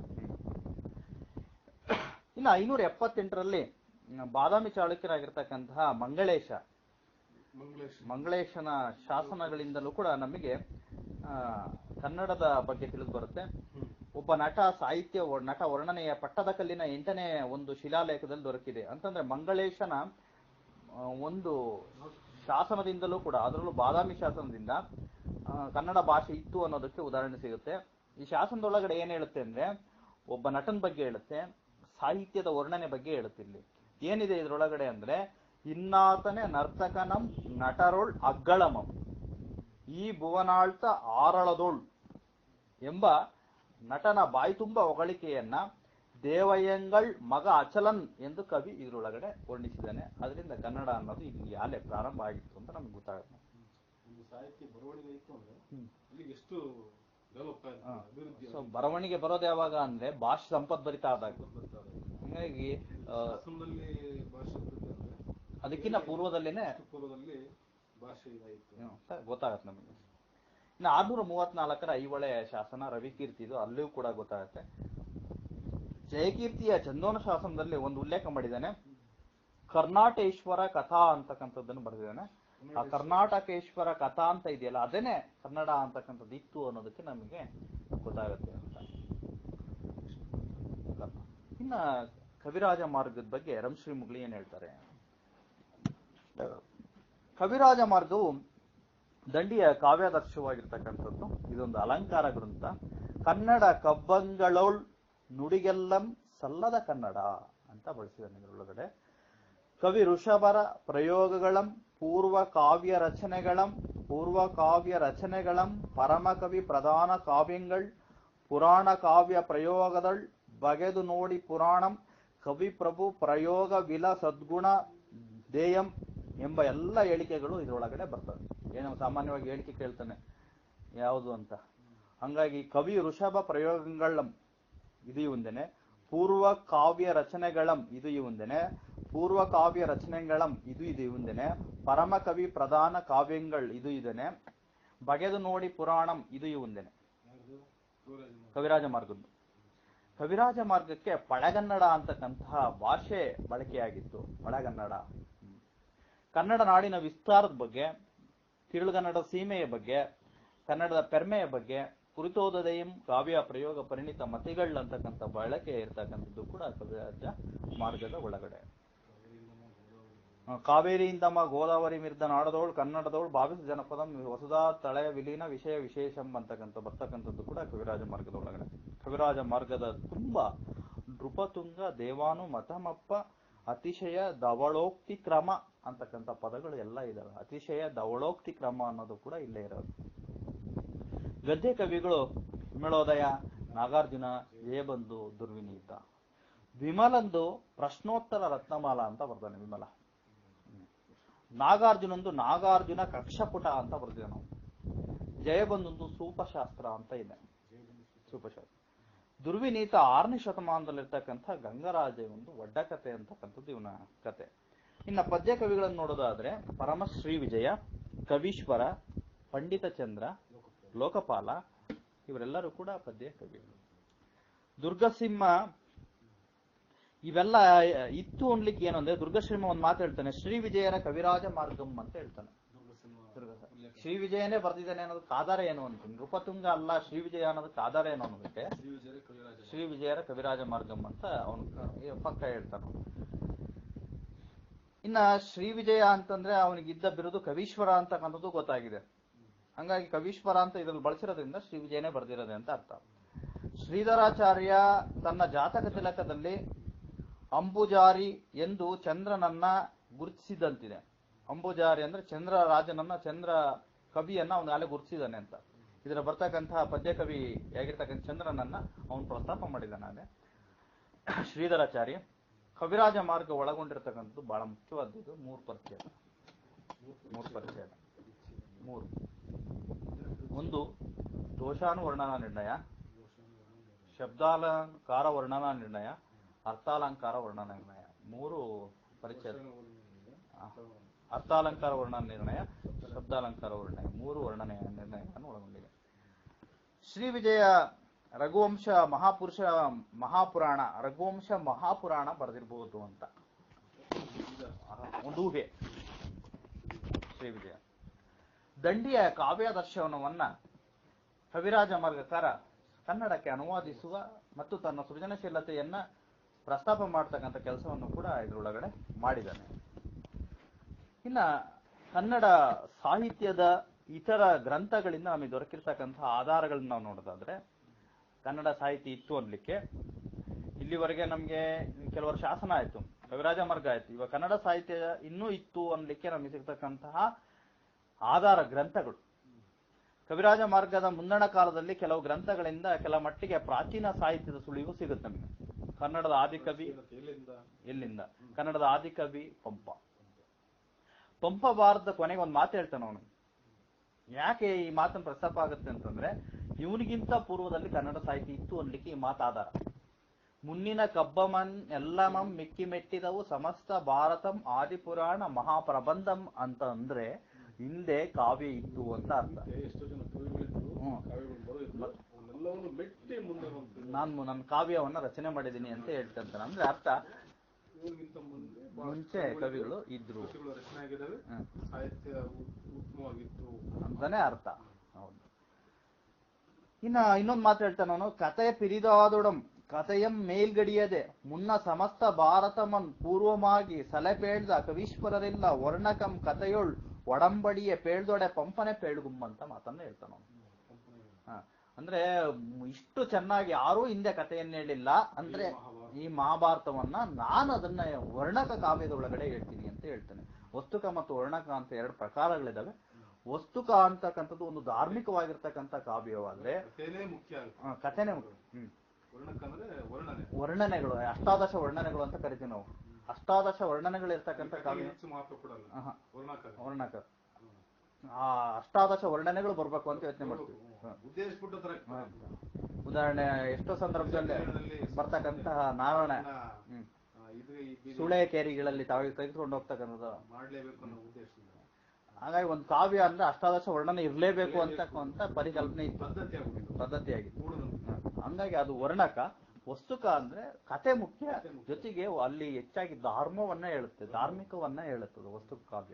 ಇನ್ನು ಐನೂರ ಎಪ್ಪತ್ತೆಂಟರಲ್ಲಿ ಮ್, ಬಾದಾಮಿ ಚಾಳುಕ್ಯರಾಗಿರ್ತಕ್ಕಂತಹ ಮಂಗಳೇಶ ಮಂಗಳೇಶ್ ಮಂಗಳೇಶನ ಶಾಸನಗಳಿಂದಲೂ ಕೂಡ ನಮಗೆ ಆ, ಕನ್ನಡದ ಬಗ್ಗೆ ತಿಳಿದು ಬರುತ್ತೆ ಹ್ಮ್ ಒಬ್ಬ ನಟ ಸಾಹಿತ್ಯ ವ- ನಟ ವರ್ಣನೆಯ ಪಟ್ಟದ ಕಲ್ಲಿನ ಎಂಟನೇ ಒಂದು ಶಿಲಾಲೇಖದಲ್ಲಿ ದೊರಕಿದೆ ಅಂತಂದ್ರೆ ಮಂಗಳೇಶನ ಆ, ಒಂದು ಶಾಸನದಿಂದಲೂ ಕೂಡ ಅದರಲ್ಲೂ ಬಾದಾಮಿ ಶಾಸನದಿಂದ ಆ, ಕನ್ನಡ ಭಾಷೆ ಇತ್ತು ಅನ್ನೋದಕ್ಕೆ ಉದಾಹರಣೆ ಸಿಗುತ್ತೆ ಈ ಶಾಸನದೊಳಗಡೆ ಏನ್ ಹೇಳುತ್ತೆ ಅಂದ್ರೆ ಒಬ್ಬ ನಟನ ಬಗ್ಗೆ ಹೇಳುತ್ತೆ ಸಾಹಿತ್ಯದ ವರ್ಣನೆ ಬಗ್ಗೆ ಹೇಳುತ್ತೆ ಇಲ್ಲಿ ಏನಿದೆ ಇದ್ರೊಳಗಡೆ ಅಂದ್ರೆ ಇನ್ನಾತನೆ ನರ್ತಕನಂ ನಟರೊಳ್ ಅಗ್ಗಳಮಂ ಈ ಭುವನಾಳ್ತ ಆರಳದೋಳ್ ಎಂಬ ನಟನ ಬಾಯಿ ತುಂಬ ಹೊಗಳಿಕೆಯನ್ನ ದೇವಯ್ಯಂಗಳ್ ಮಗ ಅಚಲನ್ ಎಂದು ಕವಿ ಇದ್ರೊಳಗಡೆ ವರ್ಣಿಸಿದ್ದಾನೆ ಅದರಿಂದ ಕನ್ನಡ ಅನ್ನೋದು ಇಲ್ಲಿ ಯಾಲೆ ಪ್ರಾರಂಭ ಆಗಿತ್ತು ಅಂತ ನಮ್ಗೆ ಗೊತ್ತಾಗುತ್ತೆ ಒಂದು ಸಾಹಿತ್ಯ ಬರವಣಿಗೆ ಇತ್ತು ಅಂದ್ರೆ ಹ್ಮ್. ಅಲ್ಲಿಗೆ ಎಷ್ಟು ಡೆವಲಪ್ ಆಯ್ತು ಹಾ. ಅಭಿವೃದ್ಧಿ ಸೊ ಬರವಣಿಗೆ ಬರೋದು ಯಾವಾಗ ಅಂದ್ರೆ ಭಾಷೆ ಸಂಪದ್ಭರಿತ ಆದಾಗ ಬರ್ತಾ ಇದೆ. ಹೀಗಾಗಿ ಆ, ಶಾಸನದಲ್ಲಿ ಭಾಷೆ ಅಭಿವೃದ್ಧಿ ಅಂದ್ರೆ ಅದಕ್ಕಿಂತ ಪೂರ್ವದಲ್ಲೇನೆ ಅಷ್ಟು ಪೂರ್ವದಲ್ಲಿ ಭಾಷೆ ಇದಾಯಿತು ಹ್ಮ್, ಸ- ಗೊತ್ತಾಗತ್ತೆ ನಮಗೆ ಇನ್ನು ಆರ್ನೂರ ಮೂವತ್ನಾಲ್ಕರ ಐಹೊಳೆ ಶಾಸನ ರವಿಕೀರ್ತಿದು ಅಲ್ಲಿಯೂ ಕೂಡ ಗೊತ್ತಾಗತ್ತೆ ಜಯಕೀರ್ತಿಯ ಚಂದೋನ ಶಾಸನದಲ್ಲಿ ಒಂದು ಉಲ್ಲೇಖ ಮಾಡಿದ್ದಾನೆ ಕರ್ನಾಟೇಶ್ವರ ಕಥಾ ಅಂತಕ್ಕಂಥದ್ದನ್ನು ಬರೆದಿದ್ದಾನೆ ಆ ಕರ್ನಾಟಕೇಶ್ವರ ಕಥಾ ಅಂತ ಇದೆಯಲ್ಲ ಅದೇನೆ ಕನ್ನಡ ಅಂತಕ್ಕಂಥದ್ದು ಇತ್ತು ಅನ್ನೋದಕ್ಕೆ ನಮಗೆ ಗೊತ್ತಾಗುತ್ತೆ ಅಂತ ಇನ್ನ ಕವಿರಾಜ ಮಾರ್ಗದ ಬಗ್ಗೆ ರಂಶ್ರೀ ಮುಗ್ಲಿ ಏನ್ ಹೇಳ್ತಾರೆ ಕವಿರಾಜ ಮಾರ್ಗವು ದಂಡಿಯ ಕಾವ್ಯಾದರ್ಶವಾಗಿರ್ತಕ್ಕಂಥದ್ದು ಇದೊಂದು ಅಲಂಕಾರ ಗ್ರಂಥ ಕನ್ನಡ ಕಬ್ಬಂಗಳೋಳ್ ನುಡಿಗೆಲ್ಲಂ ಸಲ್ಲದ ಕನ್ನಡ ಅಂತ ಬಳಸಿದ್ದಾನೆ ಇದರೊಳಗಡೆ ಕವಿ ಋಷಭರ ಪ್ರಯೋಗಗಳಂ ಪೂರ್ವ ಕಾವ್ಯ ರಚನೆಗಳಂ ಪೂರ್ವ ಕಾವ್ಯ ರಚನೆಗಳಂ ಪರಮಕವಿ ಪ್ರಧಾನ ಕಾವ್ಯங்கள் ಪುರಾಣ ಕಾವ್ಯ ಪ್ರಯೋಗದಳ್ ಬಗೆದು ನೋಡಿ ಪುರಾಣಂ ಕವಿ ಪ್ರಭು ಪ್ರಯೋಗ ವಿಲ ಸದ್ಗುಣ ದೇಯಂ ಎಂಬ ಎಲ್ಲ ಹೇಳಿಕೆಗಳು ಇದರೊಳಗಡೆ ಬರ್ತವೆ ಏನೋ ಸಾಮಾನ್ಯವಾಗಿ ಹೇಳಿಕೆ ಕೇಳ್ತಾನೆ ಯಾವುದು ಅಂತ ಹಂಗಾಗಿ ಕವಿ ಋಷಭ ಪ್ರಯೋಗಗಳಂ ಇದು ಇವಂದೆನೆ ಪೂರ್ವ ಕಾವ್ಯ ರಚನೆಗಳಂ ಇದು ಇವಂದೆನೆ ಪೂರ್ವ ಕಾವ್ಯ ರಚನೆಗಳಂ ಇದು ಇದು ಇವಂದೆನೆ ಪರಮ ಕವಿ ಪ್ರಧಾನ ಕಾವ್ಯங்கள் ಇದು ಇದನೆ ಬಗೆದು ನೋಡಿ ಪುರಾಣಂ ಇದು ಇವಂದೆನೆ ಯಾರ್ದು ಶಿವರಾಜ ಕವಿರಾಜ ಮಾರ್ಗದ್ದು ಕವಿರಾಜ ಮಾರ್ಗಕ್ಕೆ ಪಳಗನ್ನಡ ಅಂತಕ್ಕಂತಹ ಭಾಷೆ ಬಳಕೆಯಾಗಿತ್ತು ಪಳಗನ್ನಡ ಹ್ಮ್. ಕನ್ನಡ ನಾಡಿನ ವಿಸ್ತಾರದ ಬಗ್ಗೆ ತಿರುಳುಗನ್ನಡ ಸೀಮೆಯ ಬಗ್ಗೆ ಕನ್ನಡದ ಪೆರ್ಮೆಯ ಬಗ್ಗೆ ಕುರಿತೋದಯಂ ಕಾವ್ಯ ಪ್ರಯೋಗ ಪರಿಣಿತ ಮತಿಗಳ್ ಅಂತಕ್ಕಂಥ ಬಳಕೆ ಇರ್ತಕ್ಕಂಥದ್ದು ಕೂಡ ಕವಿರಾಜ ಮಾರ್ಗದ ಒಳಗಡೆ ಆ, ಕಾವೇರಿಯಿಂದಮ ಗೋದಾವರಿ ಮಿರ್ದ ನಾಡದೋಳು ಕನ್ನಡದೋಳು ಭಾವಿಸ ಜನಪದಂ ಹೊಸದಾ ತಳೆಯ ವಿಲೀನ ವಿಷಯ ವಿಶೇಷಂ ಅಂತಕ್ಕಂಥ ಬರ್ತಕ್ಕಂಥದ್ದು ಕೂಡ ಕವಿರಾಜ ಮಾರ್ಗದ ಒಳಗಡೆ ಕವಿರಾಜ ಮಾರ್ಗದ ತುಂಬಾ ನೃಪತುಂಗ ದೇವಾನು ಮತಮಪ್ಪ ಅತಿಶಯ ಧವಳೋಕ್ತಿ ಕ್ರಮ ಅಂತಕ್ಕಂಥ ಪದಗಳು ಎಲ್ಲ ಇದಾವೆ ಅತಿಶಯ ಧವಳೋಕ್ತಿ ಕ್ರಮ ಅನ್ನೋದು ಕೂಡ ಇಲ್ಲೇ ಇರೋದು ಗದ್ಯ ಕವಿಗಳು ವಿಮಲೋದಯ ನಾಗಾರ್ಜುನ ಜಯಬಂಧು ದುರ್ವಿನೀತ ವಿಮಲಂದು ಪ್ರಶ್ನೋತ್ತರ ರತ್ನಮಾಲ ಅಂತ ಬರ್ತಾನೆ ವಿಮಲ ನಾಗಾರ್ಜುನಂದು ನಾಗಾರ್ಜುನ ಕಕ್ಷಪುಟ ಅಂತ ಬರ್ತೀವಿ ನಾವು ಜಯಬಂಧುಂದು ಸೂಪಶಾಸ್ತ್ರ ಅಂತ ಇದೆ ಸೂಪಶಾಸ್ತ್ರ ದುರ್ವಿನೀತ ಆರನೇ ಶತಮಾನದಲ್ಲಿರ್ತಕ್ಕಂಥ ಗಂಗರಾಜ ಒಂದು ಒಡ್ಡ ಕತೆ ಅಂತಕ್ಕಂಥದ್ದು ಇವನ ಕತೆ ಇನ್ನ ಪದ್ಯ ಕವಿಗಳನ್ನು ನೋಡೋದಾದ್ರೆ ಪರಮಶ್ರೀ ವಿಜಯ ಕವೀಶ್ವರ ಪಂಡಿತ ಚಂದ್ರ ಲೋಕಪಾಲ ಇವರೆಲ್ಲರೂ ಕೂಡ ಪದ್ಯ ಕವಿಗಳು ದುರ್ಗಸಿಂಹ ಇವೆಲ್ಲ ಇತ್ತು ಅನ್ಲಿಕ್ಕೆ ಏನು ಅಂದ್ರೆ ದುರ್ಗಸಿಂಹ ಒಂದು ಮಾತು ಹೇಳ್ತಾನೆ ಶ್ರೀ ವಿಜಯರ ಕವಿರಾಜ ಮಾರ್ಗಂ ಅಂತ ಹೇಳ್ತಾನೆ ದುರ್ಗ ಶ್ರೀ ವಿಜಯನೇ ಬರ್ದಿದ್ದಾನೆ ಅನ್ನೋದಕ್ಕೆ ಆಧಾರ ಏನು ಅಂತ ನೃಪತುಂಗ ಅಲ್ಲ ಶ್ರೀ ವಿಜಯ ಅನ್ನೋದಕ್ಕೆ ಆಧಾರ ಏನು ಅನ್ನೋದಕ್ಕೆ ಶ್ರೀ ವಿಜಯ ಕವಿರಾಜ ಶ್ರೀ ವಿಜಯರ ಕವಿರಾಜ ಮಾರ್ಗಂ ಅಂತ ಅವನು ಪಕ್ಕ ಹೇಳ್ತಾನೆ ಇನ್ನ ಶ್ರೀ ವಿಜಯ ಅಂತಂದ್ರೆ ಅವನಿಗಿದ್ದ ಬಿರುದು ಕವೀಶ್ವರ ಅಂತಕ್ಕಂಥದ್ದು ಗೊತ್ತಾಗಿದೆ ಹಂಗಾಗಿ ಕವೀಶ್ವರ ಅಂತ ಇದ್ರಲ್ಲಿ ಬಳಸಿರೋದ್ರಿಂದ ಶ್ರೀ ವಿಜಯನೇ ಬರ್ದಿರೋದೆ ಅಂತ ಅರ್ಥ ಶ್ರೀಧರಾಚಾರ್ಯ ತನ್ನ ಜಾತಕ ತಿಲಕದಲ್ಲಿ ಅಂಬುಜಾರಿ ಎಂದು ಚಂದ್ರನನ್ನ ಗುರುತಿಸಿದಂತಿದೆ ಅಂಬುಜಾರಿ ಅಂದ್ರೆ ಚಂದ್ರ ರಾಜನನ್ನ ಚಂದ್ರ ಕವಿಯನ್ನ ಅವನು ಅಲ್ಲೇ ಗುರುತಿಸಿದಾನೆ ಅಂತ ಇದರ ಬರ್ತಕ್ಕಂತಹ ಪದ್ಯ ಕವಿ ಆಗಿರ್ತಕ್ಕಂಥ ಚಂದ್ರನನ್ನ ಅವನು ಪ್ರಸ್ತಾಪ ಮಾಡಿದ್ದಾನೆ ಶ್ರೀಧರಾಚಾರ್ಯ ಕವಿರಾಜ ಮಾರ್ಗ ಒಳಗೊಂಡಿರ್ತಕ್ಕಂಥದ್ದು ಬಹಳ ಮುಖ್ಯವಾದದ್ದು ಮೂರು ಪರಿಚಯ ಮೂರು ಪರಿಚಯ ಮೂರು ಒಂದು ದೋಷಾನುವರ್ಣನ ನಿರ್ಣಯ ಶಬ್ದಾಲಂಕಾರ ವರ್ಣನಾ ನಿರ್ಣಯ ಅರ್ಥಾಲಂಕಾರ ವರ್ಣನಾ ನಿರ್ಣಯ ಮೂರು ಪರಿಚಯ ಆ, ಅರ್ಥಾಲಂಕಾರ ವರ್ಣನ ನಿರ್ಣಯ ಶಬ್ದಾಲಂಕಾರ ವರ್ಣನೆ ಮೂರು ವರ್ಣನೆ ನಿರ್ಣಯಗಳನ್ನು ಒಳಗೊಂಡಿದೆ ಶ್ರೀ ವಿಜಯ ರಘುವಂಶ ಮಹಾಪುರುಷ ಮಹಾಪುರಾಣ ರಘುವಂಶ ಮಹಾಪುರಾಣ ಬರೆದಿರಬಹುದು ಅಂತ ಒಂದು ಊಹೆ ಶ್ರೀ ವಿಜಯ ದಂಡಿಯ ಕಾವ್ಯ ದರ್ಶನವನ್ನ ಕವಿರಾಜ ಮಾರ್ಗಕಾರ ಕನ್ನಡಕ್ಕೆ ಅನುವಾದಿಸುವ ಮತ್ತು ತನ್ನ ಸೃಜನಶೀಲತೆಯನ್ನ ಪ್ರಸ್ತಾಪ ಮಾಡ್ತಕ್ಕಂಥ ಕೆಲಸವನ್ನು ಕೂಡ ಇದರೊಳಗಡೆ ಮಾಡಿದ್ದಾನೆ ಇನ್ನ ಕನ್ನಡ ಸಾಹಿತ್ಯದ ಇತರ ಗ್ರಂಥಗಳಿಂದ ನಮಗೆ ದೊರಕಿರ್ತಕ್ಕಂತಹ ಆಧಾರಗಳನ್ನ ನಾವು ನೋಡೋದಾದ್ರೆ ಕನ್ನಡ ಸಾಹಿತ್ಯ ಇತ್ತು ಅನ್ಲಿಕ್ಕೆ ಇಲ್ಲಿವರೆಗೆ ನಮಗೆ ಕೆಲವರ ಶಾಸನ ಆಯ್ತು ಕವಿರಾಜ ಮಾರ್ಗ ಆಯ್ತು ಇವಾಗ ಕನ್ನಡ ಸಾಹಿತ್ಯ ಇನ್ನೂ ಇತ್ತು ಅನ್ಲಿಕ್ಕೆ ನಮಗೆ ಸಿಗ್ತಕ್ಕಂತಹ ಆಧಾರ ಗ್ರಂಥಗಳು ಕವಿರಾಜ ಮಾರ್ಗದ ಮುನ್ನಣ ಕಾಲದಲ್ಲಿ ಕೆಲವು ಗ್ರಂಥಗಳಿಂದ ಕೆಲ ಮಟ್ಟಿಗೆ ಪ್ರಾಚೀನ ಸಾಹಿತ್ಯದ ಸುಳಿವು ಸಿಗುತ್ತೆ ನಮಗೆ ಕನ್ನಡದ ಆದಿಕವಿ ಎಲ್ಲಿಂದ ಎಲ್ಲಿಂದ ಕನ್ನಡದ ಆದಿಕವಿ ಪಂಪ ಪಂಪ ಭಾರತದ ಕೊನೆಗೆ ಒಂದು ಮಾತು ಹೇಳ್ತಾನೆ ಅವನು ಯಾಕೆ ಈ ಮಾತನ್ನು ಪ್ರಸ್ತಾಪ ಆಗುತ್ತೆ ಅಂತಂದ್ರೆ ಇವನಿಗಿಂತ ಪೂರ್ವದಲ್ಲಿ ಕನ್ನಡ ಸಾಹಿತ್ಯ ಇತ್ತು ಅನ್ಲಿಕ್ಕೆ ಈ ಮಾತು ಆಧಾರ ಮುನ್ನಿನ ಕಬ್ಬಮನ್ ಎಲ್ಲಮಂ ಮಿಕ್ಕಿ ಮೆಟ್ಟಿದವು ಸಮಸ್ತ ಭಾರತಂ ಆದಿಪುರಾಣ ಮಹಾಪ್ರಬಂಧಂ ಅಂತ ಅಂದ್ರೆ ಹಿಂದೆ ಕಾವ್ಯ ಇತ್ತು ಅಂತ ಅರ್ಥ ಮತ್ತೆ ಎಷ್ಟೋ ಜನ ಕವಿಗಳಿದ್ರು ಹ್ಮ್. ಕಾವ್ಯಗಳು ಬರೋದಿದ್ರು ಅವನ್ನೆಲ್ಲವನ್ನು ಮೆಟ್ಟಿ ಮುಂದೆ ಬಂತು ನಾನು ನನ್ನ ಕಾವ್ಯವನ್ನ ರಚನೆ ಮಾಡಿದ್ದೀನಿ ಅಂತ ಹೇಳ್ತಂತಾನೆ ಅಂದ್ರೆ ಅರ್ಥ ಇವ್ರಿಗಿಂತ ಮುಂದೆ ಬಹಳ ಮುಂಚೆ ಕವಿಗಳು ಇದ್ರು ಕೃತಿಗಳು ರಚನೆ ಆಗಿದ್ದಾವೆ ಹ್ಮ್. ಸಾಹಿತ್ಯ ಉತ್- ಉತ್ತಮವಾಗಿತ್ತು ಅಂತಾನೆ ಅರ್ಥ ಹೌದು ಇನ್ನ ಇನ್ನೊಂದು ಮಾತು ಹೇಳ್ತಾನೆ ಅವನು ಕಥೆಯ ಪಿರಿದಾದೊಡಂ ಕಥೆಯಂ ಮೇಲ್ಗಡಿಯದೆ ಮುನ್ನ ಸಮಸ್ತ ಭಾರತಮನ್ ಪೂರ್ವಮಾಗಿ ಸಲೆ ಪೇಳ್ದ ಕವೀಶ್ವರರಿಲ್ಲ ವರ್ಣಕಂ ಕಥೆಯೊಳ್ ಒಡಂಬಡಿಯ ಪೇಳ್ದೊಡೆ ಪಂಪನೆ ಪೇಳ್ಗುಮ್ಮ ಅಂತ ಮಾತನ್ನ ಹೇಳ್ತಾನ ಅವನು ಹ. ಅಂದ್ರೆ ಮ್, ಇಷ್ಟು ಚೆನ್ನಾಗಿ ಯಾರೂ ಹಿಂದೆ ಕಥೆಯನ್ನು ಹೇಳಿಲ್ಲ ಅಂದ್ರೆ ಈ ಮಹಾಭಾರತವನ್ನ ನಾನು ಅದನ್ನ ವರ್ಣಕ ಕಾವ್ಯದ ಒಳಗಡೆ ಹೇಳ್ತೀನಿ ಅಂತ ಹೇಳ್ತೇನೆ ವಸ್ತುಕ ಮತ್ತು ವರ್ಣಕ ಅಂತ ಎರಡು ಪ್ರಕಾರಗಳಿದಾವೆ ವಸ್ತುಕ ಅಂತಕ್ಕಂಥದ್ದು ಒಂದು ಧಾರ್ಮಿಕವಾಗಿರ್ತಕ್ಕಂಥ ಕಾವ್ಯವಾದ್ರೆ ಕಥೆನೇ ಮುಖ್ಯ ಆಗುತ್ತೆ ಆ, ಕಥೆನೇ ಮುಖ್ಯ. ಹ್ಮ್ ವರ್ಣಕ್ಕಂದ್ರೆ ವರ್ಣನೆ ವರ್ಣನೆಗಳು ಅಷ್ಟಾದಶ ವರ್ಣನೆಗಳು ಅಂತ ಕರಿತೀವಿ ನಾವು ಅಷ್ಟಾದಶ ವರ್ಣನೆಗಳು ಇರ್ತಕ್ಕಂಥ ಕಥೆಗೆ ಕಾವ್ಯ ಹೆಚ್ಚು ಮಹತ್ವ ಕೊಡಲ್ಲ ಆಹಾ, ವರ್ಣಕ ವರ್ಣಕ ಆ ಅಷ್ಟಾದಶ ವರ್ಣನೆಗಳು ಬರ್ಬೇಕು ಅಂತ ಯೋಚನೆ ಮಾಡ್ತೀವಿ ಹ. ಉದ್ದೇಶಪುಟ್ಟ ತರ ಹ. ಉದಾಹರಣೆ ಎಷ್ಟೋ ಸಂದರ್ಭದಲ್ಲಿ ಬರ್ತಕ್ಕಂತಹ ನಾರಾಯಣ ಹ್ಮ್ ಇದು ಈ ಬೀದಿ ಸುಳೆ ಕೇರಿಗಳಲ್ಲಿ ತಾವು ತೆಗೆದುಕೊಂಡು ಹೋಗ್ತಕ್ಕಂಥದ್ದು ಮಾಡ್ಲೇಬೇಕು ಅನ್ನೋ ಉದ್ದೇಶದಿಂದ ಹಾಗಾಗಿ ಒಂದು ಕಾವ್ಯ ಅಂದ್ರೆ ಅಷ್ಟಾದಶ ವರ್ಣನೆ ಇರಲೇಬೇಕು ಅಂತ ಅಂತ ಪರಿಕಲ್ಪನೆ ಇತ್ತು ಪದ್ಧತಿ ಆಗ್ಬಿಟ್ಟಿತ್ತು ಪದ್ಧತಿಯಾಗಿತ್ತು ಮೂಢನಂಬಿಕೆ ಹ. ಹಂಗಾಗಿ ಅದು ವರ್ಣಕ ವಸ್ತುಕ ಅಂದ್ರೆ ಕತೆ ಮುಖ್ಯ ಕತೆ ಮುಖ್ಯ. ಜೊತೆಗೆ ಅಲ್ಲಿ ಹೆಚ್ಚಾಗಿ ಧರ್ಮವನ್ನ ಹೇಳುತ್ತೆ ಧಾರ್ಮಿಕವನ್ನ ಹೇಳುತ್ತದೆ ವಸ್ತು ಕಾವ್ಯ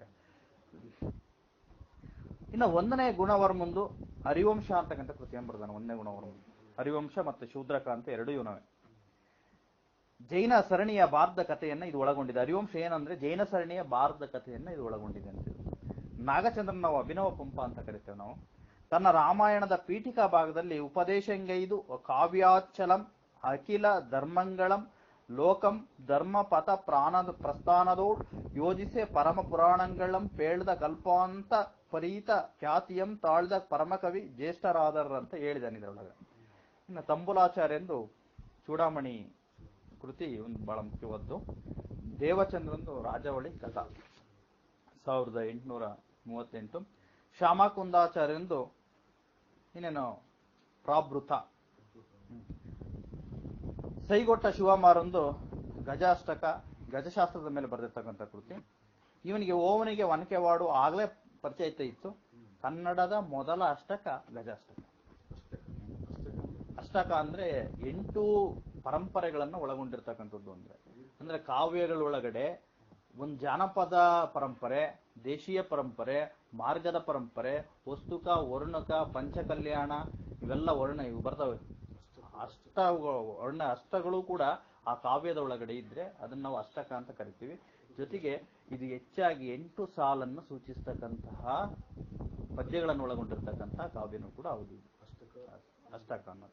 ಇನ್ನು ಒಂದನೇ ಗುಣವರ್ಮಂದು ಹರಿವಂಶ ಅಂತಕ್ಕಂಥ ಕೃತಿಯನ್ನು ಬರ್ದಾನೆ ಒಂದನೇ ಗುಣವರ್ಮ ಹರಿವಂಶ ಮತ್ತು ಶೂದ್ರಕ ಅಂತ ಎರಡು ಇವನವೇ ಜೈನ ಸರಣಿಯ ಭಾರತ ಕಥೆಯನ್ನ ಇದು ಒಳಗೊಂಡಿದೆ ಹರಿವಂಶ ಏನಂದ್ರೆ ಜೈನ ಸರಣಿಯ ಭಾರತ ಕಥೆಯನ್ನ ಇದು ಒಳಗೊಂಡಿದೆ ಅಂತ ಇದು. ನಾಗಚಂದ್ರನ್ ನಾವು ಅಭಿನವ ಪಂಪ ಅಂತ ಕರಿತೇವೆ ನಾವು ತನ್ನ ರಾಮಾಯಣದ ಪೀಠಿಕಾ ಭಾಗದಲ್ಲಿ ಉಪದೇಶಂಗೈದು ಕಾವ್ಯಾಚಲಂ ಅಖಿಲ ಧರ್ಮಂಗಳಂ ಲೋಕಂ ಧರ್ಮ ಪಥ ಪ್ರಾಣದ ಪ್ರಸ್ಥಾನದೋಡ್ ಯೋಜಿಸೆ ಪರಮ ಪುರಾಣಂಗಳಂ ಪೇಳ್ದ ಕಲ್ಪಾಂತ ಪರೀತ ಖ್ಯಾತಿಯಂ ತಾಳ್ದ ಪರಮಕವಿ ಜ್ಯೇಷ್ಠರಾದರ್ ಅಂತ ಹೇಳಿದಾನೆ ಇದರೊಳಗೆ ಇನ್ನು ತಂಬುಲಾಚಾರ್ಯಂದು ಚೂಡಾಮಣಿ ಕೃತಿ ಒಂದು ಬಹಳ ಮುಖ್ಯವಾದ್ದು ದೇವಚಂದ್ರಂದು ರಾಜವಳಿ ಕಥಾ ಸಾವಿರದ ಎಂಟುನೂರ ಮೂವತ್ತೆಂಟು ಶ್ಯಾಮಕುಂದಾಚಾರ್ಯಂದು ಇನ್ನೇನು ಪ್ರಾಭೃತ ಹ್ಮ್. ಸೈಗೊಟ್ಟ ಶಿವಮಾರಂದು ಗಜಾಷ್ಟಕ ಗಜಶಾಸ್ತ್ರದ ಮೇಲೆ ಬರೆದಿರ್ತಕ್ಕಂಥ ಕೃತಿ ಇವನಿಗೆ ಓವನಿಗೆ ವನಕೆವಾಡು ಆಗ್ಲೇ ಪರಿಚಯ ಇತ್ತು ಕನ್ನಡದ ಮೊದಲ ಅಷ್ಟಕ ಗಜಾಷ್ಟಕ ಅಷ್ಟಕ ಅಂದ್ರೆ ಎಂಟು ಪರಂಪರೆಗಳನ್ನ ಒಳಗೊಂಡಿರ್ತಕ್ಕಂಥದ್ದು ಅಂದ್ರೆ ಅಂದ್ರೆ ಕಾವ್ಯಗಳೊಳಗಡೆ ಒಂದು ಜಾನಪದ ಪರಂಪರೆ ದೇಶೀಯ ಪರಂಪರೆ ಮಾರ್ಗದ ಪರಂಪರೆ ವಸ್ತುಕ ವರ್ಣಕ ಪಂಚಕಲ್ಯಾಣ ಇವೆಲ್ಲ ವರ್ಣ ಇವು ಬರ್ತವೆ ಅಷ್ಟ ವರ್ಣ ಅಷ್ಟಗಳು ಕೂಡ ಆ ಕಾವ್ಯದ ಒಳಗಡೆ ಇದ್ರೆ ಅದನ್ನ ನಾವು ಅಷ್ಟಕ ಅಂತ ಕರಿತೀವಿ ಜೊತೆಗೆ ಇದು ಹೆಚ್ಚಾಗಿ ಎಂಟು ಸಾಲನ್ನು ಸೂಚಿಸ್ತಕ್ಕಂತಹ ಪದ್ಯಗಳನ್ನು ಒಳಗೊಂಡಿರ್ತಕ್ಕಂತಹ ಕಾವ್ಯನೂ ಕೂಡ ಹೌದು ಇದು. ಅಷ್ಟಕ ಅನ್ನೋದು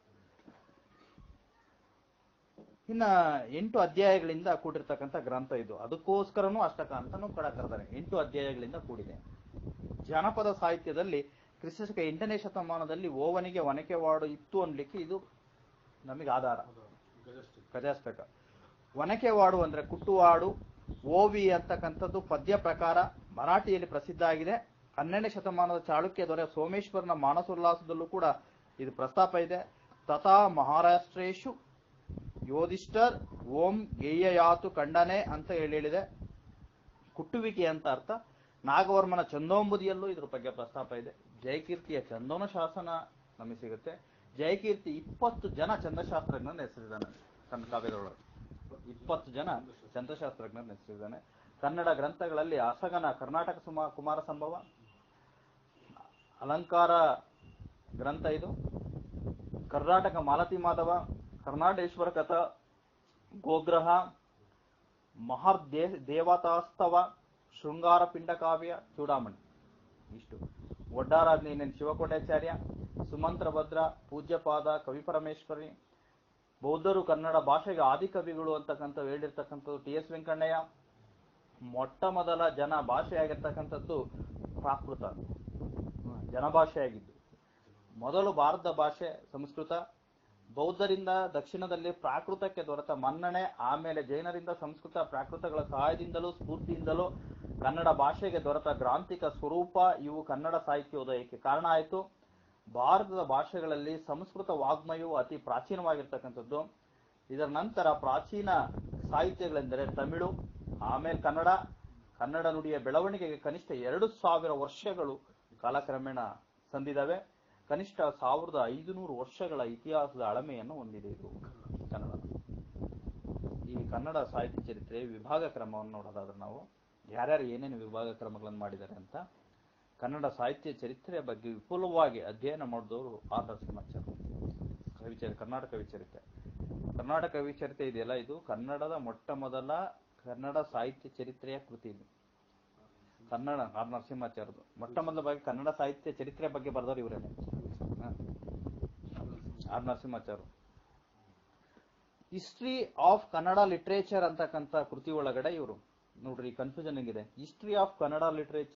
ಇನ್ನ ಎಂಟು ಅಧ್ಯಾಯಗಳಿಂದ ಕೂಡಿರ್ತಕ್ಕಂಥ ಗ್ರಂಥ ಇದು ಅದಕ್ಕೋಸ್ಕರನೂ ಅಷ್ಟಕ ಅಂತಾನೂ ಕೂಡ ಕರೆದಾರೆ ಎಂಟು ಅಧ್ಯಾಯಗಳಿಂದ ಕೂಡಿದೆ ಜಾನಪದ ಸಾಹಿತ್ಯದಲ್ಲಿ ಕ್ರಿಸ್ತಶಕ ಎಂಟನೇ ಶತಮಾನದಲ್ಲಿ ಓವನಿಗೆ ಒನಕೆವಾಡು ಇತ್ತು ಅನ್ಲಿಕ್ಕೆ ಇದು ನಮಗೆ ಆಧಾರ ಗಜಾಷ್ಟಕ ಒನಕೆವಾಡು ಅಂದ್ರೆ ಕುಟ್ಟುವಾಡು ಓವಿ ಅಂತಕ್ಕಂಥದ್ದು ಪದ್ಯ ಪ್ರಕಾರ ಮರಾಠಿಯಲ್ಲಿ ಪ್ರಸಿದ್ಧ ಆಗಿದೆ ಹನ್ನೆರಡನೇ ಶತಮಾನದ ಚಾಳುಕ್ಯ ದೊರೆ ಸೋಮೇಶ್ವರನ ಮಾನಸೋಲ್ಲಾಸದಲ್ಲೂ ಕೂಡ ಇದು ಪ್ರಸ್ತಾಪ ಇದೆ ತಥಾ ಮಹಾರಾಷ್ಟ್ರೇಶು ಯೋಧಿಷ್ಠರ್ ಓಂ ಗೇಯಯಾತು ಖಂಡನೆ ಅಂತ ಹೇಳಿ ಹೇಳಿದೆ ಕುಟ್ಟುವಿಕೆ ಅಂತ ಅರ್ಥ ನಾಗವರ್ಮನ ಚಂದೋಂಬುದಿಯಲ್ಲೂ ಇದ್ರ ಬಗ್ಗೆ ಪ್ರಸ್ತಾಪ ಇದೆ ಜಯಕೀರ್ತಿಯ ಚಂದೋನ ಶಾಸನ ನಮಗೆ ಸಿಗುತ್ತೆ ಜಯಕೀರ್ತಿ ಇಪ್ಪತ್ತು ಜನ ಚಂದ್ರಶಾಸ್ತ್ರಜ್ಞನ ಹೆಸರಿದ್ದಾನೆ ತನ್ನ ಕಾವ್ಯದೊಳಗೆ ಇಪ್ಪತ್ತು ಜನ ಚಂದ್ರಶಾಸ್ತ್ರಜ್ಞನ ಹೆಸರಿದ್ದಾನೆ ಕನ್ನಡ ಗ್ರಂಥಗಳಲ್ಲಿ ಅಸಗನ ಕರ್ನಾಟಕ ಸುಮ ಕುಮಾರ ಸಂಭವ ಅಲಂಕಾರ ಗ್ರಂಥ ಇದು ಕರ್ನಾಟಕ ಮಾಲತಿ ಮಾಧವ ಕರ್ನಾಟೇಶ್ವರ ಕಥಾ ಗೋಗ್ರಹ ಮಹರ್ದೇ ದೇವತಾಸ್ತವ ಶೃಂಗಾರ ಪಿಂಡ ಕಾವ್ಯ ಚೂಡಾಮಣಿ ಇಷ್ಟು ಒಡ್ಡಾರಾಜ್ಞೇನ ಶಿವಕೋಟ್ಯಾಚಾರ್ಯ ಸುಮಂತ್ರ ಭದ್ರ ಪೂಜ್ಯಪಾದ ಕವಿ ಪರಮೇಶ್ವರಿ ಬೌದ್ಧರು ಕನ್ನಡ ಭಾಷೆಗೆ ಆದಿಕವಿಗಳು ಅಂತಕ್ಕಂಥ ಹೇಳಿರ್ತಕ್ಕಂಥದ್ದು ಟಿ ಎಸ್ ವೆಂಕಣ್ಣಯ್ಯ ಮೊಟ್ಟ ಮೊದಲ ಜನ ಭಾಷೆಯಾಗಿರ್ತಕ್ಕಂಥದ್ದು ಪ್ರಾಕೃತ ಹ್ಮ್, ಜನಭಾಷೆಯಾಗಿದ್ದು ಮೊದಲು ಭಾರತದ ಭಾಷೆ ಸಂಸ್ಕೃತ ಬೌದ್ಧರಿಂದ ದಕ್ಷಿಣದಲ್ಲಿ ಪ್ರಾಕೃತಕ್ಕೆ ದೊರೆತ ಮನ್ನಣೆ ಆಮೇಲೆ ಜೈನರಿಂದ ಸಂಸ್ಕೃತ ಪ್ರಾಕೃತಗಳ ಸಹಾಯದಿಂದಲೂ ಸ್ಫೂರ್ತಿಯಿಂದಲೂ ಕನ್ನಡ ಭಾಷೆಗೆ ದೊರೆತ ಗ್ರಾಂಥಿಕ ಸ್ವರೂಪ ಇವು ಕನ್ನಡ ಸಾಹಿತ್ಯೋದಯಕ್ಕೆ ಕಾರಣ ಆಯಿತು ಭಾರತದ ಭಾಷೆಗಳಲ್ಲಿ ಸಂಸ್ಕೃತ ವಾಗ್ಮಯವು ಅತಿ ಪ್ರಾಚೀನವಾಗಿರ್ತಕ್ಕಂಥದ್ದು ಇದರ ನಂತರ ಪ್ರಾಚೀನ ಸಾಹಿತ್ಯಗಳೆಂದರೆ ತಮಿಳು ಆಮೇಲೆ ಕನ್ನಡ ಕನ್ನಡ ನುಡಿಯ ಬೆಳವಣಿಗೆಗೆ ಕನಿಷ್ಠ ಎರಡು ಸಾವಿರ ವರ್ಷಗಳು ಕಾಲಕ್ರಮೇಣ ಸಂದಿದವೆ ಕನಿಷ್ಠ ಸಾವಿರದ ಐದುನೂರು ವರ್ಷಗಳ ಇತಿಹಾಸದ ಅಳಮೆಯನ್ನು ಹೊಂದಿದೆ ಇದು ಕನ್ನಡ ಈ ಕನ್ನಡ ಸಾಹಿತ್ಯ ಚರಿತ್ರೆ ವಿಭಾಗ ಕ್ರಮವನ್ನು ನೋಡೋದಾದ್ರೆ ನಾವು ಯಾರ್ಯಾರು ಏನೇನು ವಿಭಾಗ ಕ್ರಮಗಳನ್ನು ಮಾಡಿದ್ದಾರೆ ಅಂತ ಕನ್ನಡ ಸಾಹಿತ್ಯ ಚರಿತ್ರೆಯ ಬಗ್ಗೆ ವಿಪುಲವಾಗಿ ಅಧ್ಯಯನ ಮಾಡಿದವರು ಆರ್ ನರಸಿಂಹಾಚಾರ್ಯ ಕವಿಚರಿ ಕರ್ನಾಟಕ ವಿಚರಿತೆ ಕರ್ನಾಟಕ ವಿಚರಿತೆ ಇದೆಯಲ್ಲ ಇದು ಕನ್ನಡದ ಮೊಟ್ಟ ಮೊದಲ ಕನ್ನಡ ಸಾಹಿತ್ಯ ಚರಿತ್ರೆಯ ಕೃತಿ ಇದು ಕನ್ನಡ ಆರ್ ನರಸಿಂಹಾಚಾರ್ಯದು ಮೊಟ್ಟ ಮೊದಲ ಬಾರಿ ಕನ್ನಡ ಸಾಹಿತ್ಯ ಚರಿತ್ರೆ ಬಗ್ಗೆ ಬರೆದವರು ಇವರೇನೆ ಹ. R Narasimhacharya history of Kannada literature ಅಂತಕ್ಕಂಥ ಕೃತಿ ಒಳಗಡೆ ಇವರು ನೋಡ್ರಿ ಕನ್ಫ್ಯೂಷನ್ ಹೆಂಗಿದೆ ಹಿಸ್ಟ್ರಿ ಆಫ್ ಕನ್ನಡ ಲಿಟ್ರೇಚರ್